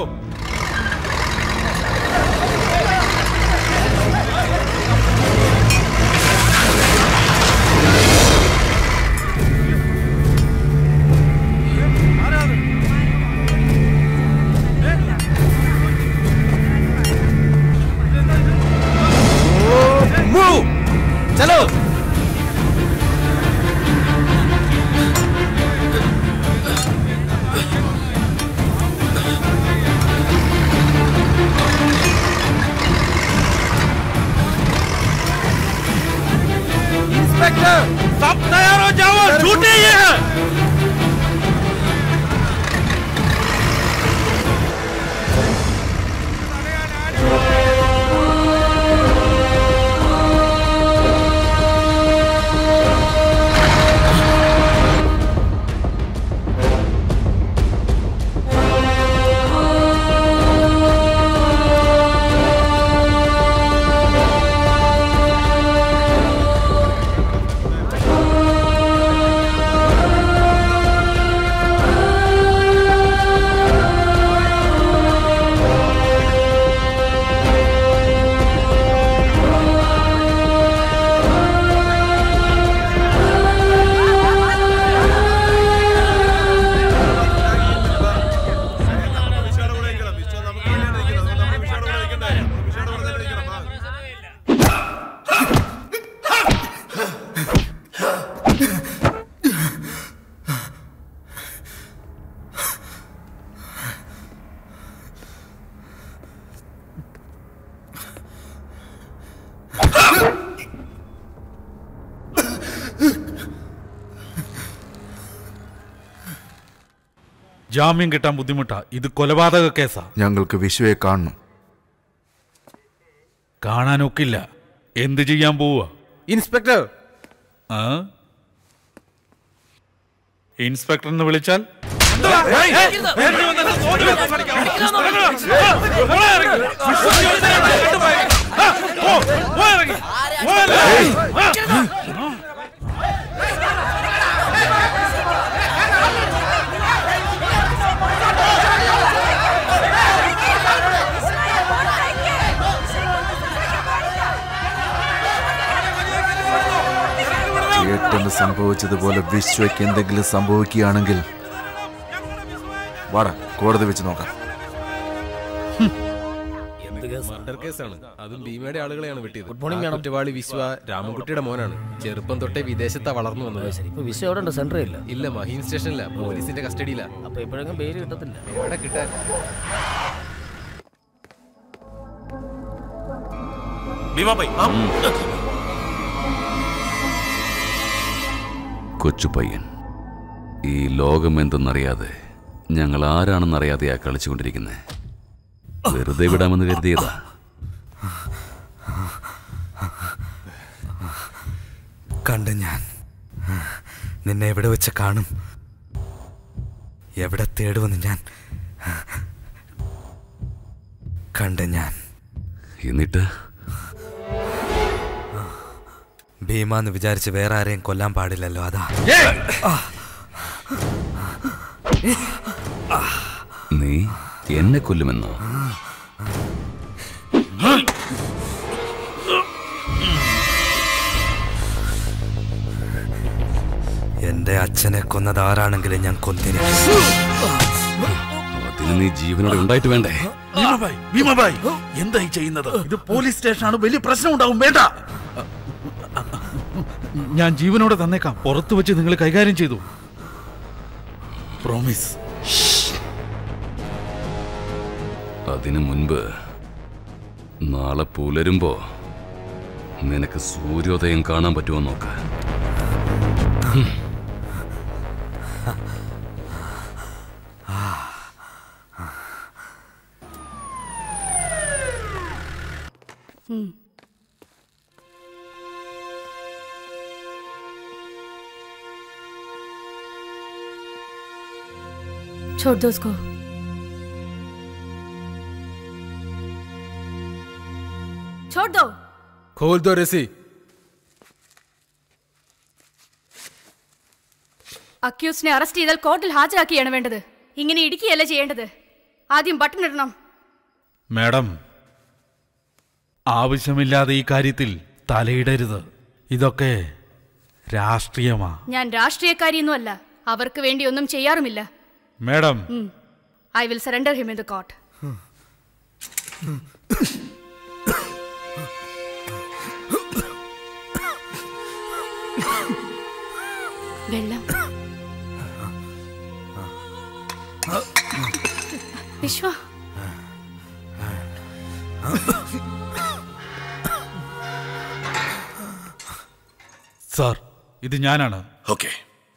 Move! चलो इंस्पेक्टर सब तैयार हो जाओ छूटे ये हैं ജാമ്യം കിട്ടാൻ ബുദ്ധിമുട്ടാ ഇത് കൊലപാതക കേസാ ഞങ്ങൾക്ക് വിശ്വയെ കാണണം കാണാനൊക്കില്ല എന്ത് ചെയ്യാൻ പോവുക ഇൻസ്പെക്ടർ ആ ഇൻസ്പെക്ടർ എന്ന് വിളിച്ചാൽ ചേട്ടന് സംഭവിച്ചതുപോലെ വിശ്വയ്ക്ക് എന്തെങ്കിലും സംഭവിക്കുകയാണെങ്കിൽ വാടാ കോടതി വെച്ച് നോക്കാം മർഡർ കേസാണ് അതും ഭീമയുടെ ആളുകളെയാണ് വെട്ടിയത് Good morning, ആ madam. കുറ്റവാളി വിശ്വ രാമൻകുട്ടിയുടെ മോനാണ് ചെറുപ്പം തൊട്ടേ വിദേശത്താ വളർന്നു വന്നത് ഇപ്പൊ വിശ്വ എവിടെ ഉണ്ട് സെന്റർ ഇല്ല ഇല്ല മഹീം സ്റ്റേഷനില്ല പോലീസിന്റെ കസ്റ്റഡിയിലാ അപ്പൊ എപ്പോഴെങ്കിലും പേര് കിട്ടത്തില്ല എവിടെ കിട്ടാൻ കൊച്ചു പയ്യൻ ഈ ലോകം എന്തെന്നറിയാതെ ഞങ്ങൾ ആരാണെന്നറിയാതെയാ കളിച്ചുകൊണ്ടിരിക്കുന്നത് വെറുതെ വിടാമെന്ന് കരുതിയതാ കണ്ട് ഞാൻ നിന്നെ എവിടെ വെച്ച് കാണും എവിടെ തേടുമെന്ന് ഞാൻ കണ്ട് ഞാൻ എന്നിട്ട് ഭീമ എന്ന് വിചാരിച്ച് വേറെ ആരെയും കൊല്ലാൻ പാടില്ലല്ലോ അതാ നീ എന്നെ കൊല്ലുമെന്നോ എന്റെ അച്ഛനെ കൊന്നത് ആരാണെങ്കിലും ഞാൻ കൊന്നിന് അതിന് നീ ജീവനോടെ ഉണ്ടായിട്ട് വേണ്ടേ ഭീമഭായ് ഭീമഭായ് എന്തായി ചെയ്യുന്നത് ഇത് പോലീസ് സ്റ്റേഷനാണ് വലിയ പ്രശ്നം ഉണ്ടാവും വേണ്ട ഞാൻ ജീവനോടെ തന്നേക്കാം പുറത്തു വെച്ച് നിങ്ങൾ കൈകാര്യം ചെയ്തു പ്രോമിസ് അതിനു മുൻപ് നാളെ പുലരുമ്പോ നിനക്ക് സൂര്യോദയം കാണാൻ പറ്റുമോ നോക്ക് ഹും. हम्म छोड़ दो उसको छोड़ दो खोल दो रसी അക്യൂസിനെ അറസ്റ്റ് ചെയ്താൽ കോർട്ടിൽ ഹാജരാക്കിയാണ് വേണ്ടത് ഇങ്ങനെ ഇടിക്കുകയല്ല ചെയ്യേണ്ടത് ആദ്യം ബട്ടൺ ഇടണം മാഡം ആവശ്യമില്ലാതെ ഈ കാര്യത്തിൽ തലയിടരുത് ഇതൊക്കെ രാഷ്ട്രീയമാ ഞാൻ രാഷ്ട്രീയക്കാരിയൊന്നുമല്ല അവർക്ക് വേണ്ടി ഒന്നും ചെയ്യാറുമില്ല madam I will surrender him in the court വെള്ളം വിശ്വ സാർ ഇത് ഞാനാണ് ഓക്കെ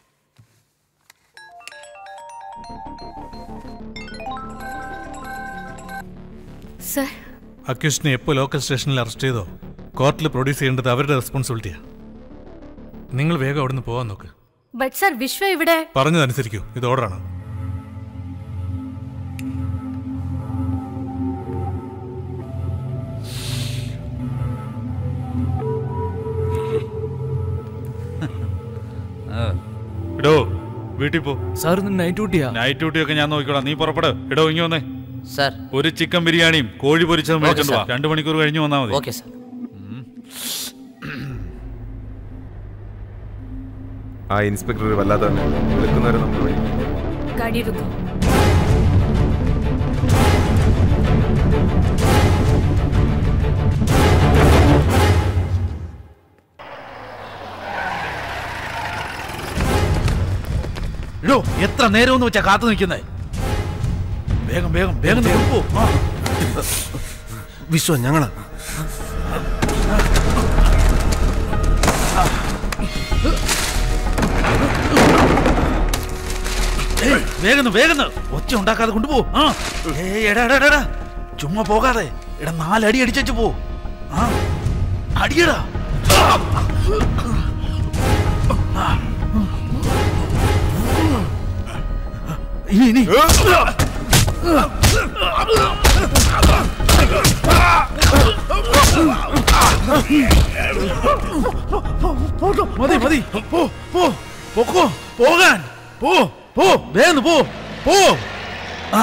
സർ അക്യൂഷനെ എപ്പോൾ ലോക്കൽ സ്റ്റേഷനിൽ അറസ്റ്റ് ചെയ്തോ കോർട്ടിൽ പ്രൊഡ്യൂസ് ചെയ്യേണ്ടത് അവരുടെ റെസ്പോൺസിബിലിറ്റിയാണ് നിങ്ങൾ വേഗം അവിടുന്ന് പോകാൻ നോക്ക് ബട്ട് സർ വിശ്വ ഇവിടെ പറഞ്ഞതനുസരിക്കൂ ഇത് ഓർഡറാണ് ഇടോ വീട്ടിൽ പോ സാർ നൈറ്റ് ഡ്യൂട്ടിയാ നൈറ്റ് ഡ്യൂട്ടി ഒക്കെ ഞാൻ നോക്കിക്കോളാം നീ പുറപ്പെട് ഇടോ ഇങ്ങി വന്നേ സാർ ഒരു ചിക്കൻ ബിരിയാണിയും കോഴി പൊരിച്ചതും ഓക്കേ, മേടിച്ചോണ്ട് വാ സാർ. രണ്ടു മണിക്കൂർ കഴിഞ്ഞ് വന്നാൽ മതി ഓക്കെ സാർ ആ ഇൻസ്പെക്ടർ വല്ലാതെ വിളിക്കുന്നവരെ നമ്മൾ വഴി गाड़ी रुको ഇടോ എത്ര നേരം എന്ന് വെച്ചാ കാത്തു നിൽക്കുന്നേ വേഗം വേഗം വേഗം നീ പോ ആ. വിശ്വ ഞങ്ങളാ ഏയ്, വേഗം ന്ന്, വേഗം ന്ന്. ഒച്ച ഉണ്ടാക്കാതെ കൊണ്ടുപോ ആ ഏയ്, എടാ എടാ എടാ, എടാ ചുമ്മാ പോകാതെ എടാ നാലടി അടിച്ചു പോ ആ അടിയടാ ഇനി ഇനി മതി മതി പോ പോ പൊക്കോ പോകാൻ പോ പോ വേഗം പോ പോ ആ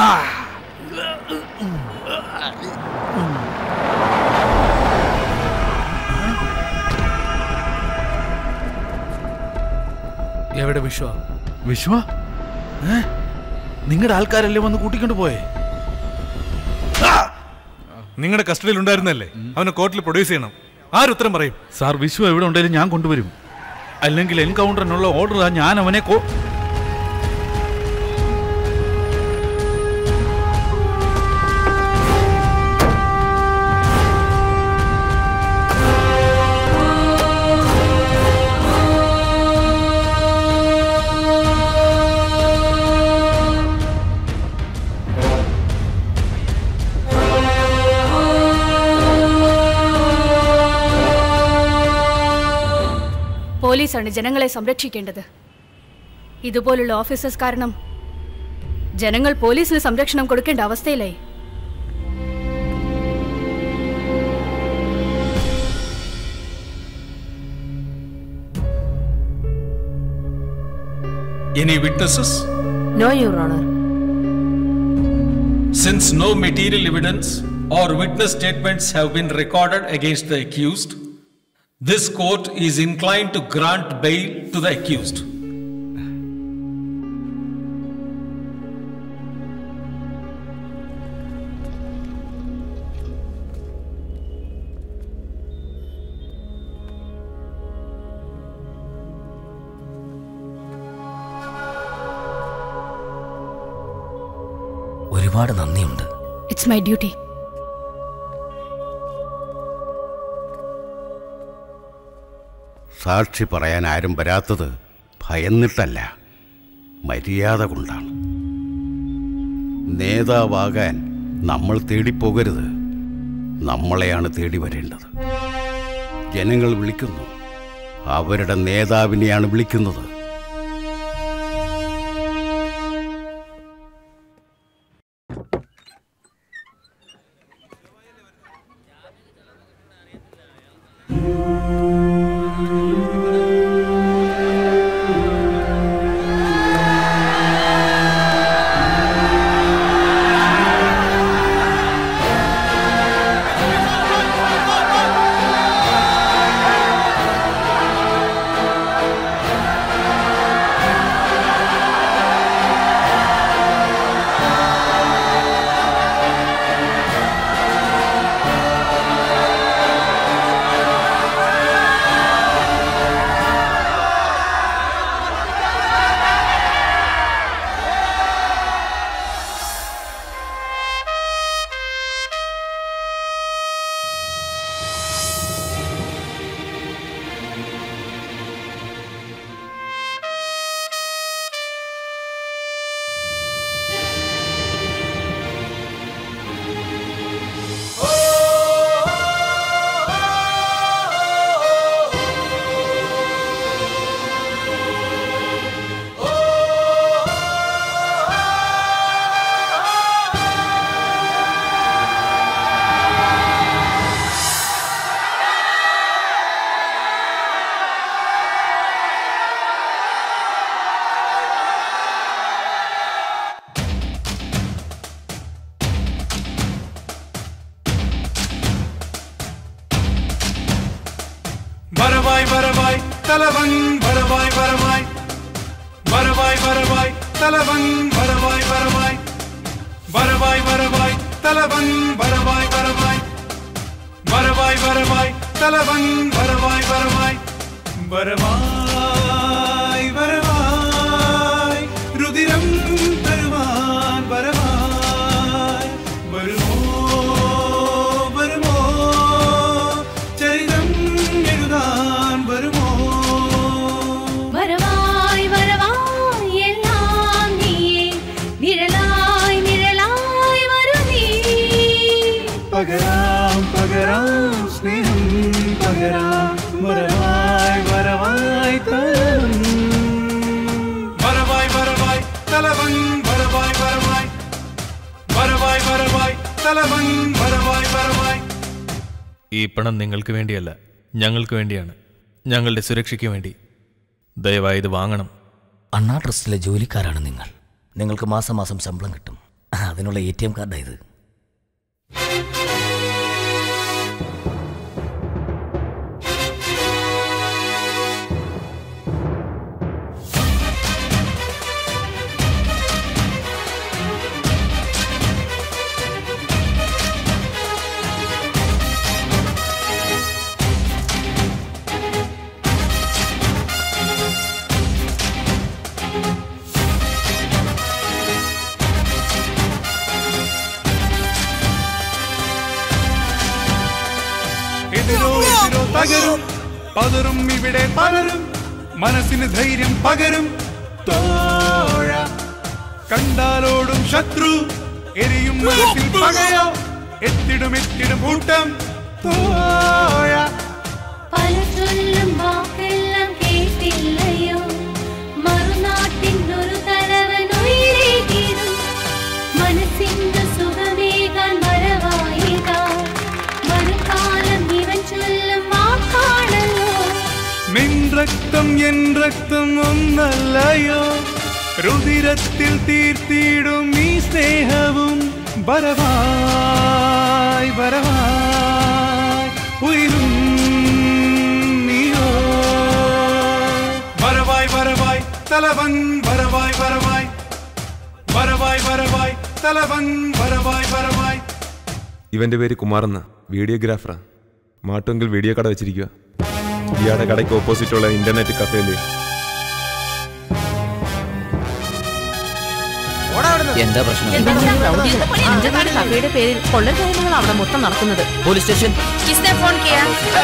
എവിടെ വിശ്വ വിശ്വ ഏ നിങ്ങളുടെ ആൾക്കാരല്ലേ വന്ന് കൂട്ടിക്കൊണ്ട് പോയേ നിങ്ങളുടെ കസ്റ്റഡിയിൽ ഉണ്ടായിരുന്നല്ലേ അവനെ കോർട്ടിൽ പ്രൊഡ്യൂസ് ചെയ്യണം ആരുത്തരം പറയും സാർ വിശ്വ എവിടെ ഉണ്ടെങ്കിലും ഞാൻ കൊണ്ടുവരും അല്ലെങ്കിൽ എൻകൗണ്ടറിനുള്ള ഓർഡർ ഞാൻ അവനെ കോ പോലീസാണ് ജനങ്ങളെ സംരക്ഷിക്കേണ്ടത് ഇതുപോലുള്ള ഓഫീസേഴ്സ് കാരണം ജനങ്ങൾ പോലീസിന് സംരക്ഷണം കൊടുക്കേണ്ട അവസ്ഥയിലായി Any witnesses? No, Your Honor. Since no material evidence or witness statements have been recorded against the accused, this court is inclined to grant bail to the accused. ഒരുപാട് നന്ദിയുണ്ട് ഇറ്റ്സ് മൈ ഡ്യൂട്ടി സാക്ഷി പറയാൻ ആരും വരാത്തത് ഭയന്നിട്ടല്ല മര്യാദ കൊണ്ടാണ് നേതാവാകാൻ നമ്മൾ തേടിപ്പോകരുത് നമ്മളെയാണ് തേടി വരേണ്ടത് ജനങ്ങൾ വിളിക്കുന്നു അവരുടെ നേതാവിനെയാണ് വിളിക്കുന്നത് വരവായി വരവായി തലവൻ വരവായി വരവായി വരവായി വരവായി തലവൻ വരവായി വരവായി വരവായി വരവായി തലവൻ വരവായി വരവായി വരവായി വരവായി തലവൻ വരവായി വരവായി വരവായി വരവായി രുതിരം തരുവാൻ വരവായി വരുമോ വരുമോ ചരിതം എഴുതാൻ വരുമോ വരവായി വരവായി എല്ലാം നീയേ നിഴലായി നിഴലായി വരൂ നീ പകരാം പകരാം സ്നേഹം പകരാം വരവായി വരവായി തലവൻ വരവായി വരവായി തലവൻ വരവായി വരവായി വരവായി വരവായി തലവൻ വരവായി വരവായി ഈ പണം നിങ്ങൾക്ക് വേണ്ടിയല്ല ഞങ്ങൾക്ക് വേണ്ടിയാണ് ഞങ്ങളുടെ സുരക്ഷയ്ക്ക് വേണ്ടി ദയവായി ഇത് വാങ്ങണം അണ്ണാ ട്രസ്റ്റിലെ ജോലിക്കാരാണ് നിങ്ങൾ നിങ്ങൾക്ക് മാസം മാസം ശമ്പളം കിട്ടും അതിനുള്ള എ ടി എം കാർഡാണ് ഇത് എതിരോ എതിരോ തകരും പതറും ഇവിടെ പലരും മനസ്സിന് ധൈര്യം പകരും തോഴ കണ്ടാലോടും ശത്രു എരിയും മനസ്സിൽ പകയോ എത്തിടും എത്തിടും കൂട്ടം തോഴ പല ചൊല്ലും വാക്കെല്ലാം കേട്ടില്ലയോ മറുനാട്ടിൻ ഒരു തലവൻ ഉയരേകിടും മനസ്സിന്റെ സുഖമേകാൻ വരവായിതാ മറുകാലം ഇവൻ ചൊല്ലും വാക്കാണല്ലോ നിൻ രക്തം എൻ രക്തം ഒന്നല്ലയോ രുതിരത്തിൽ തീർത്തിടും ഈ സ്നേഹവും വരവായി വരവായി ഉയരും നീയോ വരവായി വരവായി തലവൻ വരവായി വരവായി വരവായി വരവായി തലവൻ വരവായി വരവായി ഇവന്റെ പേര് കുമാറെന്ന വീഡിയോഗ്രാഫറാ മാട്ടുമെങ്കിൽ വീഡിയോ കട വെച്ചിരിക്കുക ഇയാളുടെ കടയ്ക്ക് ഓപ്പോസിറ്റുള്ള ഇന്റർനെറ്റ് കഫേയില് എന്താ പ്രശ്നം കഫയുടെ പേരിൽ കൊള്ളരുതായ്മകൾ അവിടെ മൊത്തം നടക്കുന്നത് പോലീസ് സ്റ്റേഷൻ കിസ്നെ ഫോൺ കിയാ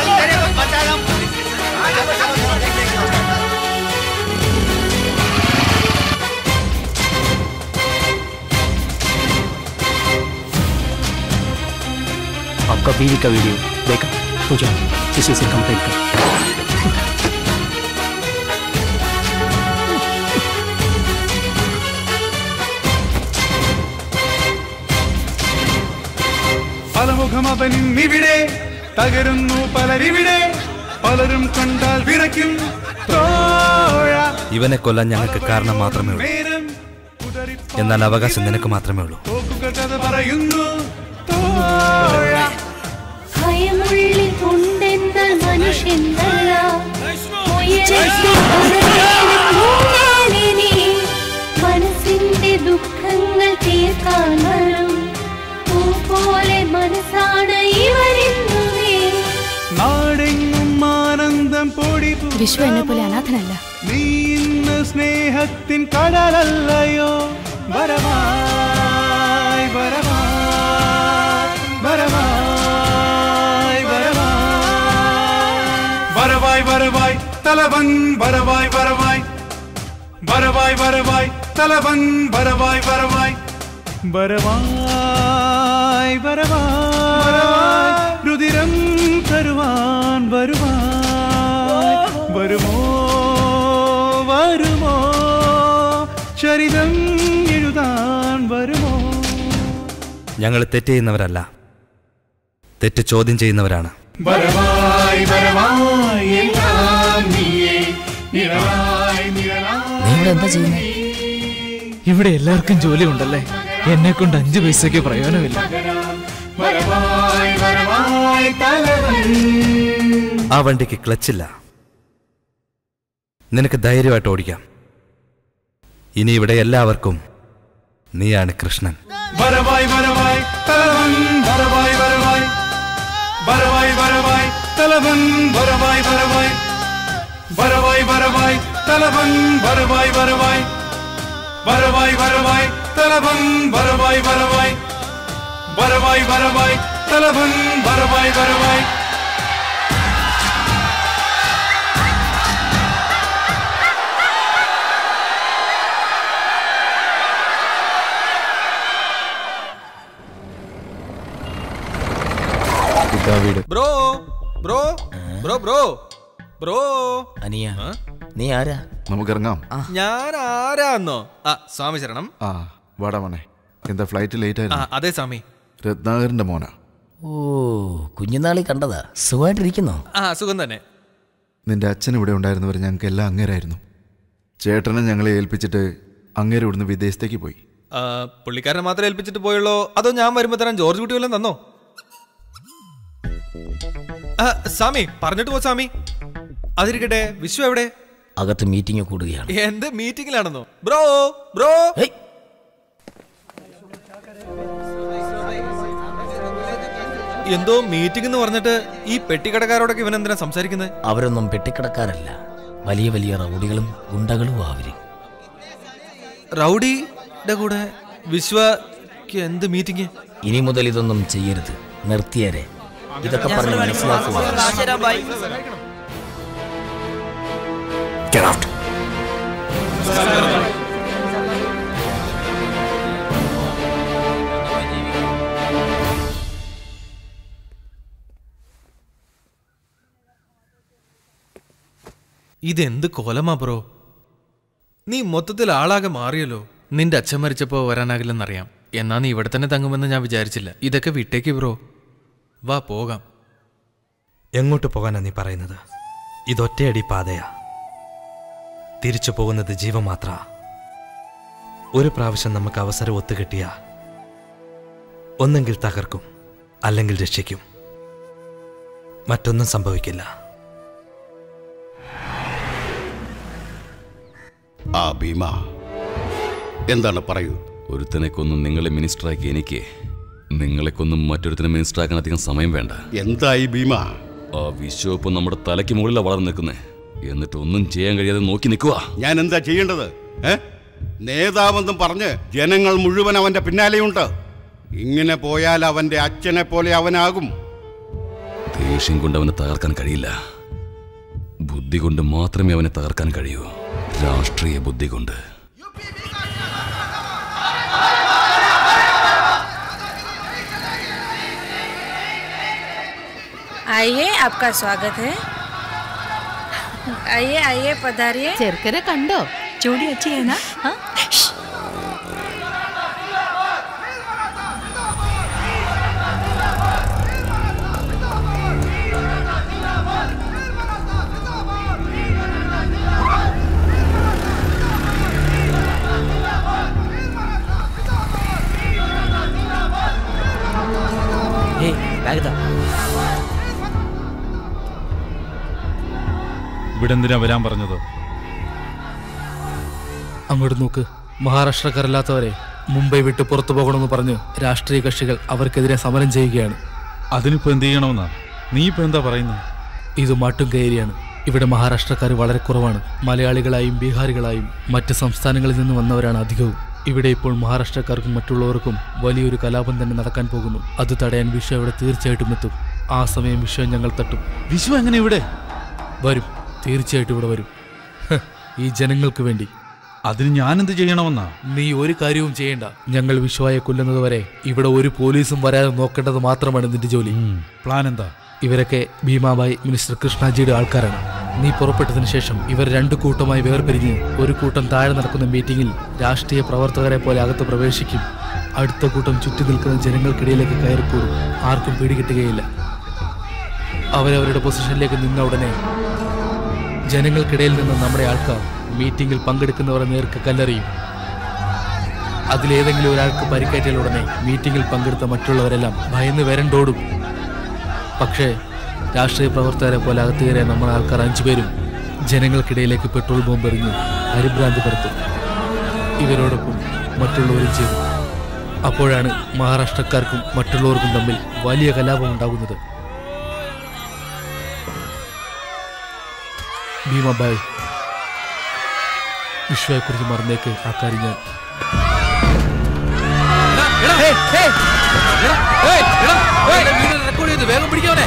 आपका बीवी का वीडियो देखा तो जाओ किसी से कंप्लेंट कर പലമുഖം അവനും ഇവിടെ തകരുന്നു പലരിവിടെ പലരും കണ്ടാൽ വിറയ്ക്കും തോഴ ഇവനെ കൊല്ലാൻ ഞങ്ങൾക്ക് കാരണം മാത്രമേ ഉള്ളൂ നേരം എന്നാൽ അവകാശം നിനക്ക് മാത്രമേ ഉള്ളൂ പോക്കുകൾ കഥ പറയുന്നു തോഴ ഭയമുള്ളിൽ ഉണ്ടെന്നാൽ മനുഷ്യനല്ല ഉയരത്തിൽ ഉയരത്തിൽ നീ മനസ്സിന്റെ ദുഃഖങ്ങൾ തീർക്കാൻ വരും പൂ പോലെ മനസ്സാണ് ഇവരെന്നുമേ നാടെങ്ങും ആനന്ദം പൊടി വിശ്വ എന്നെ പോലെ അനാഥനല്ല നീ ഇന്ന് സ്നേഹത്തിൻ കടലല്ലയോ വരവായി വരവായി വരവായി വരവായി വരവായി വരവായി തലവൻ വരവായി വരവായി വരവായി വരവായി തലവൻ വരവായി വരവായി വരവായി വരവായി രുതിരം തരുവാൻ വരുവാൻ വരുമോ വരുമോ ചരിതം എഴുതാൻ വരുമോ ഞങ്ങൾ തെറ്റ് ചെയ്യുന്നവരല്ല തെറ്റ് ചോദ്യം ചെയ്യുന്നവരാണ് വരവായി വരവായി എല്ലാം നീയേ നിഴലായി നിഴലായി നീ ഇവിടെ എന്താ ചെയ്യുന്നത് ഇവിടെ എല്ലാവർക്കും ജോലി ഉണ്ടല്ലേ എന്നെ കൊണ്ട് അഞ്ചു പൈസയ്ക്ക് പ്രയോജനമില്ല വരവായി വരവായി തലവൻ ആ വണ്ടിക്ക് ക്ലച്ചില്ല നിനക്ക് ധൈര്യമായിട്ട് ഓടിക്കാം ഇനി ഇവിടെ എല്ലാവർക്കും നീയാണ് കൃഷ്ണൻ വരവായി വരവായി തലവൻ വരവായി വരവായി വരവായി വരവായി തലവൻ വരവായി വരവായി വരവായി വരവായി തലവൻ വരവായി വരവായി വരവായി വരവായി തലവൻ വരവായി വരവായി വരവായി വരവായി തലവൻ വരവായി വരവായി ഇതാ വീട് bro bro bro bro bro അനിയ നീ ആരാ നമുക്കിറങ്ങാം ഞാൻ ആരാന്നോ ആ സ്വാമി ശരണം ആ വാടാ മോനെ എന്താ ഫ്ലൈറ്റ് ലേറ്റ് ആ ആയിരുന്നു അതെ സ്വാമി രത്നാകരന്റെ മോനാ ഓ കുഞ്ഞുനാളി കണ്ടതാ സുഖമായിട്ടിരിക്കുന്നോ ആ സുഖം തന്നെ നിന്റെ അച്ഛൻ ഇവിടെ ഉണ്ടായിരുന്നവർ ഞങ്ങൾക്ക് എല്ലാം അങ്ങേരായിരുന്നു ചേട്ടനെ ഞങ്ങളെ ഏൽപ്പിച്ചിട്ട് അങ്ങേര് ഇവിടുന്ന് വിദേശത്തേക്ക് പോയി ആ, പുള്ളിക്കാരനെ മാത്രമേ ഏൽപ്പിച്ചിട്ട് പോയുള്ളൂ അതോ ഞാൻ വരുമ്പോ തരാൻ ജോർജ് കുട്ടി വല്ലതും തന്നോ ആ, സ്വാമി പറഞ്ഞിട്ട് പോ സ്വാമി അതിരിക്കട്ടെ വിശ്വ എവിടെ അകത്ത് മീറ്റിംഗ് കൂടുകയാണ് എന്ത് മീറ്റിംഗിലാണെന്നോ ബ്രോ ബ്രോ എന്തോ മീറ്റിംഗ് എന്ന് പറഞ്ഞിട്ട് ഈ പെട്ടിക്കടക്കാരോടൊക്കെ ഇവൻ എന്തിനാ സംസാരിക്കുന്നത് അവരൊന്നും പെട്ടിക്കിടക്കാരല്ല വലിയ വലിയ റൗഡികളും ഗുണ്ടകളും അവര് റൗഡിയുടെ കൂടെ വിശ്വക്ക് എന്ത് മീറ്റിംഗ് ഇനി മുതൽ ഇതൊന്നും ചെയ്യരുത് നിർത്തിയേരെ ഇതൊക്കെ പറഞ്ഞ് മനസ്സിലാക്കുക Get out. ഇതെന്ത് കോലമാ ബ്രോ നീ മൊത്തത്തിൽ ആളാകെ മാറിയല്ലോ നിന്റെ അച്ഛൻ മരിച്ചപ്പോ വരാനാകില്ലെന്നറിയാം എന്നാ നീ ഇവിടെ തന്നെ തങ്ങുമെന്ന് ഞാൻ വിചാരിച്ചില്ല ഇതൊക്കെ വിട്ടേക്ക് ബ്രോ വാ പോകാം എങ്ങോട്ട് പോകാനാ നീ പറയുന്നത് ഇതൊറ്റയടി പാതയാ തിരിച്ചു പോകുന്നത് ജീവമാത്ര ഒരു പ്രാവശ്യം നമുക്ക് അവസരം ഒത്തുകിട്ടിയ ഒന്നെങ്കിൽ തകർക്കും അല്ലെങ്കിൽ രക്ഷിക്കും മറ്റൊന്നും സംഭവിക്കില്ല ആ ഭീമ എന്താണ് പറയൂ ഒരുത്തനെ കൊന്നും നിങ്ങളെ മിനിസ്റ്ററാക്കി എനിക്ക് നിങ്ങളെ കൊന്നും മറ്റൊരുത്തനെ മിനിസ്റ്ററാക്കാൻ അധികം സമയം വേണ്ട എന്തായി ഭീമ ആ വിശ്വപ്പം നമ്മുടെ തലയ്ക്ക് മുകളിലാണ് വളർന്നു നിൽക്കുന്നേ എന്നിട്ട് ഒന്നും ചെയ്യാൻ കഴിയാതെ നോക്കി നിൽക്കുക ഞാൻ എന്താ ചെയ്യേണ്ടത് ഏ നേതാവെന്നും പറഞ്ഞ് ജനങ്ങൾ മുഴുവൻ അവന്റെ പിന്നാലെയുണ്ട് ഇങ്ങനെ പോയാൽ അവന്റെ അച്ഛനെ പോലെ അവനാകും ദേഷ്യം കൊണ്ട് അവനെ തകർക്കാൻ കഴിയില്ല ബുദ്ധി കൊണ്ട് മാത്രമേ അവനെ തകർക്കാൻ കഴിയൂ രാഷ്ട്രീയ ബുദ്ധി കൊണ്ട് आइए आपका स्वागत है आइए आइए पधारिए ചെറുക്കനെ കണ്ടോ जोड़ी अच्छी है ना हाँ ഏയ് ബാഗ് താ ഇവിടെ എന്തിനാ വരാൻ പറഞ്ഞത് അങ്ങോട്ട് നോക്ക് മഹാരാഷ്ട്രക്കാരല്ലാത്തവരെ മുംബൈ വിട്ട് പുറത്തു പോകണമെന്ന് പറഞ്ഞ് രാഷ്ട്രീയ കക്ഷികൾ അവർക്കെതിരെ സമരം ചെയ്യുകയാണ് അതിനിപ്പോ എന്ത് ചെയ്യണമെന്നാ നീ ഇപ്പൊ എന്താ പറയുന്നത് ഇത് മാട്ടും ഏരിയയാണ് ഇവിടെ മഹാരാഷ്ട്രക്കാർ വളരെ കുറവാണ് മലയാളികളായും ബീഹാറികളായും മറ്റ് സംസ്ഥാനങ്ങളിൽ നിന്ന് വന്നവരാണ് അധികവും ഇവിടെ ഇപ്പോൾ മഹാരാഷ്ട്രക്കാർക്കും മറ്റുള്ളവർക്കും വലിയൊരു കലാപം തന്നെ നടക്കാൻ പോകുന്നു അത് തടയാൻ വിശ്വ ഇവിടെ തീർച്ചയായിട്ടും എത്തും ആ സമയം വിശ്വ ഞങ്ങൾ തട്ടും വിശ്വ എങ്ങനെ ഇവിടെ വരും തീർച്ചയായിട്ടും ഇവിടെ വരും ഹ്, ഈ ജനങ്ങൾക്ക് വേണ്ടി അതിന് ഞാൻ എന്ത് ചെയ്യണമെന്നാ നീ ഒരു കാര്യവും ചെയ്യണ്ട ഞങ്ങൾ വിശ്വയെ കൊല്ലുന്നത് വരെ ഇവിടെ ഒരു പോലീസും വരാതെ നോക്കേണ്ടത് മാത്രമാണ് നിന്റെ ജോലി പ്ലാൻ എന്താ ഇവരൊക്കെ ഭീമാബായി മിനിസ്റ്റർ കൃഷ്ണാജിയുടെ ആൾക്കാരാണ് നീ പുറപ്പെട്ടതിന് ശേഷം ഇവർ രണ്ടു കൂട്ടമായി വേർപിരിഞ്ഞ് ഒരു കൂട്ടം താഴെ നടക്കുന്ന മീറ്റിംഗിൽ രാഷ്ട്രീയ പ്രവർത്തകരെ പോലെ അകത്ത് പ്രവേശിക്കും അടുത്ത കൂട്ടം ചുറ്റി നിൽക്കുന്ന ജനങ്ങൾക്കിടയിലേക്ക് കയറിക്കൂടും ആർക്കും പിടികിട്ടുകയില്ല അവരവരുടെ പൊസിഷനിലേക്ക് നിന്ന ഉടനെ ജനങ്ങൾക്കിടയിൽ നിന്ന് നമ്മുടെ ആൾക്കാർ മീറ്റിംഗിൽ പങ്കെടുക്കുന്നവരെ നേർക്ക് കല്ലെറിയും അതിലേതെങ്കിലും ഒരാൾക്ക് പരിക്കേറ്റാൽ ഉടനെ മീറ്റിംഗിൽ പങ്കെടുത്ത മറ്റുള്ളവരെല്ലാം ഭയന്ന് വരണ്ടോടും പക്ഷേ രാഷ്ട്രീയ പ്രവർത്തകരെ പോലെ അകത്ത് കയറിയ നമ്മുടെ ആൾക്കാർ അഞ്ചുപേരും ജനങ്ങൾക്കിടയിലേക്ക് പെട്രോൾ ബോംബ് എറിഞ്ഞ് ഹരിഭ്രാന്തി പരത്തും ഇവരോടൊപ്പം മറ്റുള്ളവരും ചെയ്തു അപ്പോഴാണ് മഹാരാഷ്ട്രക്കാർക്കും മറ്റുള്ളവർക്കും തമ്മിൽ വലിയ കലാപം ഉണ്ടാകുന്നത് ഭീമബായ് വിശ്വയെക്കുറിച്ച് മറന്നേക്ക് ആ കാര്യം ഞാൻ റെക്കോർഡ് ചെയ്ത് വേഗം പിടിക്കവനെ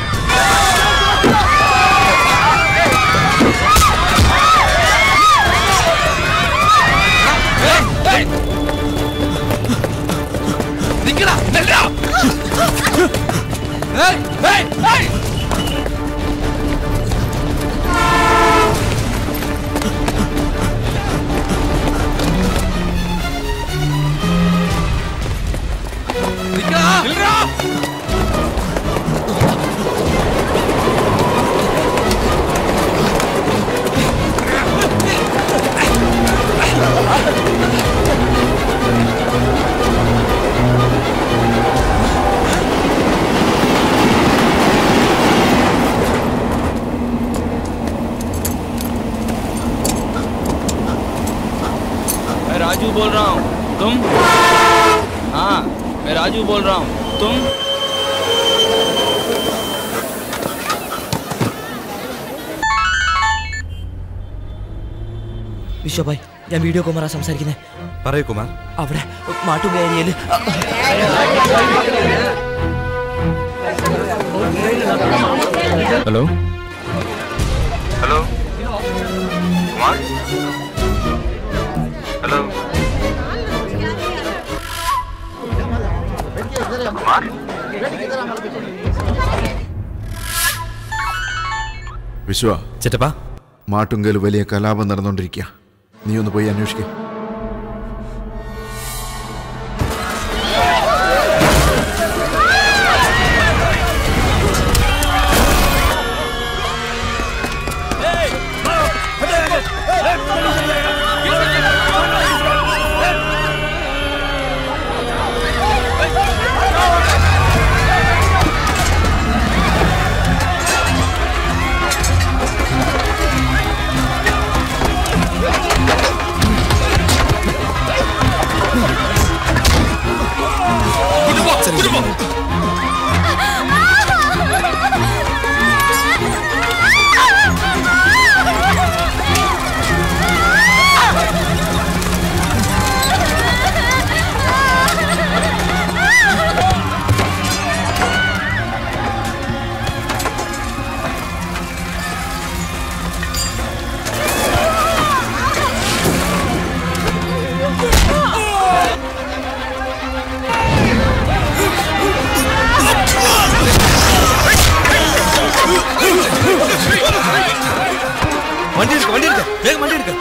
നിക്കടാ നിക്കടാ ഏയ് ഏയ് ഏയ് നിക്കടാ നിക്കടാ मैं राजू बोल रहा हूँ तुम हाँ मैं राजू बोल रहा हूँ तुम വിശ്വഭായ് ഞാൻ വീഡിയോ കുമാറാ സംസാരിക്കുന്നത് പറയൂ കുമാർ അവിടെ മാട്ടുക ഏരിയയിൽ hello hello Kumar hello Kumar Vishwa ചേട്ടപ്പാ മാട്ടുങ്കൽ വലിയ കലാപം നടന്നുകൊണ്ടിരിക്കുക നീ ഒന്ന് പോയി അന്വേഷിക്ക Hey! വണ്ടി എടുക്ക വണ്ടി എടുക്ക വേഗം വണ്ടി എടുക്ക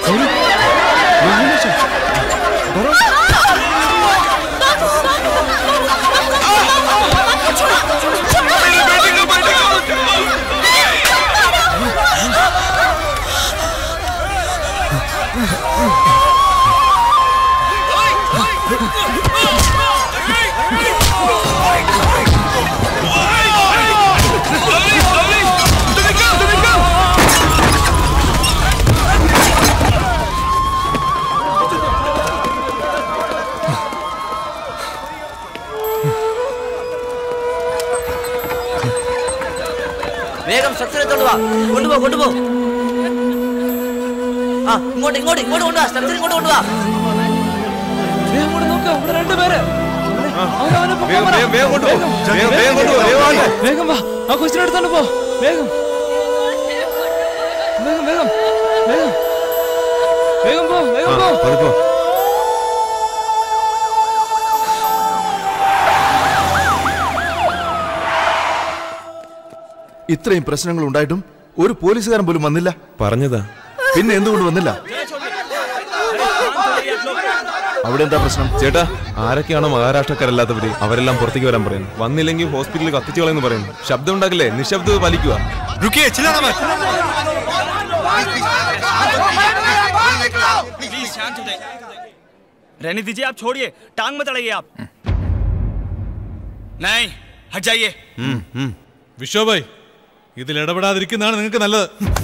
വേഗം സ്ട്രക്ചർ എടുത്തോണ്ട് വാ കൊണ്ടുപോ കൊണ്ടുപോ ആ ഇങ്ങോട്ട് ഇങ്ങോട്ട് ഇങ്ങോട്ട് കൊണ്ടുവാ സ്ട്രക്ചർ ഇങ്ങോട്ട് കൊണ്ടുവാ വേഗം വാ ആ കൊച്ചിനെ എടുത്തോണ്ട് പോ വേഗം വേഗം വേഗം വേഗം വേഗം പോ വേഗം പോ ഇത്രയും പ്രശ്നങ്ങൾ ഉണ്ടായിട്ടും ഒരു പോലീസുകാരൻ പോലും വന്നില്ല പറഞ്ഞതാ പിന്നെ എന്തുകൊണ്ട് വന്നില്ല അവിടെ എന്താ പ്രശ്നം ചേട്ടാ ആരൊക്കെയാണോ മഹാരാഷ്ട്രക്കാരല്ലാത്തവര് അവരെല്ലാം പുറത്തേക്ക് വരാൻ പറയുന്നു വന്നില്ലെങ്കിൽ ഹോസ്പിറ്റലിൽ കത്തിച്ചു കളയെന്ന് പറയുന്നു ശബ്ദം ഉണ്ടാക്കില്ലേ നിശബ്ദത പാലിക്കുക रुकिए चिल्लाना मत प्लीज शांत हो जाइए रहने दीजिए आप छोड़िए टांग मत अड़ाइए आप नहीं हट जाइए വിശ്വഭായ് ഇതിൽ ഇടപെടാതിരിക്കുന്നതാണ് നിങ്ങൾക്ക് നല്ലത്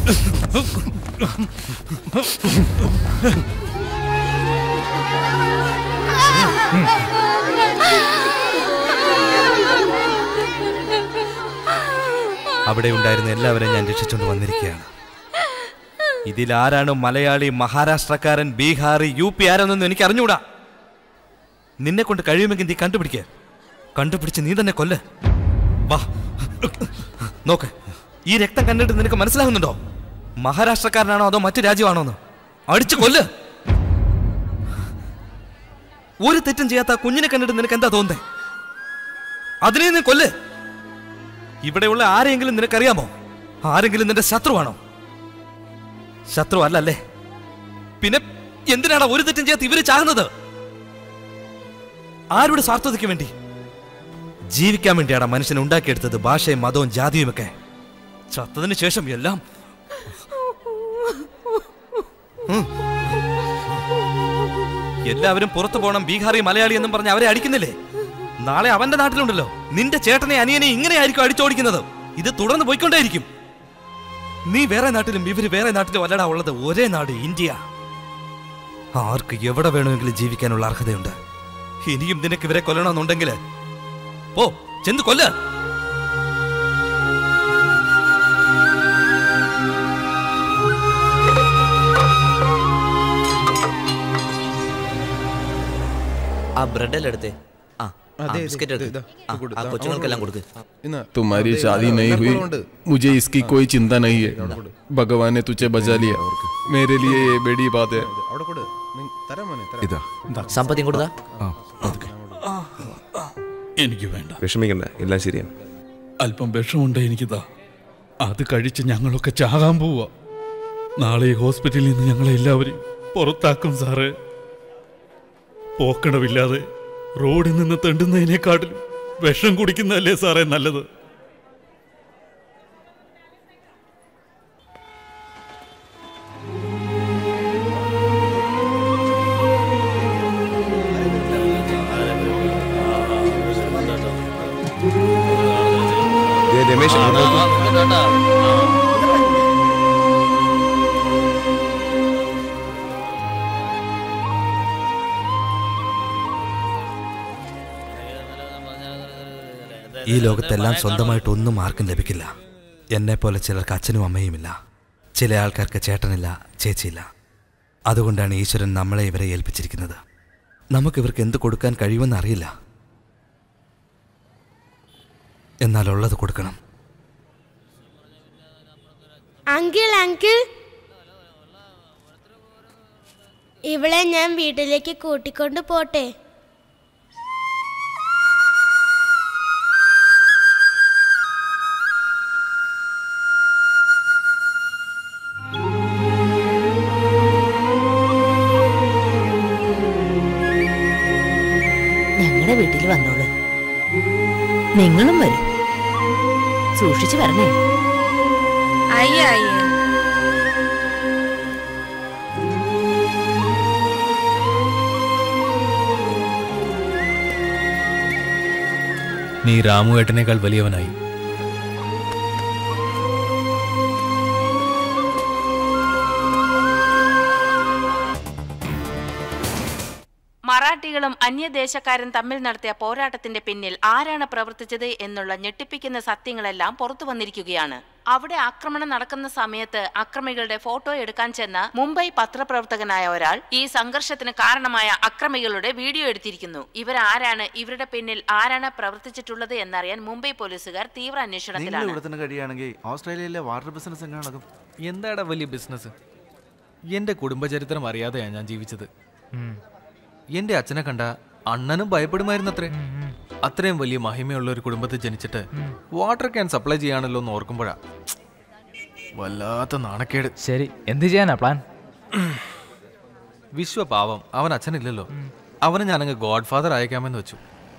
അവിടെ ഉണ്ടായിരുന്ന എല്ലാവരെയും ഞാൻ രക്ഷിച്ചുകൊണ്ട് വന്നിരിക്കുകയാണ് ഇതിൽ ആരാണ് മലയാളി മഹാരാഷ്ട്രക്കാരൻ ബീഹാറി യു പി ആരാണെന്നൊന്നും എനിക്ക് അറിഞ്ഞുകൂടാ നിന്നെ കൊണ്ട് കഴിയുമെങ്കിൽ നീ കണ്ടുപിടിക്ക കണ്ടുപിടിച്ച് നീ തന്നെ കൊല്ല് വാ നോക്ക് ഈ രക്തം കണ്ടിട്ട് നിനക്ക് മനസ്സിലാകുന്നുണ്ടോ മഹാരാഷ്ട്രക്കാരനാണോ അതോ മറ്റു രാജ്യമാണോ എന്ന് അടിച്ചു കൊല്ല് ഒരു തെറ്റും ചെയ്യാത്ത ആ കുഞ്ഞിനെ കണ്ടിട്ട് നിനക്ക് എന്താ തോന്നുന്നേ അതിനെ നീ കൊല്ല് ഇവിടെയുള്ള ആരെങ്കിലും നിനക്കറിയാമോ ആരെങ്കിലും നിന്റെ ശത്രുവാണോ ശത്രു അല്ലല്ലേ പിന്നെ എന്തിനാണ് ഒരു തെറ്റും ചെയ്യാത്ത ഇവര് ചാകുന്നത് ആരുടെ സ്വാർത്ഥതയ്ക്ക് വേണ്ടി ജീവിക്കാൻ വേണ്ടിയാണ് മനുഷ്യനെ ഉണ്ടാക്കിയെടുത്തത് ഭാഷയും മതവും ജാതിയും ഒക്കെ ചത്തതിന് ശേഷം എല്ലാം ഉം. എല്ലാവരും പുറത്തു പോകണം ബീഹാറി മലയാളി എന്നും പറഞ്ഞ് അവരെ അടിക്കുന്നില്ലേ നാളെ അവന്റെ നാട്ടിലുണ്ടല്ലോ നിന്റെ ചേട്ടനെ അനിയനെ ഇങ്ങനെ ആയിരിക്കും അടിച്ചോടിക്കുന്നത് ഇത് തുടർന്ന് പോയിക്കൊണ്ടേയിരിക്കും നീ വേറെ നാട്ടിലും ഇവര് വേറെ നാട്ടിലും അല്ലടാ ഉള്ളത് ഒരേ നാട് ഇന്ത്യ ആർക്ക് എവിടെ വേണമെങ്കിലും ജീവിക്കാനുള്ള അർഹതയുണ്ട് ഇനിയും നിനക്ക് ഇവരെ കൊല്ലണമെന്നുണ്ടെങ്കിൽ പോ ചെന്ന് കൊല്ല ആ ബ്രെഡ് എല്ലാം എടുത്തേ ആ ആ, അതെ, ബിസ്ക്കറ്റ് ഇത് എടുക്ക് ഇതാ, ആ, കൊടു- ആ ഇതാ, കൊച്ചുങ്ങൾക്കെല്ലാം കൊടുക്ക് तुम्हारी शादी नहीं हुई मुझे इसकी कोई चिंता नहीं है भगवान ने तुझे बचा लिया मेरे लिए ये बड़ी बात है അവിടെ കൊടു നി- തരാം മോനെ തരാം ഇതാ സമ്പത്തിയും കൊടുത്താ എനിക്ക് വേണ്ട വിഷമിക്കണ്ട എല്ലാം ശരിയാണ് അല്പം വിഷമുണ്ട് എനിക്കിതാ അത് കഴിച്ച് ഞങ്ങളൊക്കെ ചാകാൻ പോവുക നാളെ ഈ ഹോസ്പിറ്റലിൽ നിന്ന് ഞങ്ങളെ എല്ലാവരും പുറത്താക്കും സാറേ പോക്കണമില്ലാതെ റോഡിൽ നിന്ന് തെണ്ടുന്നതിനേക്കാട്ടിലും വിഷം കുടിക്കുന്നതല്ലേ സാറേ നല്ലത് ദേ, രമേശ് അങ്ങോട്ട് ഈ ലോകത്തെല്ലാം സ്വന്തമായിട്ട് ഒന്നും ആർക്കും ലഭിക്കില്ല എന്നെ പോലെ ചിലർക്ക് അച്ഛനും അമ്മയുമില്ല ചില ആൾക്കാർക്ക് ചേട്ടനില്ല ചേച്ചിയില്ല അതുകൊണ്ടാണ് ഈശ്വരൻ നമ്മളെ ഇവരെ ഏൽപ്പിച്ചിരിക്കുന്നത് നമുക്ക് ഇവർക്ക് എന്ത് കൊടുക്കാൻ കഴിയുമെന്ന് അറിയില്ല എന്നാൽ ഉള്ളത് കൊടുക്കണം അങ്കിൾ അങ്കിൾ ഇവളെ ഞാൻ വീട്ടിലേക്ക് കൂട്ടിക്കൊണ്ട് പോട്ടെ ഞങ്ങളുടെ വീട്ടിൽ വന്നോളൂ നിങ്ങളും വരും സൂക്ഷിച്ചു വരണേ आइए आइए നീ രാമുവേട്ടനേക്കാൾ വലിയവനായി മറാഠികളും അന്യദേശക്കാരും തമ്മിൽ നടത്തിയ പോരാട്ടത്തിന്റെ പിന്നിൽ ആരാണ് പ്രവർത്തിച്ചത് എന്നുള്ള ഞെട്ടിപ്പിക്കുന്ന സത്യങ്ങളെല്ലാം പുറത്തു വന്നിരിക്കുകയാണ് അവിടെ ആക്രമണം നടക്കുന്ന സമയത്ത് അക്രമികളുടെ ഫോട്ടോ എടുക്കാൻ ചെന്ന മുംബൈ പത്രപ്രവർത്തകനായ ഒരാൾ ഈ സംഘർഷത്തിന് കാരണമായ അക്രമികളുടെ വീഡിയോ എടുത്തിരിക്കുന്നു ഇവരാരാണ് ഇവരുടെ പിന്നിൽ ആരാണ് പ്രവർത്തിച്ചിട്ടുള്ളത് എന്നറിയാൻ മുംബൈ പോലീസുകാർ തീവ്ര നിങ്ങൾ അന്വേഷണത്തിലാണ് ഇവിടെ തന്നെ കഴിയുകയാണെങ്കിൽ ഓസ്ട്രേലിയയിലെ വാട്ടർ ബിസിനസ് എങ്ങനെ നടക്കും എന്താടാ വലിയ ബിസിനസ് എന്റെ കുടുംബചരിത്രം അറിയാതെയാണ് ഞാൻ ജീവിച്ചത് എന്റെ അച്ഛനെ കണ്ട അണ്ണനും ഭയപ്പെടുമായിരുന്നത്രേ അത്രയും വലിയ മഹിമയുള്ള ഒരു കുടുംബത്തിൽ ജനിച്ചിട്ട് വാട്ടർ ക്യാൻ സപ്ലൈ ചെയ്യാണല്ലോ എന്ന് ഓർക്കുമ്പോഴാ വല്ലാത്ത നാണക്കേട് ശരി എന്ത് ചെയ്യാനാ പ്ലാൻ വിശ്വപാവം അവൻ അച്ഛനില്ലല്ലോ അവന് ഞാനങ്ങ് ഗോഡ് ഫാദർ അയക്കാമെന്ന് വെച്ചു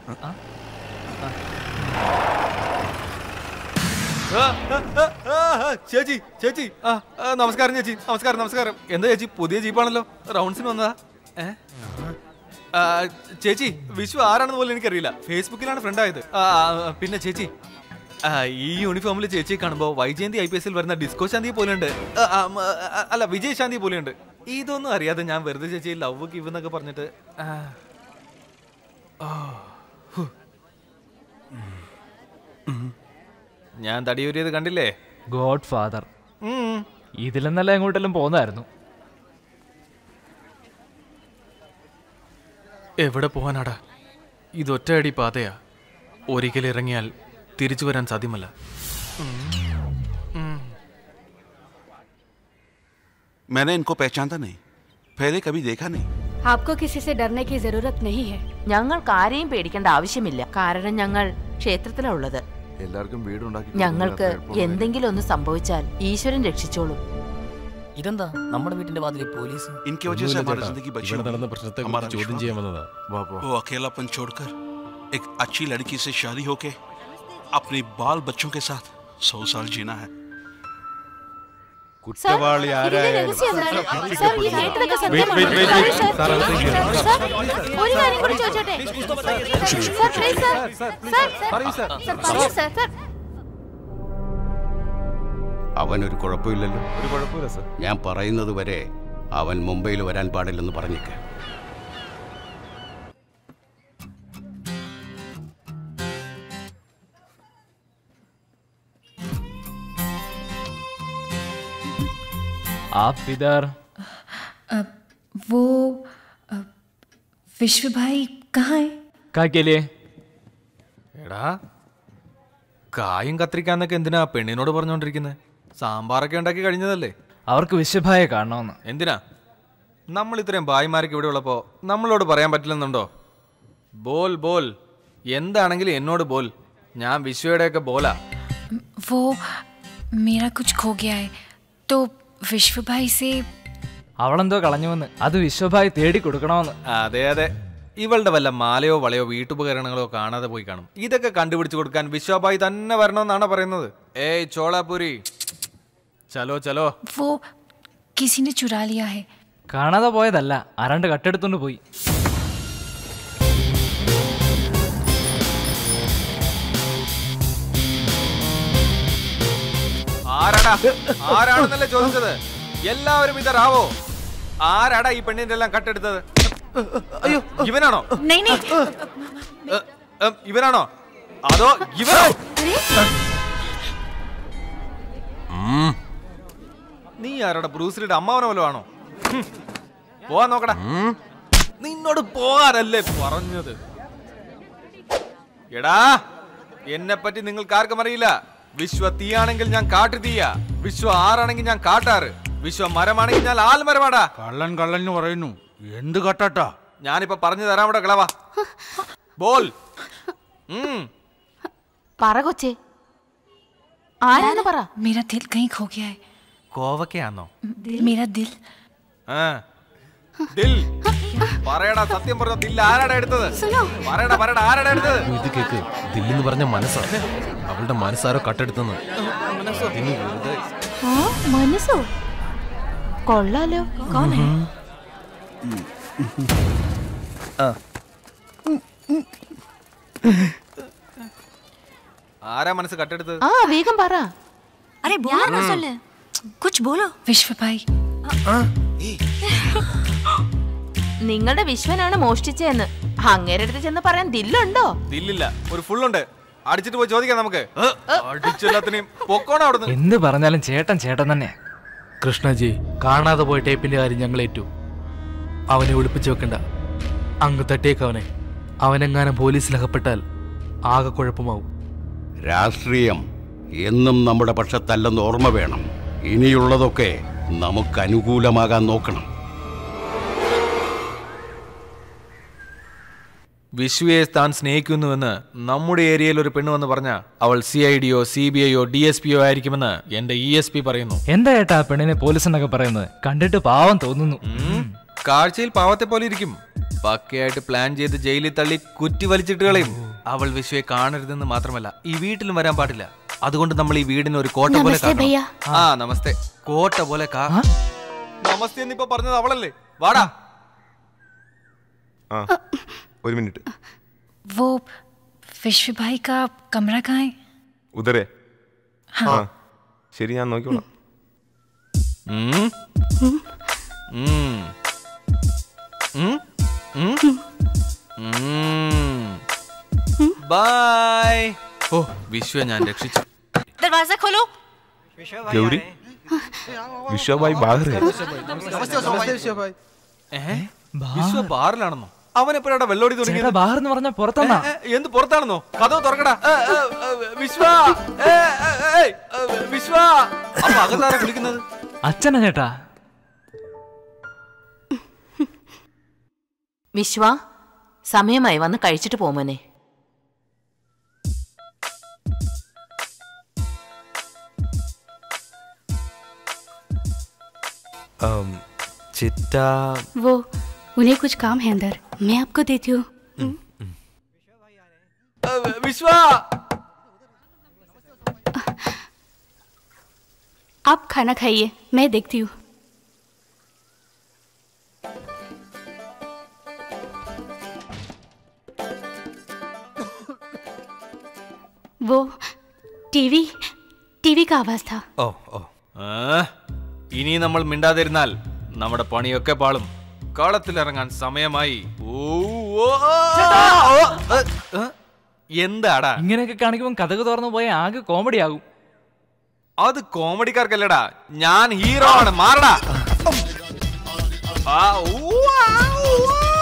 ചേച്ചി ചേച്ചി ആ ആ, നമസ്കാരം ചേച്ചി നമസ്കാരം നമസ്കാരം എന്താ ചേച്ചി പുതിയ ജീപ്പാണല്ലോ റൗണ്ട്സിന് വന്നതാ ഏ ആ, ചേച്ചി വിശ്വ ആരാണെന്ന് പോലും എനിക്കറിയില്ല ഫേസ്ബുക്കിലാണ് ഫ്രണ്ട് ആയത് ആ, ആ, പിന്നെ ചേച്ചി ആ, ഈ യൂണിഫോമിൽ ചേച്ചിയെ കാണുമ്പോൾ വൈജയന്തി ഐ പി എസിൽ വരുന്ന ഡിസ്കോ ശാന്തി പോലെയുണ്ട് ആ, ആ, മ, ആ, അല്ല വിജയ് ശാന്തി പോലെയുണ്ട് ഇതൊന്നും അറിയാതെ ഞാൻ വെറുതെ ചേച്ചി ലവ് ഗിവ് എന്നൊക്കെ പറഞ്ഞിട്ട് ആ. ഓ, ഹു. ഉം. ഞാൻ തടിയൂരിയത് കണ്ടില്ലേ ഗോഡ് ഫാദർ ഉം. ഇതിലെന്നല്ല എങ്ങോട്ടെല്ലാം പോന്നായിരുന്നു എവിടെ പോവാനാടാ ഇതൊറ്റയടി പാതയാ ഒരിക്കൽ ഇറങ്ങിയാൽ തിരിച്ചു വരാൻ സാധ്യമല്ല मैंने इनको पहचानता नहीं पहले कभी देखा नहीं आपको किसी से डरने की जरूरत नहीं है ഞങ്ങൾക്ക് ആരെയും പേടിക്കേണ്ട ആവശ്യമില്ല കാരണം ഞങ്ങൾ ക്ഷേത്രത്തിലാണ് ഉള്ളത് എല്ലാവർക്കും വീടുണ്ടാക്കി ഞങ്ങൾക്ക് എന്തെങ്കിലും ഒന്ന് സംഭവിച്ചാൽ ഈശ്വരൻ രക്ഷിച്ചോളും ഇതെന്താ നമ്മുടെ വീട്ടിന്റെ വാതിലിൽ പോലീസ് इनकी वजह से हमारी जिंदगी बची ഇവിടെ होगी। നടന്ന പ്രശ്നത്തെ हमारा ചോദ്യം विश्वास। ചെയ്യാൻ വന്നതാ वो अकेलापन छोड़कर एक अच्छी लड़की से शादी होके अपने बाल बच्चों के साथ सौ साल जीना है കുറ്റവാളി ആരായാലും കേട്ടതൊക്കെ Wait, wait, wait, wait. സത്യം. സാർ, അകത്തേക്ക് കയറ്. സാർ, ഒരു കാര്യം കൂടി ചോദിച്ചോട്ടെ സാർ പ്ലീസ് സാർ സാർ പറയൂ, സാർ. സാർ പറയൂ സാർ സാർ അവനൊരു കുഴപ്പമില്ലല്ലോ ഒരു കുഴപ്പമില്ല സർ ഞാൻ പറയുന്നത് വരെ അവൻ മുംബൈയിൽ വരാൻ പാടില്ലെന്ന് പറഞ്ഞേക്ക आप इधर अ, वो अ, विश्व भाई कहाँ है क्या के लिए എടാ കായും കത്തിരിക്കാന്നൊക്കെ എന്തിനാ പെണ്ണിനോട് പറഞ്ഞോണ്ടിരിക്കുന്നത് സാമ്പാറൊക്കെ ഉണ്ടാക്കി കഴിഞ്ഞതല്ലേ അവർക്ക് വിശ്വഭായെ കാണണമെന്ന് എന്തിനാ നമ്മൾ ഇത്രയും ഭായിമാരൊക്കെ ഇവിടെ ഉള്ളപ്പോ നമ്മളോട് പറയാൻ പറ്റില്ലെന്നുണ്ടോ ബോൽ ബോൽ എന്താണെങ്കിലും എന്നോട് ബോൽ ഞാൻ വിശ്വയുടെയൊക്കെ ബോലാ वो मेरा कुछ खो गया है तो विश्व भाई से അവളെന്തോ കളഞ്ഞുവെന്ന് അത് വിശ്വഭായി തേടി കൊടുക്കണമെന്ന് അതെ അതെ ഇവളുടെ വല്ല മാലയോ വളയോ വീട്ടുപകരണങ്ങളോ കാണാതെ പോയി കാണും ഇതൊക്കെ കണ്ടുപിടിച്ചു കൊടുക്കാൻ വിശ്വഭായി തന്നെ വരണമെന്നാണ് പറയുന്നത് ഏയ് ചോളാപുരി ചലോ ചലോ वो किसी ने चुरा लिया है കാണാതെ പോയതല്ല ആരാണ്ട് കട്ടെടുത്തോണ്ട് പോയി ആരാടാ ആരാണെന്നല്ലേ ചോദിച്ചത് എല്ലാവരും ഇതറാവോ ആരാടാ ഈ പെണ്ണിന്റെ എല്ലാം കട്ടെടുത്തത് അയ്യോ ഇവനാണോ नहीं नहीं എ, എ, ഇവനാണോ അതോ ഇവനോ നീ ആരാടാ ബ്രൂസിലിയുടെ അമ്മാവനോ വല്ലോ ആണോ ഹും. പോവാൻ നോക്കടാ നിന്നോട് പോകാനല്ലേ പറഞ്ഞത് എടാ എന്നെ പറ്റി നിങ്ങൾക്ക് ആർക്കും അറിയില്ല വിശ്വ തീയാണെങ്കിൽ ഞാൻ കാട്ടു തീയ വിശ്വ ആറാണെങ്കിൽ ഞാൻ കാട്ടാറ് വിശ്വ മരമാണെങ്കിൽ ഞാൻ ആൽമരമാടാ കള്ളൻ കള്ളൻ എന്ന് പറയുന്നു എന്ത് കട്ടാട്ടാ ഞാനിപ്പോ പറഞ്ഞു തരാം ഇവിടെ കിളവാ ബോൾ ഉം. പറ കൊച്ചേ ആരാന്ന് പറ मेरा दिल कहीं खो गया है കോവക്കയാന്നോ मेरा दिल ആ ദിൽ പറയടാ സത്യം പറഞ്ഞ ദില്ല ആരാടാ എടുത്തത് പറയടാ പറയടാ ആരാടാ എടുത്തത് ഇത് കേക്ക് ദില്ലെന്ന് പറഞ്ഞ മനസ്സാ അവളുടെ മനസ്സാരോ കട്ടെടുത്തെന്ന് ഇതിന് വെറുതെ ആ മനസ്സോ കൊള്ളാലോ കോനെ ആരാ മനസ്സ് കട്ടെടുത്തത് ആ വേഗം പറ अरे बोलो ना सुन कुछ बोलो विश्व भाई നിങ്ങളുടെ വിശ്വനാണ് മോഷ്ടിച്ചതെന്ന് അങ്ങേരെ അടുത്ത് ചെന്ന് പറയാൻ ദില്ലുണ്ടോ ദില്ലില്ല ഒരു ഫുള്ളുണ്ട് അടിച്ചിട്ട് പോയി ചോദിക്കാം നമുക്ക് അടിച്ചെല്ലാത്തിനെയും പൊക്കോണം അവിടുന്ന് എന്ത് പറഞ്ഞാലും ചേട്ടൻ ചേട്ടൻ തന്നെ കൃഷ്ണജി കാണാതെ പോയ ടേപ്പിന്റെ കാര്യം ഞങ്ങൾ ഏറ്റു അവനെ ഒളിപ്പിച്ചു വെക്കണ്ട അങ്ങ് തട്ടിയേക്ക് അവനെ അവനെങ്ങാനും പോലീസിൽ അകപ്പെട്ടാൽ ആകെ കുഴപ്പമാവും രാഷ്ട്രീയം എന്നും നമ്മുടെ പക്ഷത്തല്ലെന്ന് ഓർമ്മ വേണം ഇനിയുള്ളതൊക്കെ നമുക്ക് അനുകൂലമാകാൻ നോക്കണം വിശ്വയെ താൻ സ്നേഹിക്കുന്നുവെന്ന് നമ്മുടെ ഏരിയയിൽ ഒരു പെണ്ണ് വന്ന് പറഞ്ഞ അവൾ സി ഐ ഡിയോ സി ബി ഐയോ ഡി എസ് പിയോ ആയിരിക്കുമെന്ന് എന്റെ ഇ എസ് പി പറയുന്നു എന്താ ഏട്ടാ ആ പെണ്ണിനെ പോലീസ് എന്നൊക്കെ പറയുന്നത് കണ്ടിട്ട് പാവം തോന്നുന്നു കാഴ്ചയിൽ പാവത്തെ പോലെ ഇരിക്കും പക്കയായിട്ട് പ്ലാൻ ചെയ്ത് ജയിലിൽ തള്ളി കുറ്റി വലിച്ചിട്ട് കളയും അവൾ വിശ്വയെ കാണരുതെന്ന് മാത്രമല്ല ഈ വീട്ടിലും വരാൻ പാടില്ല അതുകൊണ്ട് നമ്മൾ ഈ വീടിന് ഒരു കോട്ട പോലെ നമസ്തേ ഭയ്യ. കാണണം. ആ നമസ്തേ കോട്ട പോലെ കാ നമസ്തേ എന്നിപ്പോ പറഞ്ഞത് അവളല്ലേ വാടാ ആ ഒരു മിനിറ്റ് वो विश्व भाई का कमरा कहाँ है ഉദരേ हाँ। ആ ശരി ഞാൻ നോക്കിക്കോളാം ഉം. ഉം. ഉം. ഉം. ഉം. ബൈ ഓ വിശ്വ ഞാൻ രക്ഷിച്ചു दरवाजा खोलो ഗൗരി വിശ്വഭായ് ബാഹർ ഹെ. ഏ? വിശ്വ ബാറിലാണെന്നോ അവൻ എപ്പോഴാണ് വെള്ളോടി ചേട്ടാ തുടങ്ങിയത് ബാർ എന്ന് പറഞ്ഞ പുറത്തെന്നാ ഏ, ഏ, എന്ത് പുറത്താണെന്നോ കഥവ് തുറക്കടാ ഏ, ഏ, ഏ, വിശ്വ ഏ, ഏ, ഏയ്, ഏ, വിശ്വ അപ്പൊ അകത്താരാ വിളിക്കുന്നത് അച്ഛനാ ചേട്ടാ വിശ്വ സമയമായി വന്ന് കഴിച്ചിട്ട് പോമോനെ अम, चित्ता वो उन्हें कुछ काम है अंदर मैं आपको देती हूँ വിശ്വ आप खाना खाइए मैं देखती हूँ वो टीवी टीवी का आवाज था ഓ ഓ ആ, ഇനി നമ്മൾ മിണ്ടാതിരുന്നാൽ നമ്മുടെ പണിയൊക്കെ പാളും കളത്തിലിറങ്ങാൻ സമയമായി ഓ, ഓ, ഓ, ഏ, ഏ, എന്താടാ ഇങ്ങനെയൊക്കെ കാണിക്കുമ്പോൾ കഥക് തുറന്നു പോയ ആകെ കോമഡി ആകും അത് കോമഡിക്കാർക്കല്ലടാ ഞാൻ ഹീറോ ആണ് മാറടാ ആ, ഊ, ആ, ഊ,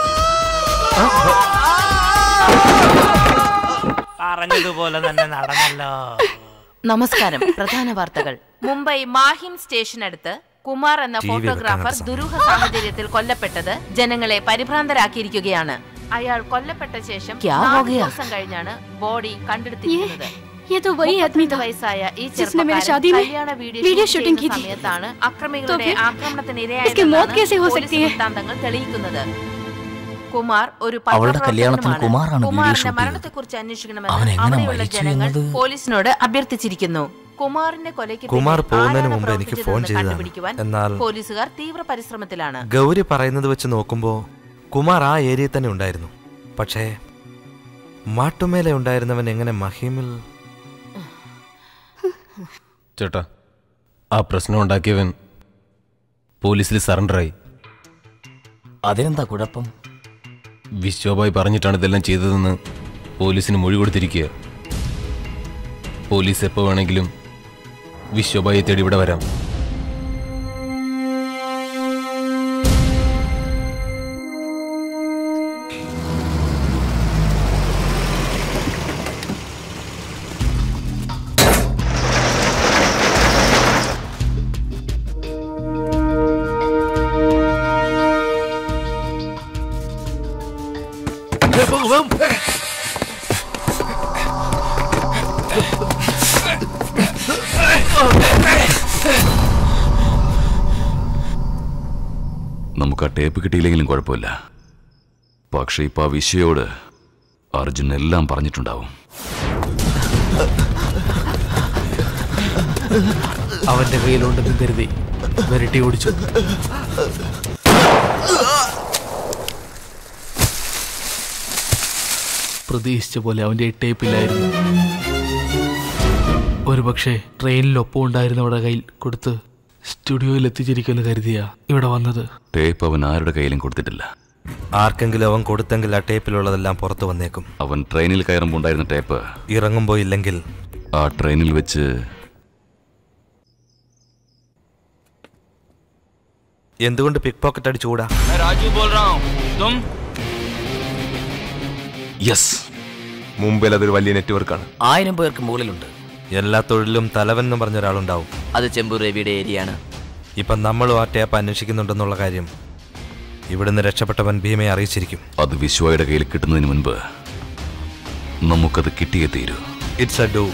പറഞ്ഞതുപോലെ തന്നെ നടന്നല്ലോ നമസ്കാരം പ്രധാന വാർത്തകൾ മുംബൈ മാഹിം സ്റ്റേഷനടുത്ത് കുമാർ എന്ന ടി വി വെക്കാനുള്ള ഫോട്ടോഗ്രാഫർ സമയം. ദുരൂഹ സാഹചര്യത്തിൽ കൊല്ലപ്പെട്ടത് ജനങ്ങളെ പരിഭ്രാന്തരാക്കിയിരിക്കുകയാണ് അയാൾ കൊല്ലപ്പെട്ട ശേഷം ക്യാ ഹോ നാല് ഗയാ? ദിവസം കഴിഞ്ഞാണ് ബോഡി കണ്ടെടുത്തിരിക്കുന്നത് ये तो वही आदमी था വയസ്സായ ഈ जिसने मेरी ചെറുപ്പക്കാരൻ शादी में കല്യാണ വീഡിയോ वीडियो ഷൂട്ട് शूटिंग की ചെയ്യുന്ന थी സമയത്താണ് तो അക്രമികളുടെ फिर ആക്രമണത്തിന് इसकी मौत कैसे हो ഇരയായതെന്നാണ് सकती പോലീസ് है വൃത്താന്തങ്ങൾ തെളിയിക്കുന്നത് കുമാർ ഒരു അവളുടെ കല്യാണത്തിന് പത്രപ്രവർത്തകനുമാണ്. കുമാറാണ് വീഡിയോ കുമാറിന്റെ ഷൂട്ട് ചെയ്തത്. മരണത്തെക്കുറിച്ച് അവൻ അന്വേഷിക്കണമെന്ന് എങ്ങനെ അവിടെയുള്ള മരിച്ചു ജനങ്ങൾ എന്നത് പോലീസിനോട് അഭ്യർത്ഥിച്ചിരിക്കുന്നു കുമാറിന്റെ കൊലയ്ക്ക് കുമാർ പിന്നിൽ പോകുന്നതിന് ആരാണ് മുമ്പ് എനിക്ക് ഫോൺ പ്രവർത്തിച്ചതെന്ന് ചെയ്തതാണ്. കണ്ടുപിടിക്കുവാൻ എന്നാൽ- പോലീസുകാർ തീവ്ര പരിശ്രമത്തിലാണ് ഗൗരി പറയുന്നത് വെച്ച് നോക്കുമ്പോൾ കുമാർ ആ ഏരിയയിൽ തന്നെ ഉണ്ടായിരുന്നു പക്ഷേ മാട്ടുമേലെ ഉണ്ടായിരുന്നവൻ എങ്ങനെ മഹിമിൽ ചേട്ടാ ആ പ്രശ്നം ഉണ്ടാക്കിയവൻ പോലീസിൽ സറണ്ടറായി അതിനെന്താ കുഴപ്പം വിശ്വഭായ് പറഞ്ഞിട്ടാണ് ഇതെല്ലാം ചെയ്തതെന്ന് പോലീസിന് മൊഴി കൊടുത്തിരിക്കുക പോലീസ് എപ്പോൾ വേണമെങ്കിലും വിശ്വഭായെ തേടി ഇവിടെ വരാം നമുക്ക് ആ ടേപ്പ് കിട്ടിയില്ലെങ്കിലും കുഴപ്പമില്ല പക്ഷെ ഇപ്പൊ ആ വിഷയോട് അർജുൻ എല്ലാം പറഞ്ഞിട്ടുണ്ടാവും അവന്റെ കയ്യിലുണ്ടെന്ന് കരുതി വിരട്ടി ഓടിച്ചു പ്രതീക്ഷിച്ച പോലെ അവന്റെ ടേപ്പില്ലായിരുന്നു ഒരുപക്ഷെ ട്രെയിനിലൊപ്പം ഉണ്ടായിരുന്നവരുടെ കയ്യിൽ കൊടുത്ത് സ്റ്റുഡിയോയിൽ എത്തിച്ചിരിക്കുമെന്ന് കരുതിയാ ഇവിടെ വന്നത് ടേപ്പ് അവൻ ആരുടെ കയ്യിലും കൊടുത്തിട്ടില്ല ആർക്കെങ്കിലും അവൻ കൊടുത്തെങ്കിൽ ആ ടേപ്പിലുള്ളതെല്ലാം പുറത്തു വന്നേക്കും അവൻ ട്രെയിനിൽ കയറുമ്പോൾ ഉണ്ടായിരുന്ന ടേപ്പ് ഇറങ്ങുമ്പോൾ ഇല്ലെങ്കിൽ ആ ട്രെയിനിൽ വെച്ച് എന്തുകൊണ്ട് പിക് പോക്കറ്റ് അടിച്ചുകൂടാ मैं राजू बोल रहा हूँ तुम യെസ് മുംബൈയിൽ അതൊരു വലിയ നെറ്റ്വർക്കാണ് ആയിരം പേർക്ക് മുകളിലുണ്ട് എല്ലാ തൊഴിലും തലവൻ എന്ന് പറഞ്ഞ ഒരാളുണ്ടാവും അത് ചെമ്പൂർ രവിയുടെ ഏരിയയാണ് ഇപ്പം നമ്മളും ആ ടേപ്പ് അന്വേഷിക്കുന്നുണ്ടെന്നുള്ള കാര്യം ഇവിടുന്ന് രക്ഷപ്പെട്ടവൻ ഭീമയെ അറിയിച്ചിരിക്കും അത് വിശ്വയുടെ കയ്യിൽ കിട്ടുന്നതിന് മുൻപ് നമുക്കത് കിട്ടിയേ തീരൂ it's a do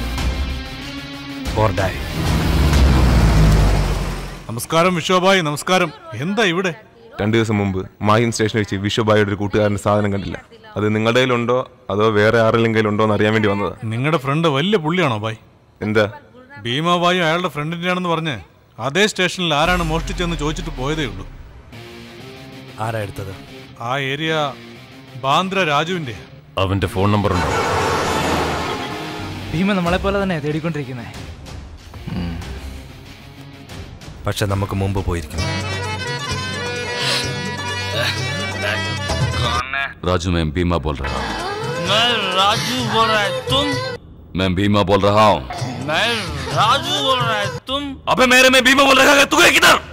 or die നമസ്കാരം വിശ്വഭായ് നമസ്കാരം എന്താ ഇവിടെ രണ്ടു ദിവസം മുമ്പ് മാഹിൻ സ്റ്റേഷനിൽ വെച്ച് വിശ്വഭായുടെ ഒരു കൂട്ടുകാരൻ്റെ സാധനം കണ്ടില്ല അത് നിങ്ങളുടെ കയ്യിലുണ്ടോ അതോ വേറെ ആരെങ്കിലും കയ്യിലുണ്ടോ എന്ന് അറിയാൻ വേണ്ടി വന്നതാ നിങ്ങളുടെ ഫ്രണ്ട് വലിയ പുള്ളിയാണോ ബായ് എന്താ ഭീമാബായി അയാളുടെ ഫ്രണ്ടിന്റെ ആണെന്ന് പറഞ്ഞ് അതേ സ്റ്റേഷനിൽ ആരാണ് മോഷ്ടിച്ചതെന്ന് ചോദിച്ചിട്ട് പോയതേ ഉള്ളൂ ആരാ എടുത്തത് ആ ഏരിയ ബാന്ദ്ര രാജുവിന്റെ അവന്റെ ഫോൺ നമ്പർ ഉണ്ടോ ഭീമ നമ്മളെ പോലെ തന്നെ തേടിക്കൊണ്ടിരിക്കുന്നേ പക്ഷെ നമുക്ക് മുമ്പ് പോയിരിക്കും राजू मैं बीमा बोल रहा हूँ मैं राजू बोल रहा है तुम मैं बीमा बोल रहा हूँ मैं राजू बोल रहा है तुम अबे मेरे में बीमा बोल रहा है तू है किधर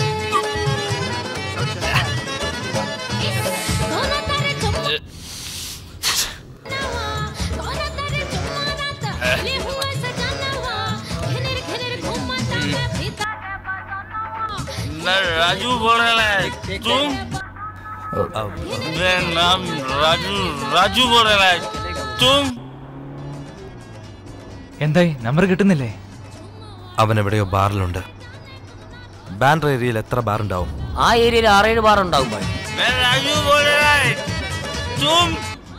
मैं राजू बोल रहा है तुम मैं नाम राजू राजू बोल रहा है तुम എന്തായി നമ്പർ കിട്ടുന്നില്ലേ അവൻ എവിടെയോ ബാറിലുണ്ട് ബാൻഡ്ര ഏരിയയിൽ എത്ര ബാർ ഉണ്ടാവും ആ ഏരിയയിൽ ആറേഴ് ബാർ ഉണ്ടാവും ഭായ് मैं राजू बोल रहा है तुम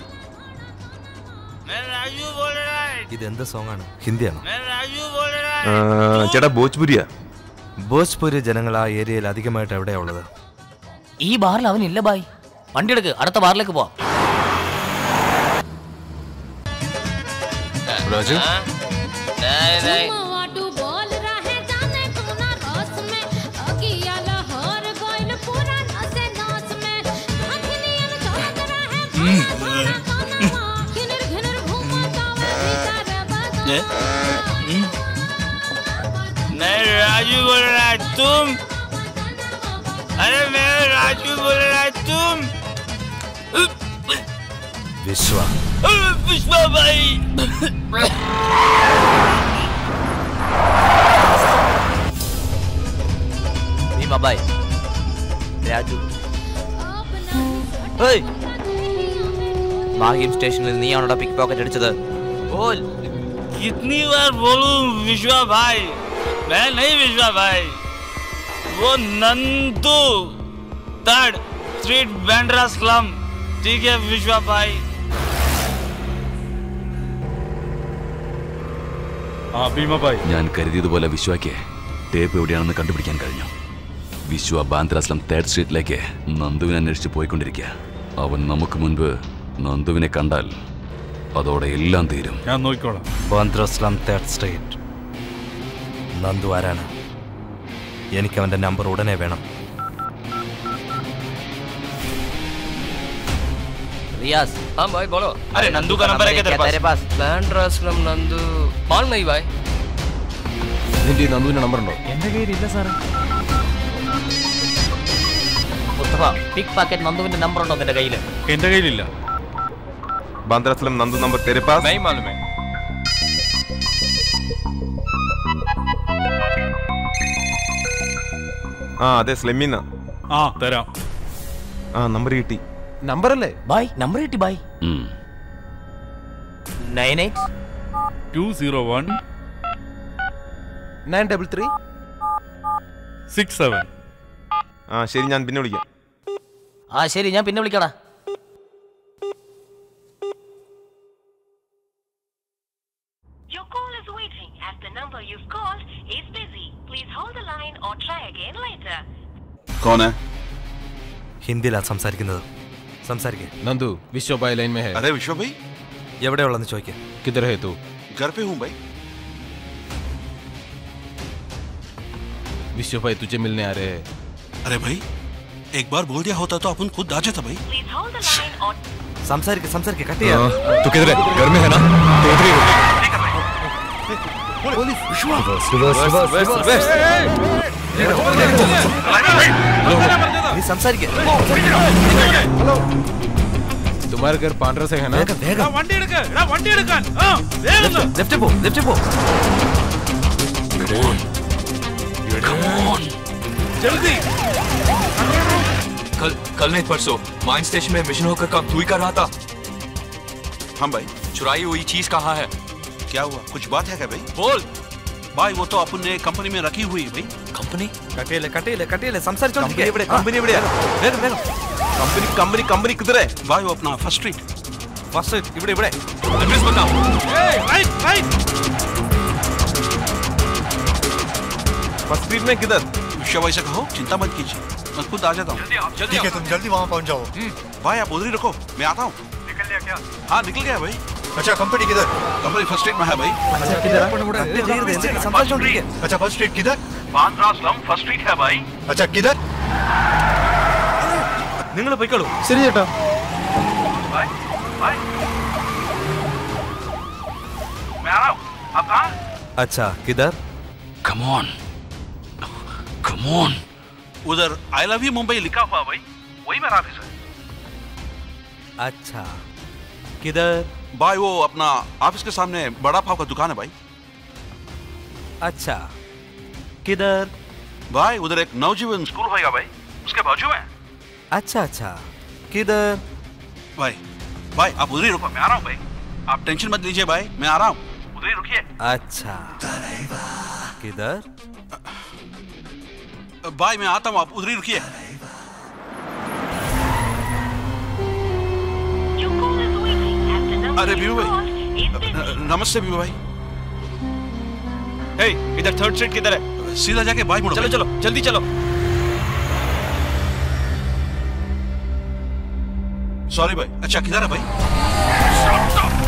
मैं राजू बोल रहा है ഇത് എന്ത് സോങ് ആണ് ഹിന്ദിയാണോ मैं राजू बोल रहा है ആ, ചേട്ടാ ഭോജ്പുരിയാ ഭോജ്പൂരി ജനങ്ങൾ ആ ഏരിയയിൽ അധികമായിട്ട് എവിടെയാ ഉള്ളത് ഈ ബാറിൽ അവനില്ല ബായ് വണ്ടി എടുക്ക് അടുത്ത ബാറിലേക്ക് പോവാം രാജു नहीं नहीं ये? मैं राजू बोल रहा है तुम अरे मैं राजू बोल रहा है तुम വിശ്വ पुष्पा भाई ഭീമ ബായ് രാജു ഏയ് മാഹിം സ്റ്റേഷനിൽ നീയാണോടാ പിക് പോക്കറ്റ് അടിച്ചത് ബോൽ कितनी बार बोलूं विश्वा भाई मैं नहीं विश्वा भाई वो Nandu third street Bandra slum ठीक है विश्वा भाई ആ ഭീമഭായ് ഞാൻ കരുതിയതുപോലെ വിശ്വയ്ക്ക് ടേപ്പ് എവിടെയാണെന്ന് കണ്ടുപിടിക്കാൻ കഴിഞ്ഞു വിശ്വ ബാന്ദ്രാസ്ലം തേർഡ് സ്ട്രീറ്റിലേക്ക് നന്ദുവിനെ അന്വേഷിച്ച് പോയിക്കൊണ്ടിരിക്കുക അവൻ നമുക്ക് മുൻപ് നന്ദുവിനെ കണ്ടാൽ അതോടെ എല്ലാം തീരും ഞാൻ നോക്കിക്കോളാം ബാന്ദ്രസ്ലാം തേർഡ് സ്ട്രീറ്റ് നന്ദു ആരാണ് എനിക്ക് അവന്റെ നമ്പർ ഉടനെ വേണം रियाज हाँ भाई बोलो अरे नंदू का नंबर है क्या तेरे पास तेरे पास बैंड्रा स्लम नंदू मालूम नहीं भाई നിന്റെ ഈ നന്ദുവിന്റെ നമ്പർ ഉണ്ടോ എന്റെ കയ്യിലില്ല സാറേ മുസ്തഫ പിക് പാക്കറ്റ് നന്ദുവിന്റെ നമ്പർ ഉണ്ടോ നിന്റെ കയ്യിൽ എന്റെ കയ്യിലില്ല ബാന്ദ്രാസ്ലം നന്ദു നമ്പർ തെരെ പാസ് नहीं मालूम है ആ അതെ സ്ലെമ്മിന്ന ആ തരാം ആ നമ്പർ കിട്ടി നമ്പർ അല്ലേ ബായ് നമ്പർ കിട്ടി ബായ് nine eight two zero one nine double three six seven ആ ശരി ഞാൻ പിന്നെ വിളിക്കാം ആ ശരി ഞാൻ പിന്നെ വിളിക്കടാ कौन है ഹിന്ദിയിലാ സംസാരിക്കുന്നത് സംസാരിക്കേ नंदू विश्व भाई लाइन में है अरे विश्व भाई എവിടെയുള്ളെന്ന് ചോദിക്കാം किधर है तू घर पे हूँ भाई विश्व भाई तुझे मिलने आ रहे हैं अरे भाई एक बार बोल दिया होता तो अपन खुद आ जाता भाई സംസാരിക്കേ സംസാരിക്കേ കട്ട് हाँ, ചെയ്യാം तू किधर है घर में है ना तो उधर ही रुक। നീ സംസാരിക്കേ तुम्हारे घर पांड्रा से है ना എടാ, വണ്ടി എടുക്ക എടാ വണ്ടി എടുക്കാൻ ആ വേഗം ഒന്ന്. ലെഫ്റ്റ് പോ ലെഫ്റ്റ് പോ ജൽദി कल कल नहीं परसों माइन स्टेशन में मिशन होकर काम तू ही कर रहा था हाँ भाई चुराई हुई चीज कहाँ है क्या हुआ कुछ बात है क्या भाई बोल भाई वो तो अपन ने कंपनी में रखी हुई है भाई कंपनी കട്ടിയില്ലേ കട്ടിയില്ലേ കട്ടിയില്ലേ സംസാരിച്ചോണ്ടിരിക്കേ कंपनी एवड़े कंपनी एवड़े വേഗം വേഗം कंपनी कंपनी कंपनी किधर है भाई वो अपना फर्स्ट स्ट्रीट ഫസ്റ്റ് ഇവിടെ ഇവിടെ एड्रेस बताओ ഏയ് റൈറ്റ് റൈറ്റ് फर्स्ट स्ट्रीट में किधर विश्व भाई से कहो चिंता मत कीजिए मैं खुद आ जाता हूँ ठीक है तुम जल्दी वहाँ पहुँच जाओ भाई आप उधर ही रखो मैं आता हूँ निकल लिया क्या हाँ निकल गया भाई अच्छा कंपनी किधर कंपनी फर्स्ट स्ट्रीट में है भाई സംസാരിച്ചോണ്ടിരിക്കേ अच्छा फर्स्ट स्ट्रीट किधर बांद्रा स्लम फर्स्ट स्ट्रीट है भाई अच्छा किधर നിങ്ങൾ പോയിക്കോളൂ ശരി ചേട്ടാ भाई भाई मैं आ रहा हूँ आप कहाँ अच्छा किधर कम ऑन कम ऑन उधर आई लव यू मुंबई लिखा हुआ भाई वही मेरा ऑफिस है अच्छा किधर भाई वो अपना ऑफिस के सामने बड़ा पाव का दुकान है भाई अच्छा किधर भाई उधर एक नवजीवन स्कूल होगा भाई उसके बाजू में अच्छा अच्छा किधर भाई भाई आप उधर ही रुको मैं आ रहा हूँ भाई आप टेंशन मत लीजिए भाई मैं आ रहा हूँ उधर ही रुकिए अच्छा किधर भाई मैं आता हूँ आप उधर ही रुकिए अरे बीबू भाई न- नमस्ते बीबू भाई हे इधर थर्ड स्ट्रीट किधर है सीधा जाके बाई मुड़ो चलो चलो जल्दी चलो सॉरी भाई अच्छा किधर है भाई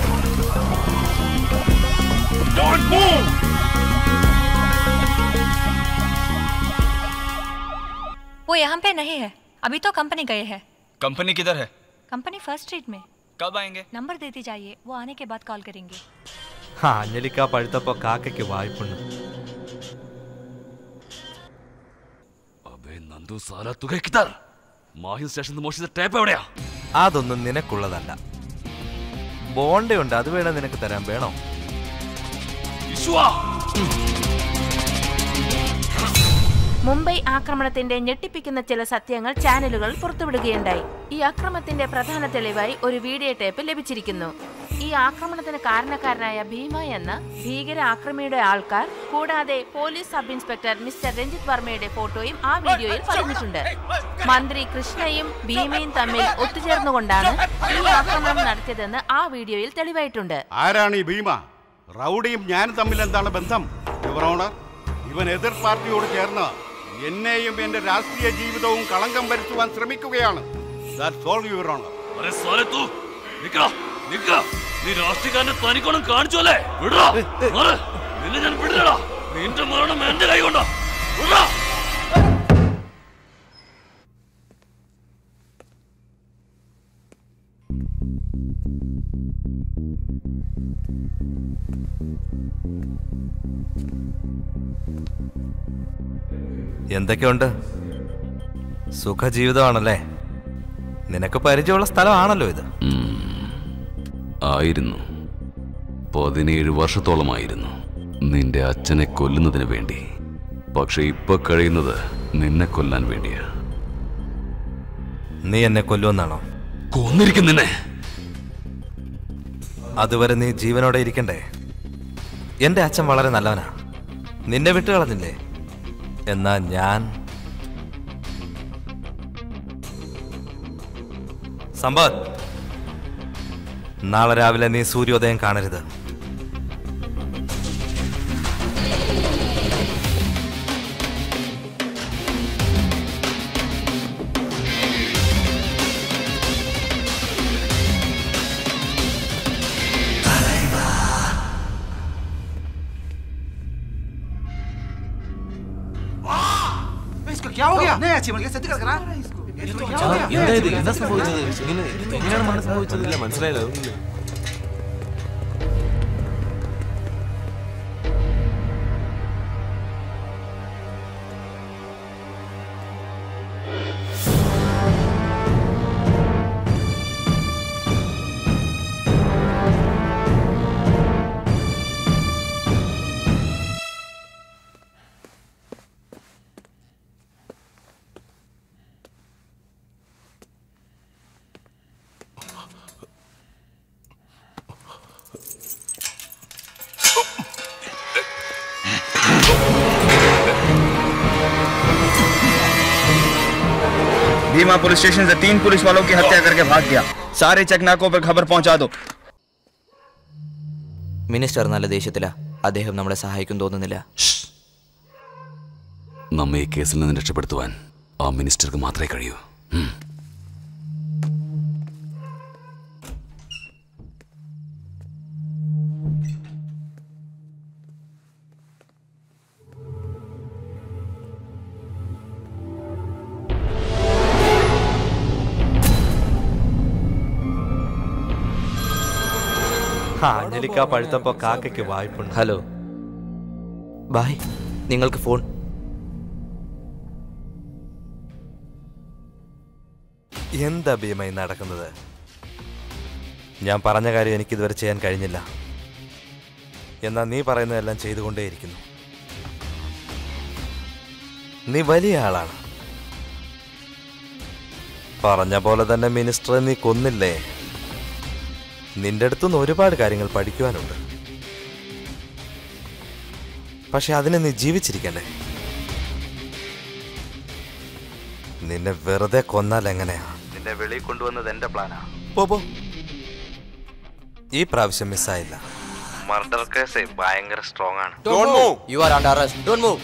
वो यहाँ पे नहीं है अभी तो कंपनी गए हैं कंपनी किधर है कंपनी फर्स्ट स्ट्रीट में कब आएंगे नंबर देती जाइए वो आने के बाद कॉल करेंगे ആ അഞ്ഞലിക്ക പഴുത്തപ്പോ കാക്കയ്ക്ക് വായ്പുണ്ട് അബേ നന്ദു സാല തുക കിതർ മാഹിൽ സ്റ്റേഷനിൽ മോഷിച്ച ടേപ്പ് എവിടെയാ അതൊന്നും നിനക്കുള്ളതല്ല ബോണ്ടയുണ്ട് അത് വേണം നിനക്ക് തരാൻ വേണോ മുംബൈ ആക്രമണത്തിന്റെ ഞെട്ടിപ്പിക്കുന്ന ചില സത്യങ്ങൾ ചാനലുകൾ പുറത്തുവിടുകയുണ്ടായി ഈ ആക്രമണത്തിന്റെ പ്രധാന തെളിവായി ഒരു വീഡിയോ ടേപ്പ് ലഭിച്ചിരിക്കുന്നു ഈ ആക്രമണത്തിന് കാരണക്കാരനായ ഭീമ എന്ന ഭീകര ആക്രമിയുടെ ആൾക്കാർ കൂടാതെ police sub inspector mister Ranjith വർമ്മയുടെ ഫോട്ടോയും ആ വീഡിയോയിൽ പറഞ്ഞിട്ടുണ്ട് മന്ത്രി കൃഷ്ണയും ഭീമയും തമ്മിൽ ഒത്തുചേർന്നുകൊണ്ടാണ് ഈ ആക്രമണം നടത്തിയതെന്ന് ആ വീഡിയോയിൽ തെളിവായിട്ടുണ്ട് ആരാണ് ഈ ഭീമ റൗഡിയും ഞാനും തമ്മിൽ എന്താണ് ബന്ധം യുവർ ഓണർ ഇവൻ എതിർ പാർട്ടിയോട് ചേർന്ന് എന്നെയും എന്റെ രാഷ്ട്രീയ ജീവിതവും കളങ്കം വരുത്തുവാൻ ശ്രമിക്കുകയാണ് That's all, Your Honor. അരെ സാലെ തൂ നിക്കടാ നിക്ക നീ രാഷ്ട്രീയക്കാരനെ തനിക്കൊന്നും കാണിച്ചോല്ലേ വിടറാ മാറ്. നിന്നെ ഞാൻ വിടില്ലടാ നിന്റെ മരണം എന്റെ കൈ കൊണ്ടാ വിടറാ എന്തൊക്കെയുണ്ട് സുഖജീവിതമാണല്ലേ നിനക്ക് പരിചയമുള്ള സ്ഥലമാണല്ലോ ഇത് ആയിരുന്നു പതിനേഴ് വർഷത്തോളമായിരുന്നു നിന്റെ അച്ഛനെ കൊല്ലുന്നതിന് വേണ്ടി പക്ഷെ ഇപ്പൊ കഴിയുന്നത് നിന്നെ കൊല്ലാൻ വേണ്ടിയാ നീ എന്നെ കൊല്ലുമെന്നാണോ കൊന്നിരിക്കും നിന്നെ അതുവരെ നീ ജീവനോടെ ഇരിക്കണ്ടേ എന്റെ അച്ഛൻ വളരെ നല്ലവനാ നിന്നെ വിട്ടു കളഞ്ഞില്ലേ എന്നാ ഞാൻ സമ്പത്ത് നാളെ രാവിലെ നീ സൂര്യോദയം കാണരുത് എന്താ ഇത് എന്താ സംഭവിച്ചത് ഇങ്ങനെ എങ്ങനെയാണ് മരണം സംഭവിച്ചത് ഇല്ല മനസ്സിലായില്ല അതൊന്നും भीमा पुलिस स्टेशन से तीन पुलिस वालों की हत्या करके भाग गया सारे चकनाकों पर खबर पहुंचा दो മിനിസ്റ്റർ നല്ല ദേഷ്യത്തിലാ അദ്ദേഹം നമ്മളെ സഹായിക്കും തോന്നുന്നില്ല നമ്മെ ഈ കേസിൽ നിന്ന് രക്ഷപ്പെടുത്തുവാൻ ആ മിനിസ്റ്റർക്ക് മാത്രമേ കഴിയൂ ഉം. അഞ്ജലിക്ക പഴുത്തപ്പോ കാക്കയ്ക്ക് വായ്പുണ്ട് ഹലോ ബായ് നിങ്ങൾക്ക് ഫോൺ എന്താ ഭീമായി നടക്കുന്നത് ഞാൻ പറഞ്ഞ കാര്യം എനിക്കിതുവരെ ചെയ്യാൻ കഴിഞ്ഞില്ല എന്നാൽ നീ പറയുന്നതെല്ലാം ചെയ്തുകൊണ്ടേയിരിക്കുന്നു നീ വലിയ ആളാണ് പറഞ്ഞ പോലെ തന്നെ മിനിസ്റ്ററെ നീ കൊന്നില്ലേ നിന്റെ അടുത്തുനിന്ന് ഒരുപാട് കാര്യങ്ങൾ പഠിക്കുവാനുണ്ട് പക്ഷെ അതിനെ നീ ജീവിച്ചിരിക്കണ്ടേ നിന്നെ വെറുതെ കൊന്നാൽ എങ്ങനെയാ നിന്നെ വെളിയിൽ കൊണ്ടുവന്നത് എന്റെ പ്ലാനാ പോ പോ ഈ പ്രാവശ്യം മിസ്സായില്ല മർഡർ കേസ് ഭയങ്കര സ്ട്രോങ് ആണ് Don't move. You are under arrest. Don't move.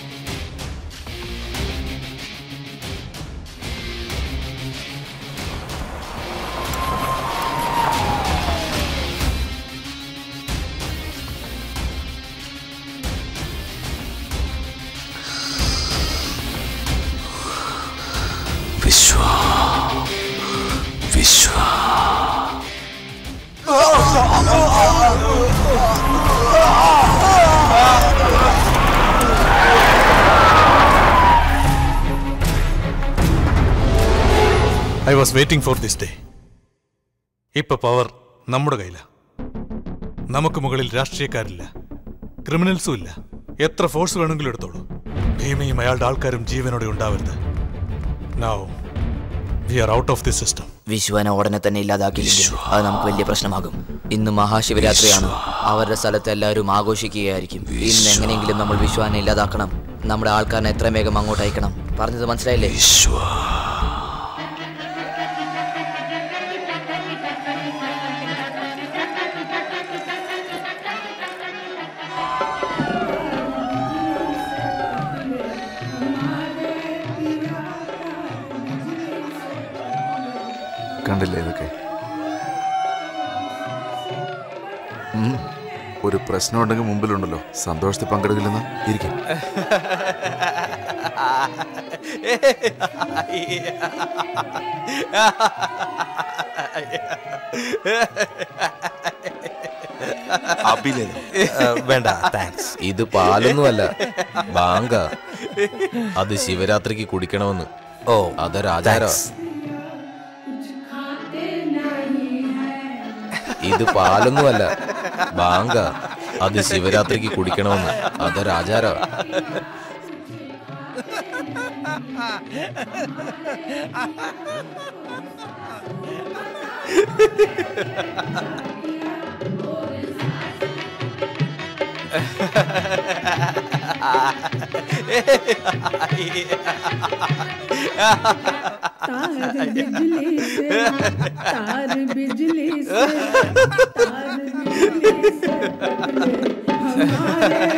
Vishwa Vishwa I was waiting for this day ഇപ്പൊ പവർ നമ്മുടെ കയ്യില നമുക്ക് മുകളിൽ രാഷ്ട്രീയക്കാരില്ല ക്രിമിനൽസും ഇല്ല എത്ര ഫോഴ്സ് വേണമെങ്കിലും എടുത്തോളൂ ഭീമയും അയാളുടെ ആൾക്കാരും ജീവനോടെ ഉണ്ടാവരുത് now we are out of the system വിശ്വനെ ഉടനെ തന്നെ ഇല്ലാതാക്കിയില്ലെങ്കിൽ അത് നമുക്ക് വലിയ പ്രശ്നമാകും ഇന്ന് മഹാശിവരാത്രിയാണ് അവരുടെ സ്ഥലത്ത് എല്ലാവരും ആഘോഷിക്കുകയായിരിക്കും ഇന്ന് എങ്ങനെയെങ്കിലും നമ്മൾ വിശ്വാനെ ഇല്ലാതാക്കണം നമ്മുടെ ആൾക്കാരനെ എത്രയും വേഗം അങ്ങോട്ട് അയക്കണം പറഞ്ഞത് മനസ്സിലായില്ലേ കണ്ടില്ലേ ഇതൊക്കെ ഉം. ഒരു പ്രശ്നം ഉണ്ടെങ്കിൽ മുമ്പിലുണ്ടല്ലോ സന്തോഷത്തിൽ പങ്കെടുക്കില്ലെന്ന് ഇരിക്കും വേണ്ട താങ്ക്സ് ഇത് പാലൊന്നുമല്ല ബാങ്ക അത് ശിവരാത്രിക്ക് കുടിക്കണമെന്ന് ഓ അതൊരാചാര ഇത് പാലൊന്നുമല്ല ബാങ്ക അത് ശിവരാത്രിക്ക് കുടിക്കണമെന്ന് അതൊരാചാര तार बिजली से तार बिजली से तार बिजली से हमारे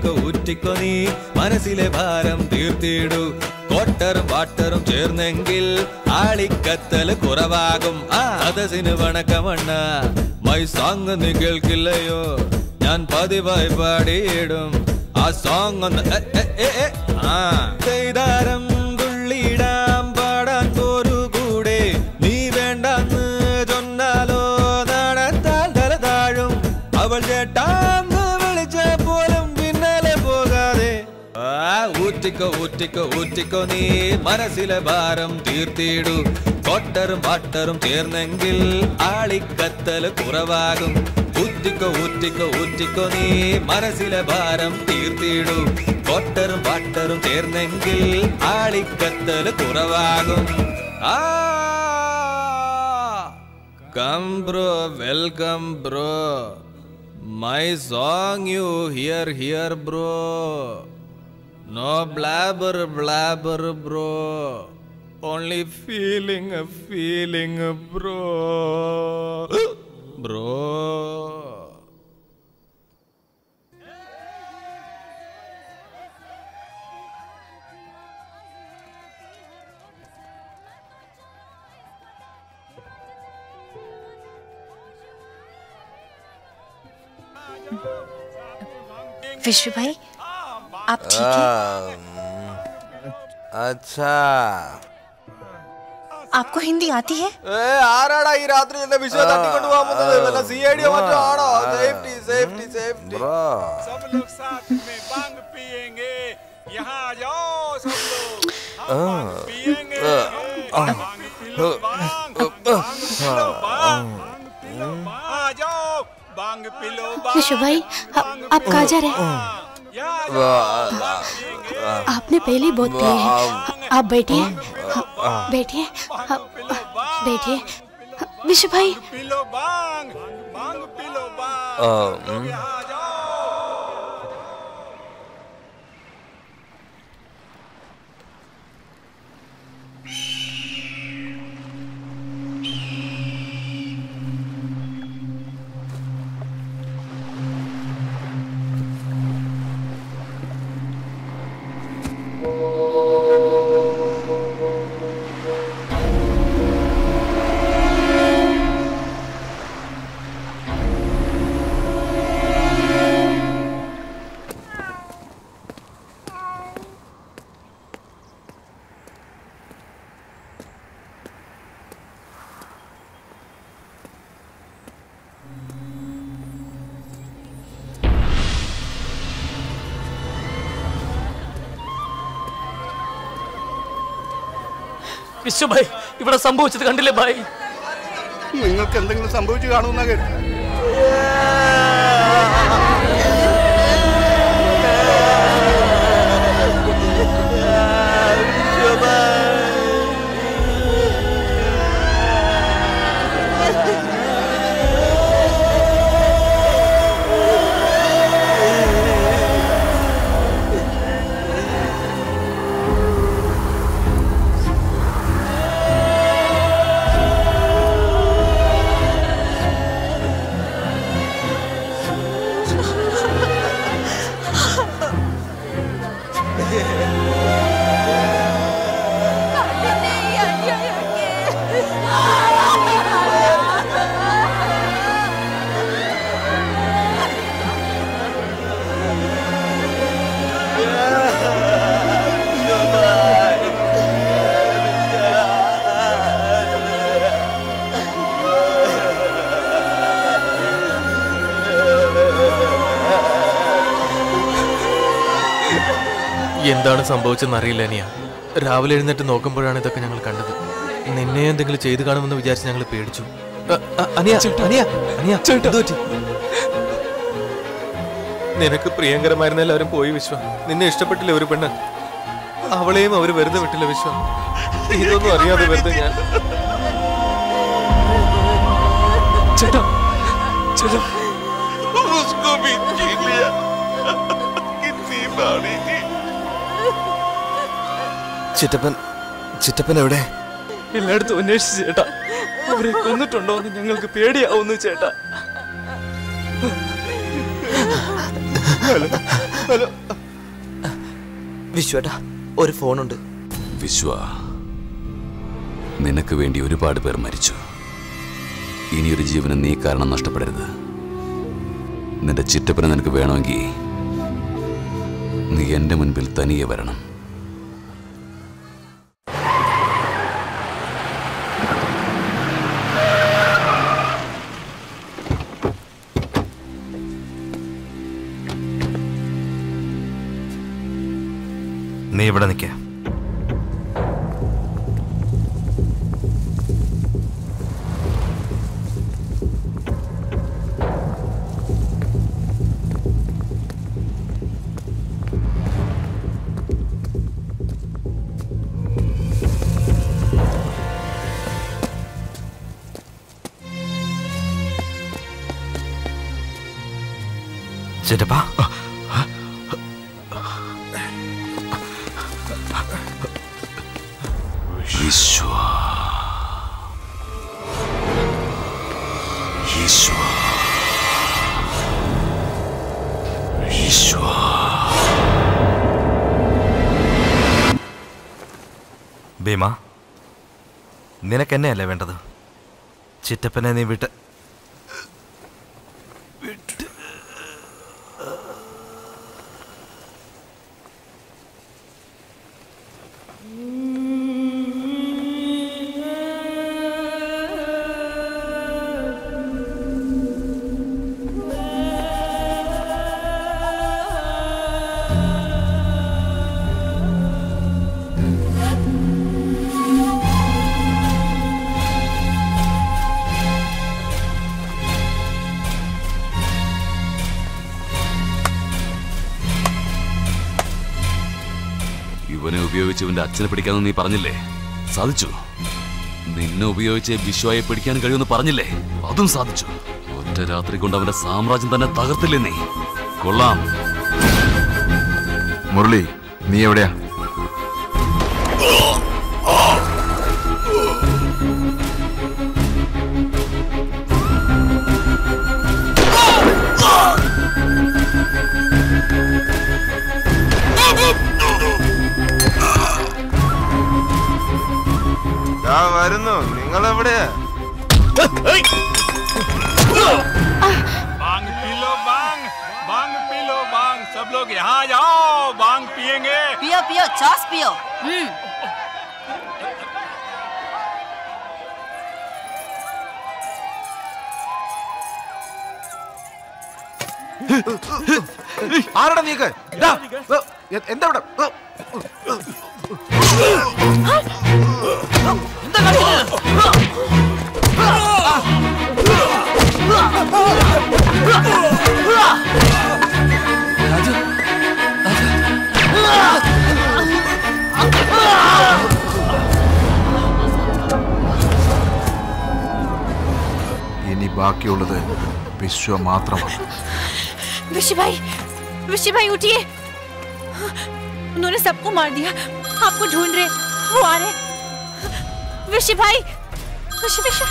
ഊറ്റിക്കോ ഊറ്റിക്കോ നീ മനസ്സിലെ ഭാരം തീർത്തിടൂ കോട്ടറും വാട്ടറും ചേർന്നെങ്കിൽ ആളിക്കത്തല് കുറവാകും ആ സദസ്സിന് വണക്കമണ്ണ മൈ സോങ് നീ കേൾക്കില്ലയോ ഞാൻ പതിവായി പാടിയിടും ആ സോങ് ഒന്ന് എ, എ, എ, എ, ആ ചെയ്താരം തുള്ളിടാം പാടാൻ പോരു കൂടെ നീ വേണ്ടെന്ന് ചൊന്നാലോ നടത്താൽ തല താഴും അവൾ ചേട്ടാന്ന് വിളിച്ച പോലും പിന്നാലെ പോകാതെ ആ ഊറ്റിക്കോ ഊറ്റിക്കോ ഊറ്റിക്കോ നീ മനസ്സിലെ ഭാരം തീർത്തിടൂ കോട്ടറും വാട്ടറും ചേർന്നെങ്കിൽ ആളിക്കത്തല് കുറവാകും ഊറ്റിക്കോ ഊറ്റിക്കോ ഊറ്റിക്കോ നീ മനസ്സിലെ ഭാരം തീർത്തിടൂ കോട്ടറും വാട്ടറും ചേർന്നെങ്കിൽ ആളിക്കത്തല് കുറവാകും ആ come bro welcome bro my song you hear hear bro no blabber blabber bro only feeling feeling bro bro Vishwa भाई आप ठीक हैं अच्छा आपको हिंदी आती है ഏ ആരാടാ ഈ രാത്രി എന്നെ വിഷയം തട്ടിക്കൊണ്ട് പോകാൻ പോകുന്നത് വല്ല സി ഐ ഡിയോ മറ്റോ ആണോ സേഫ്റ്റി സേഫ്റ്റി സേഫ്റ്റി सब लोग साथ में बांग पिएंगे यहाँ आ जाओ सब लोग हम बांग पिएंगे बांग पिलो बांग बांग पिलो बांग बांग पिलो बांग आ जाओ बांग पिलो बांग विश्व भाई आप आप कहाँ जा रहे हैं आपने पहले ही बहुत पिए हैं आप बैठिए हाँ, बैठिए हाँ, बैठिए विश्व भाई पिलो बांग बांग पिलो बांग ആ, ഉം. വിശ്വ ഭായ് ഇവിടെ സംഭവിച്ചത് കണ്ടില്ലേ ഭായ് നിങ്ങൾക്ക് എന്തെങ്കിലും സംഭവിച്ചു കാണുമെന്ന കേട്ടു എന്താണ് സംഭവിച്ചെന്ന് അറിയില്ല അനിയ രാവിലെ എഴുന്നേറ്റ് നോക്കുമ്പോഴാണ് ഇതൊക്കെ ഞങ്ങൾ കണ്ടത് നിന്നെ എന്തെങ്കിലും ചെയ്തു കാണുമെന്ന് വിചാരിച്ച് ഞങ്ങൾ പേടിച്ചു അ, അ, അനിയ അനിയ അനിയ എന്ത് പറ്റി? നിനക്ക് പ്രിയങ്കരമായിരുന്ന എല്ലാവരും പോയി വിശ്വ നിന്നെ ഇഷ്ടപ്പെട്ടില്ല ഒരു പെണ്ണ് അവളെയും അവര് വെറുതെ വിട്ടില്ല വിശ്വ ഇതൊന്നും അറിയാതെ വെറുതെ ഞാൻ ചേട്ടാ ചേട്ടാ उसको भी छीन लिया कितनी बारी थी ചിറ്റപ്പൻ ചിറ്റപ്പൻ എവിടെ എല്ലായിടത്തും അന്വേഷിച്ചു ചേട്ടാ അവരെ കൊന്നിട്ടുണ്ടോ എന്ന് ഞങ്ങൾക്ക് പേടിയാവുന്നു ചേട്ടാ हेलो വിശ്വേട്ടാ ഒരു ഫോണുണ്ട് വിശ്വ നിനക്ക് വേണ്ടി ഒരുപാട് പേർ മരിച്ചു ഇനിയൊരു ജീവന് നീ കാരണം നഷ്ടപ്പെടരുത് നിന്റെ ചിറ്റപ്പനെ നിനക്ക് വേണമെങ്കിൽ നീ എന്റെ മുൻപിൽ തനിയെ വരണം നീ ഇവിടെ നിൽക്ക ചിറ്റപ്പാ വിശ്വ വിശ്വ വിശ്വ ഭീമ നിനക്ക് എന്നെയല്ലേ വേണ്ടത് ചിറ്റപ്പനെ നീ വിട്ട് ഇവനെ ഉപയോഗിച്ച് ഇവന്റെ അച്ഛനെ പിടിക്കാമെന്ന് നീ പറഞ്ഞില്ലേ സാധിച്ചു നിന്നെ ഉപയോഗിച്ച് വിശ്വയെ പിടിക്കാൻ കഴിയുമെന്ന് പറഞ്ഞില്ലേ അതും സാധിച്ചു ഒറ്റ രാത്രി കൊണ്ട് അവന്റെ സാമ്രാജ്യം തന്നെ തകർത്തില്ലേ നീ കൊള്ളാം മുരളി നീ എവിടെയാ ഞാൻ വരുന്നു നിങ്ങൾ എവിടെയാ बांग पी लो बांग बांग पी लो बांग सब लोग यहाँ जाओ बांग पियेंगे पियो पियो चॉस पियो हम्म ആരുടെ നീക്ക് ദാ, ഏ, എ- എന്താ ഇവിടെ ഏ, ഇനി ബാക്കിയുള്ളത് വിശ്വ മാത്രമാണ് विशी भाई विशी भाई उठिए उन्होंने सबको मार दिया आपको ढूंढ रहे वो आ रहे विशी भाई विशी विशी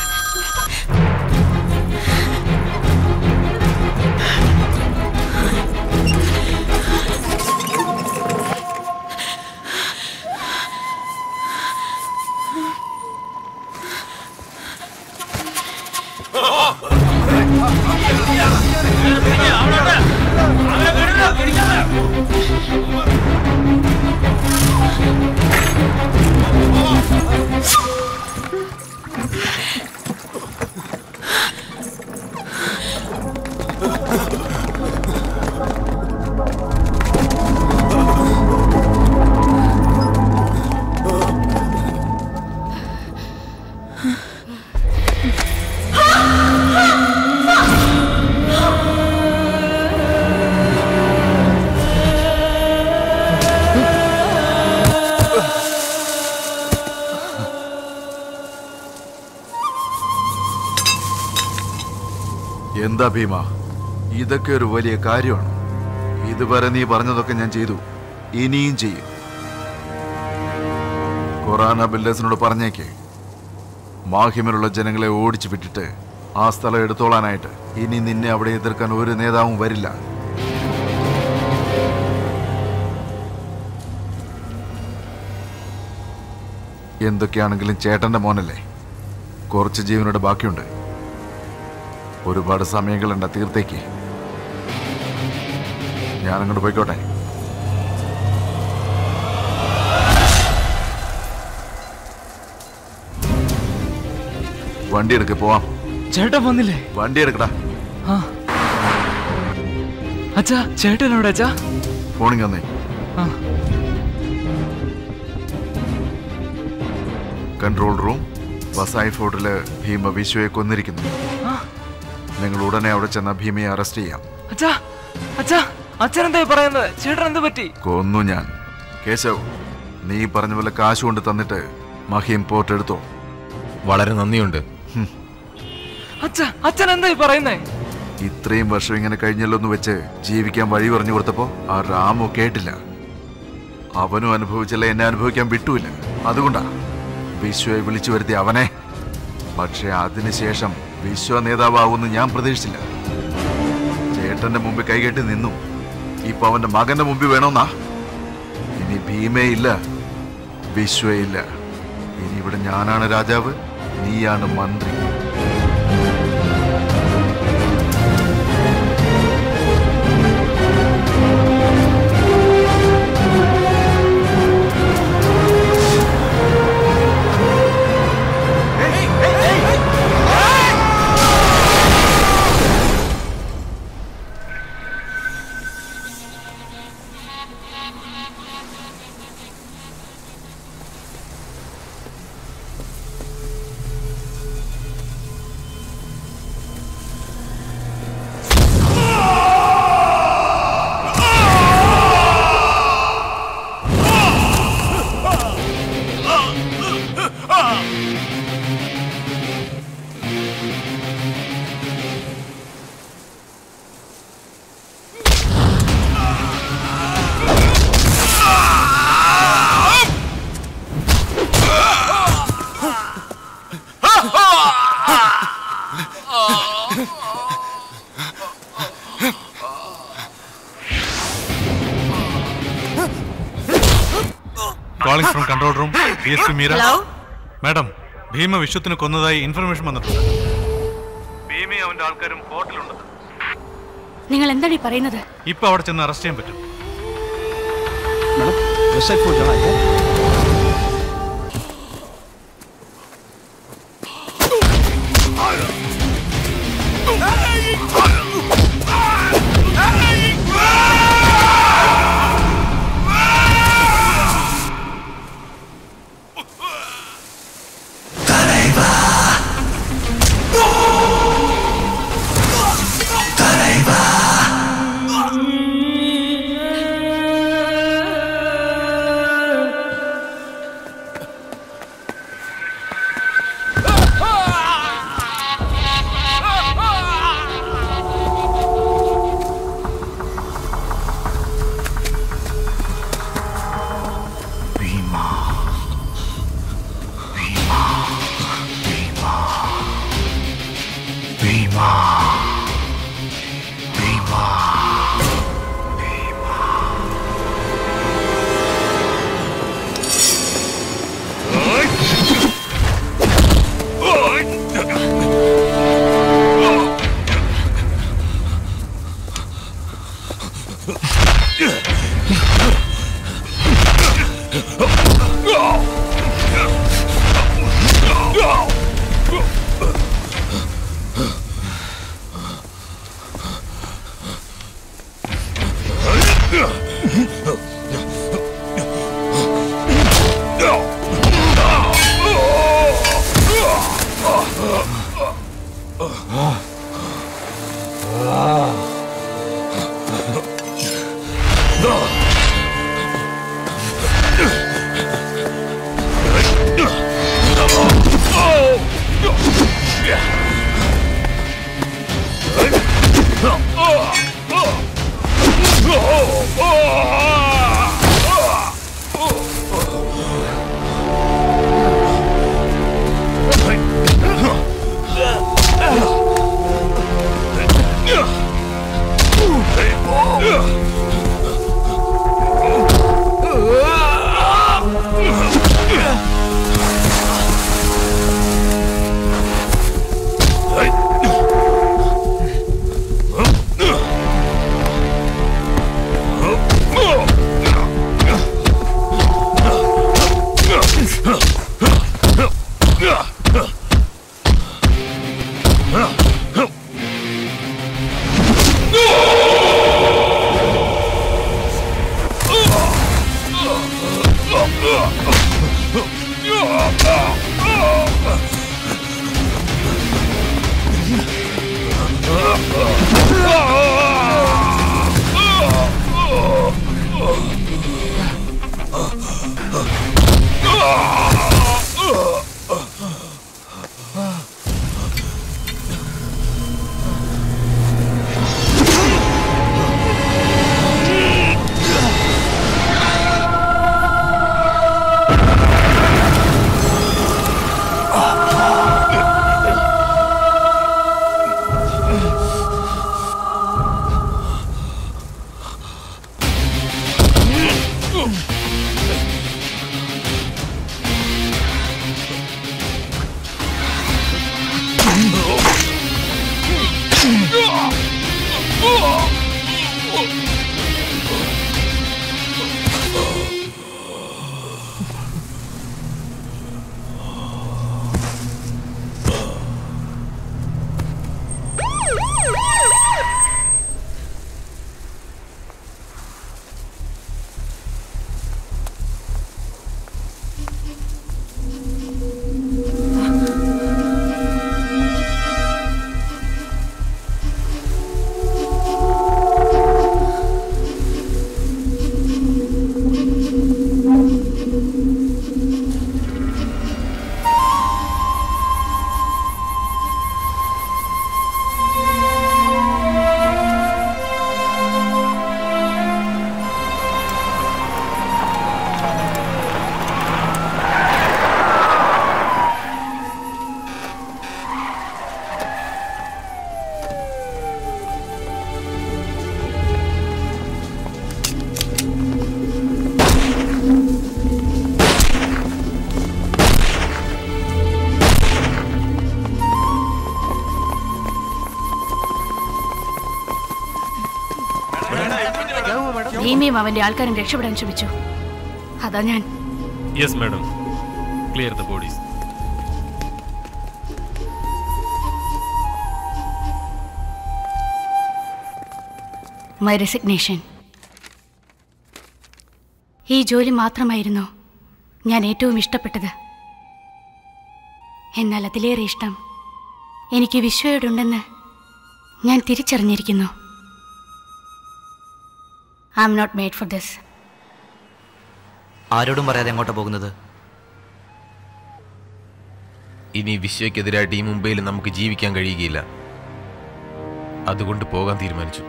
എന്താ ഭീമ ഇതൊക്കെ ഒരു വലിയ കാര്യമാണ് ഇതുവരെ നീ പറഞ്ഞതൊക്കെ ഞാൻ ചെയ്തു ഇനിയും ചെയ്യും കൊറാന ബിൽഡേഴ്സിനോട് പറഞ്ഞേക്ക് മാഹിമിലുള്ള ജനങ്ങളെ ഓടിച്ചു വിട്ടിട്ട് ആ സ്ഥലം എടുത്തോളാനായിട്ട് ഇനി നിന്നെ അവിടെ എതിർക്കാൻ ഒരു നേതാവും വരില്ല എന്തൊക്കെയാണെങ്കിലും ചേട്ടന്റെ മോനല്ലേ കുറച്ച് ജീവനോട് ബാക്കിയുണ്ട് ഒരുപാട് സമയങ്ങളുണ്ട് തീർത്തേക്ക് ഞാനങ്ങോട്ട് പോയിക്കോട്ടെ വണ്ടി എടുക്ക് പോവാം ചേട്ടൻ വന്നില്ലേ വണ്ടി എടുക്കടാ ആ അച്ഛാ ചേട്ടൻ എവിടെ അച്ഛാ ഫോണിങ് വന്നേ ആ കൺട്രോൾ റൂം വസായി ഫോർട്ടില് ഭീമ വിശ്വയെ കൊന്നിരിക്കുന്നു ആ. നിങ്ങൾ ഉടനെ അവിടെ ചെന്ന ഭീമയെ അറസ്റ്റ് ചെയ്യാം അച്ഛാ അച്ഛാ അച്ഛൻ എന്തായി പറയുന്നത് ചേട്ടൻ എന്ത് പറ്റി കൊന്നു ഞാൻ കേശവ് നീ പറഞ്ഞ പോലെ കാശ് കൊണ്ട് തന്നിട്ട് മഹിം പോർട്ട് എടുത്തോ വളരെ നന്ദിയുണ്ട് അച്ഛാ അച്ഛൻ എന്തായി പറയുന്നേ ഇത്രയും വർഷം ഇങ്ങനെ കഴിഞ്ഞല്ലോ എന്ന് വെച്ച് ജീവിക്കാൻ വഴി പറഞ്ഞു കൊടുത്തപ്പോ ആ രാമു കേട്ടില്ല അവനും അനുഭവിച്ചില്ല എന്നെ അനുഭവിക്കാൻ വിട്ടുമില്ല അതുകൊണ്ടാ വിശ്വയെ വിളിച്ചു വരുത്തി അവനെ പക്ഷെ അതിനുശേഷം വിശ്വ നേതാവാകുമെന്ന് ഞാൻ പ്രതീക്ഷിച്ചില്ല ചേട്ടന്റെ മുമ്പിൽ കൈകെട്ടി നിന്നു ഇപ്പൊ അവന്റെ മകന്റെ മുമ്പിൽ വേണമെന്നാ ഇനി ഭീമയില്ല വിശ്വയില്ല ഇനി ഇവിടെ ഞാനാണ് രാജാവ് നീയാണ് മന്ത്രി calling from control room D S P Meera Hello? Madam Bhima വിശ്വത്തിന് കൊന്നതായി ഇൻഫർമേഷൻ വന്നിട്ടുണ്ട് ഭീമയും അവന്റെ ആൾക്കാരും ഹോട്ടലുണ്ട് നിങ്ങൾ എന്താണ് ഈ പറയുന്നത് ഇപ്പൊ അവിടെ ചെന്ന് അറസ്റ്റ് ചെയ്യാൻ പറ്റും Yeah. ഭീമയും അവന്റെ ആൾക്കാരും രക്ഷപ്പെടാൻ ശ്രമിച്ചു അതാ ഞാൻ yes madam clear the bodies my resignation ഈ ജോലി മാത്രമായിരുന്നു ഞാൻ ഏറ്റവും ഇഷ്ടപ്പെട്ടത് എന്നാൽ അതിലേറെ ഇഷ്ടം എനിക്ക് വിശ്വയോടുണ്ടെന്ന് ഞാൻ തിരിച്ചറിഞ്ഞിരിക്കുന്നു I am not made for this ആരോടും പറയാതെ എങ്ങോട്ടാ പോകുന്നത് ഇനി വിശ്വയ്ക്കെതിരായിട്ട് ഈ മുംബൈയിൽ നമുക്ക് ജീവിക്കാൻ കഴിയുകയില്ല അതുകൊണ്ട് പോകാൻ തീരുമാനിച്ചു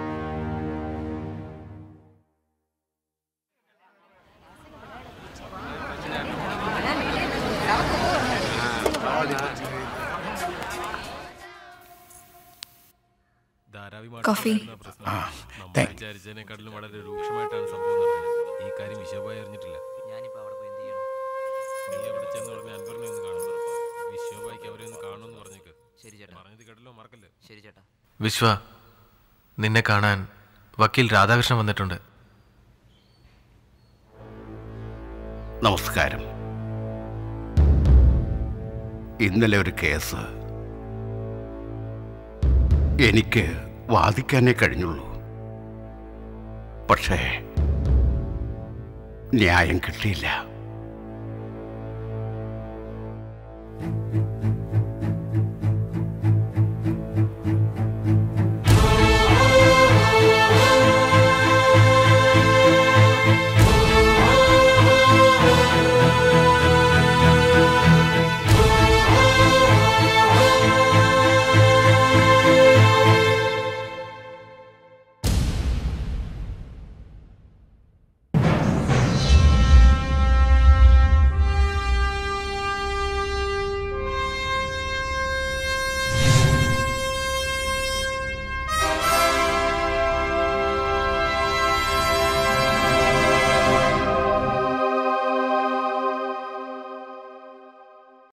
കോഫി താങ്ക്- വിചാരിച്ചതിനെക്കാട്ടിലും വളരെ രൂക്ഷമായിട്ടാണ് സംഭവം നടന്നത് ഈ കാര്യം വിശ്വഭായി അറിഞ്ഞിട്ടില്ല ഞാനിപ്പോ അവിടെ പോയി എന്ത് ചെയ്യണം നീ അവിടെ ചെന്ന് ഉടനെ അൻവറിനെ ഒന്ന് കാണുന്നു വിശ്വഭായിക്ക് അവരെ ഒന്ന് കാണുമെന്ന് പറഞ്ഞേക്ക് ശരി ചേട്ടാ പറഞ്ഞത് കേട്ടല്ലോ മറക്കല്ലേ ശരി ചേട്ടാ വിശ്വ നിന്നെ കാണാൻ വക്കീൽ രാധാകൃഷ്ണൻ വന്നിട്ടുണ്ട് നമസ്കാരം ഇന്നലെ ഒരു കേസ് എനിക്ക് വാദിക്കാനേ കഴിഞ്ഞുള്ളൂ പക്ഷേ ന്യായം കിട്ടിയില്ല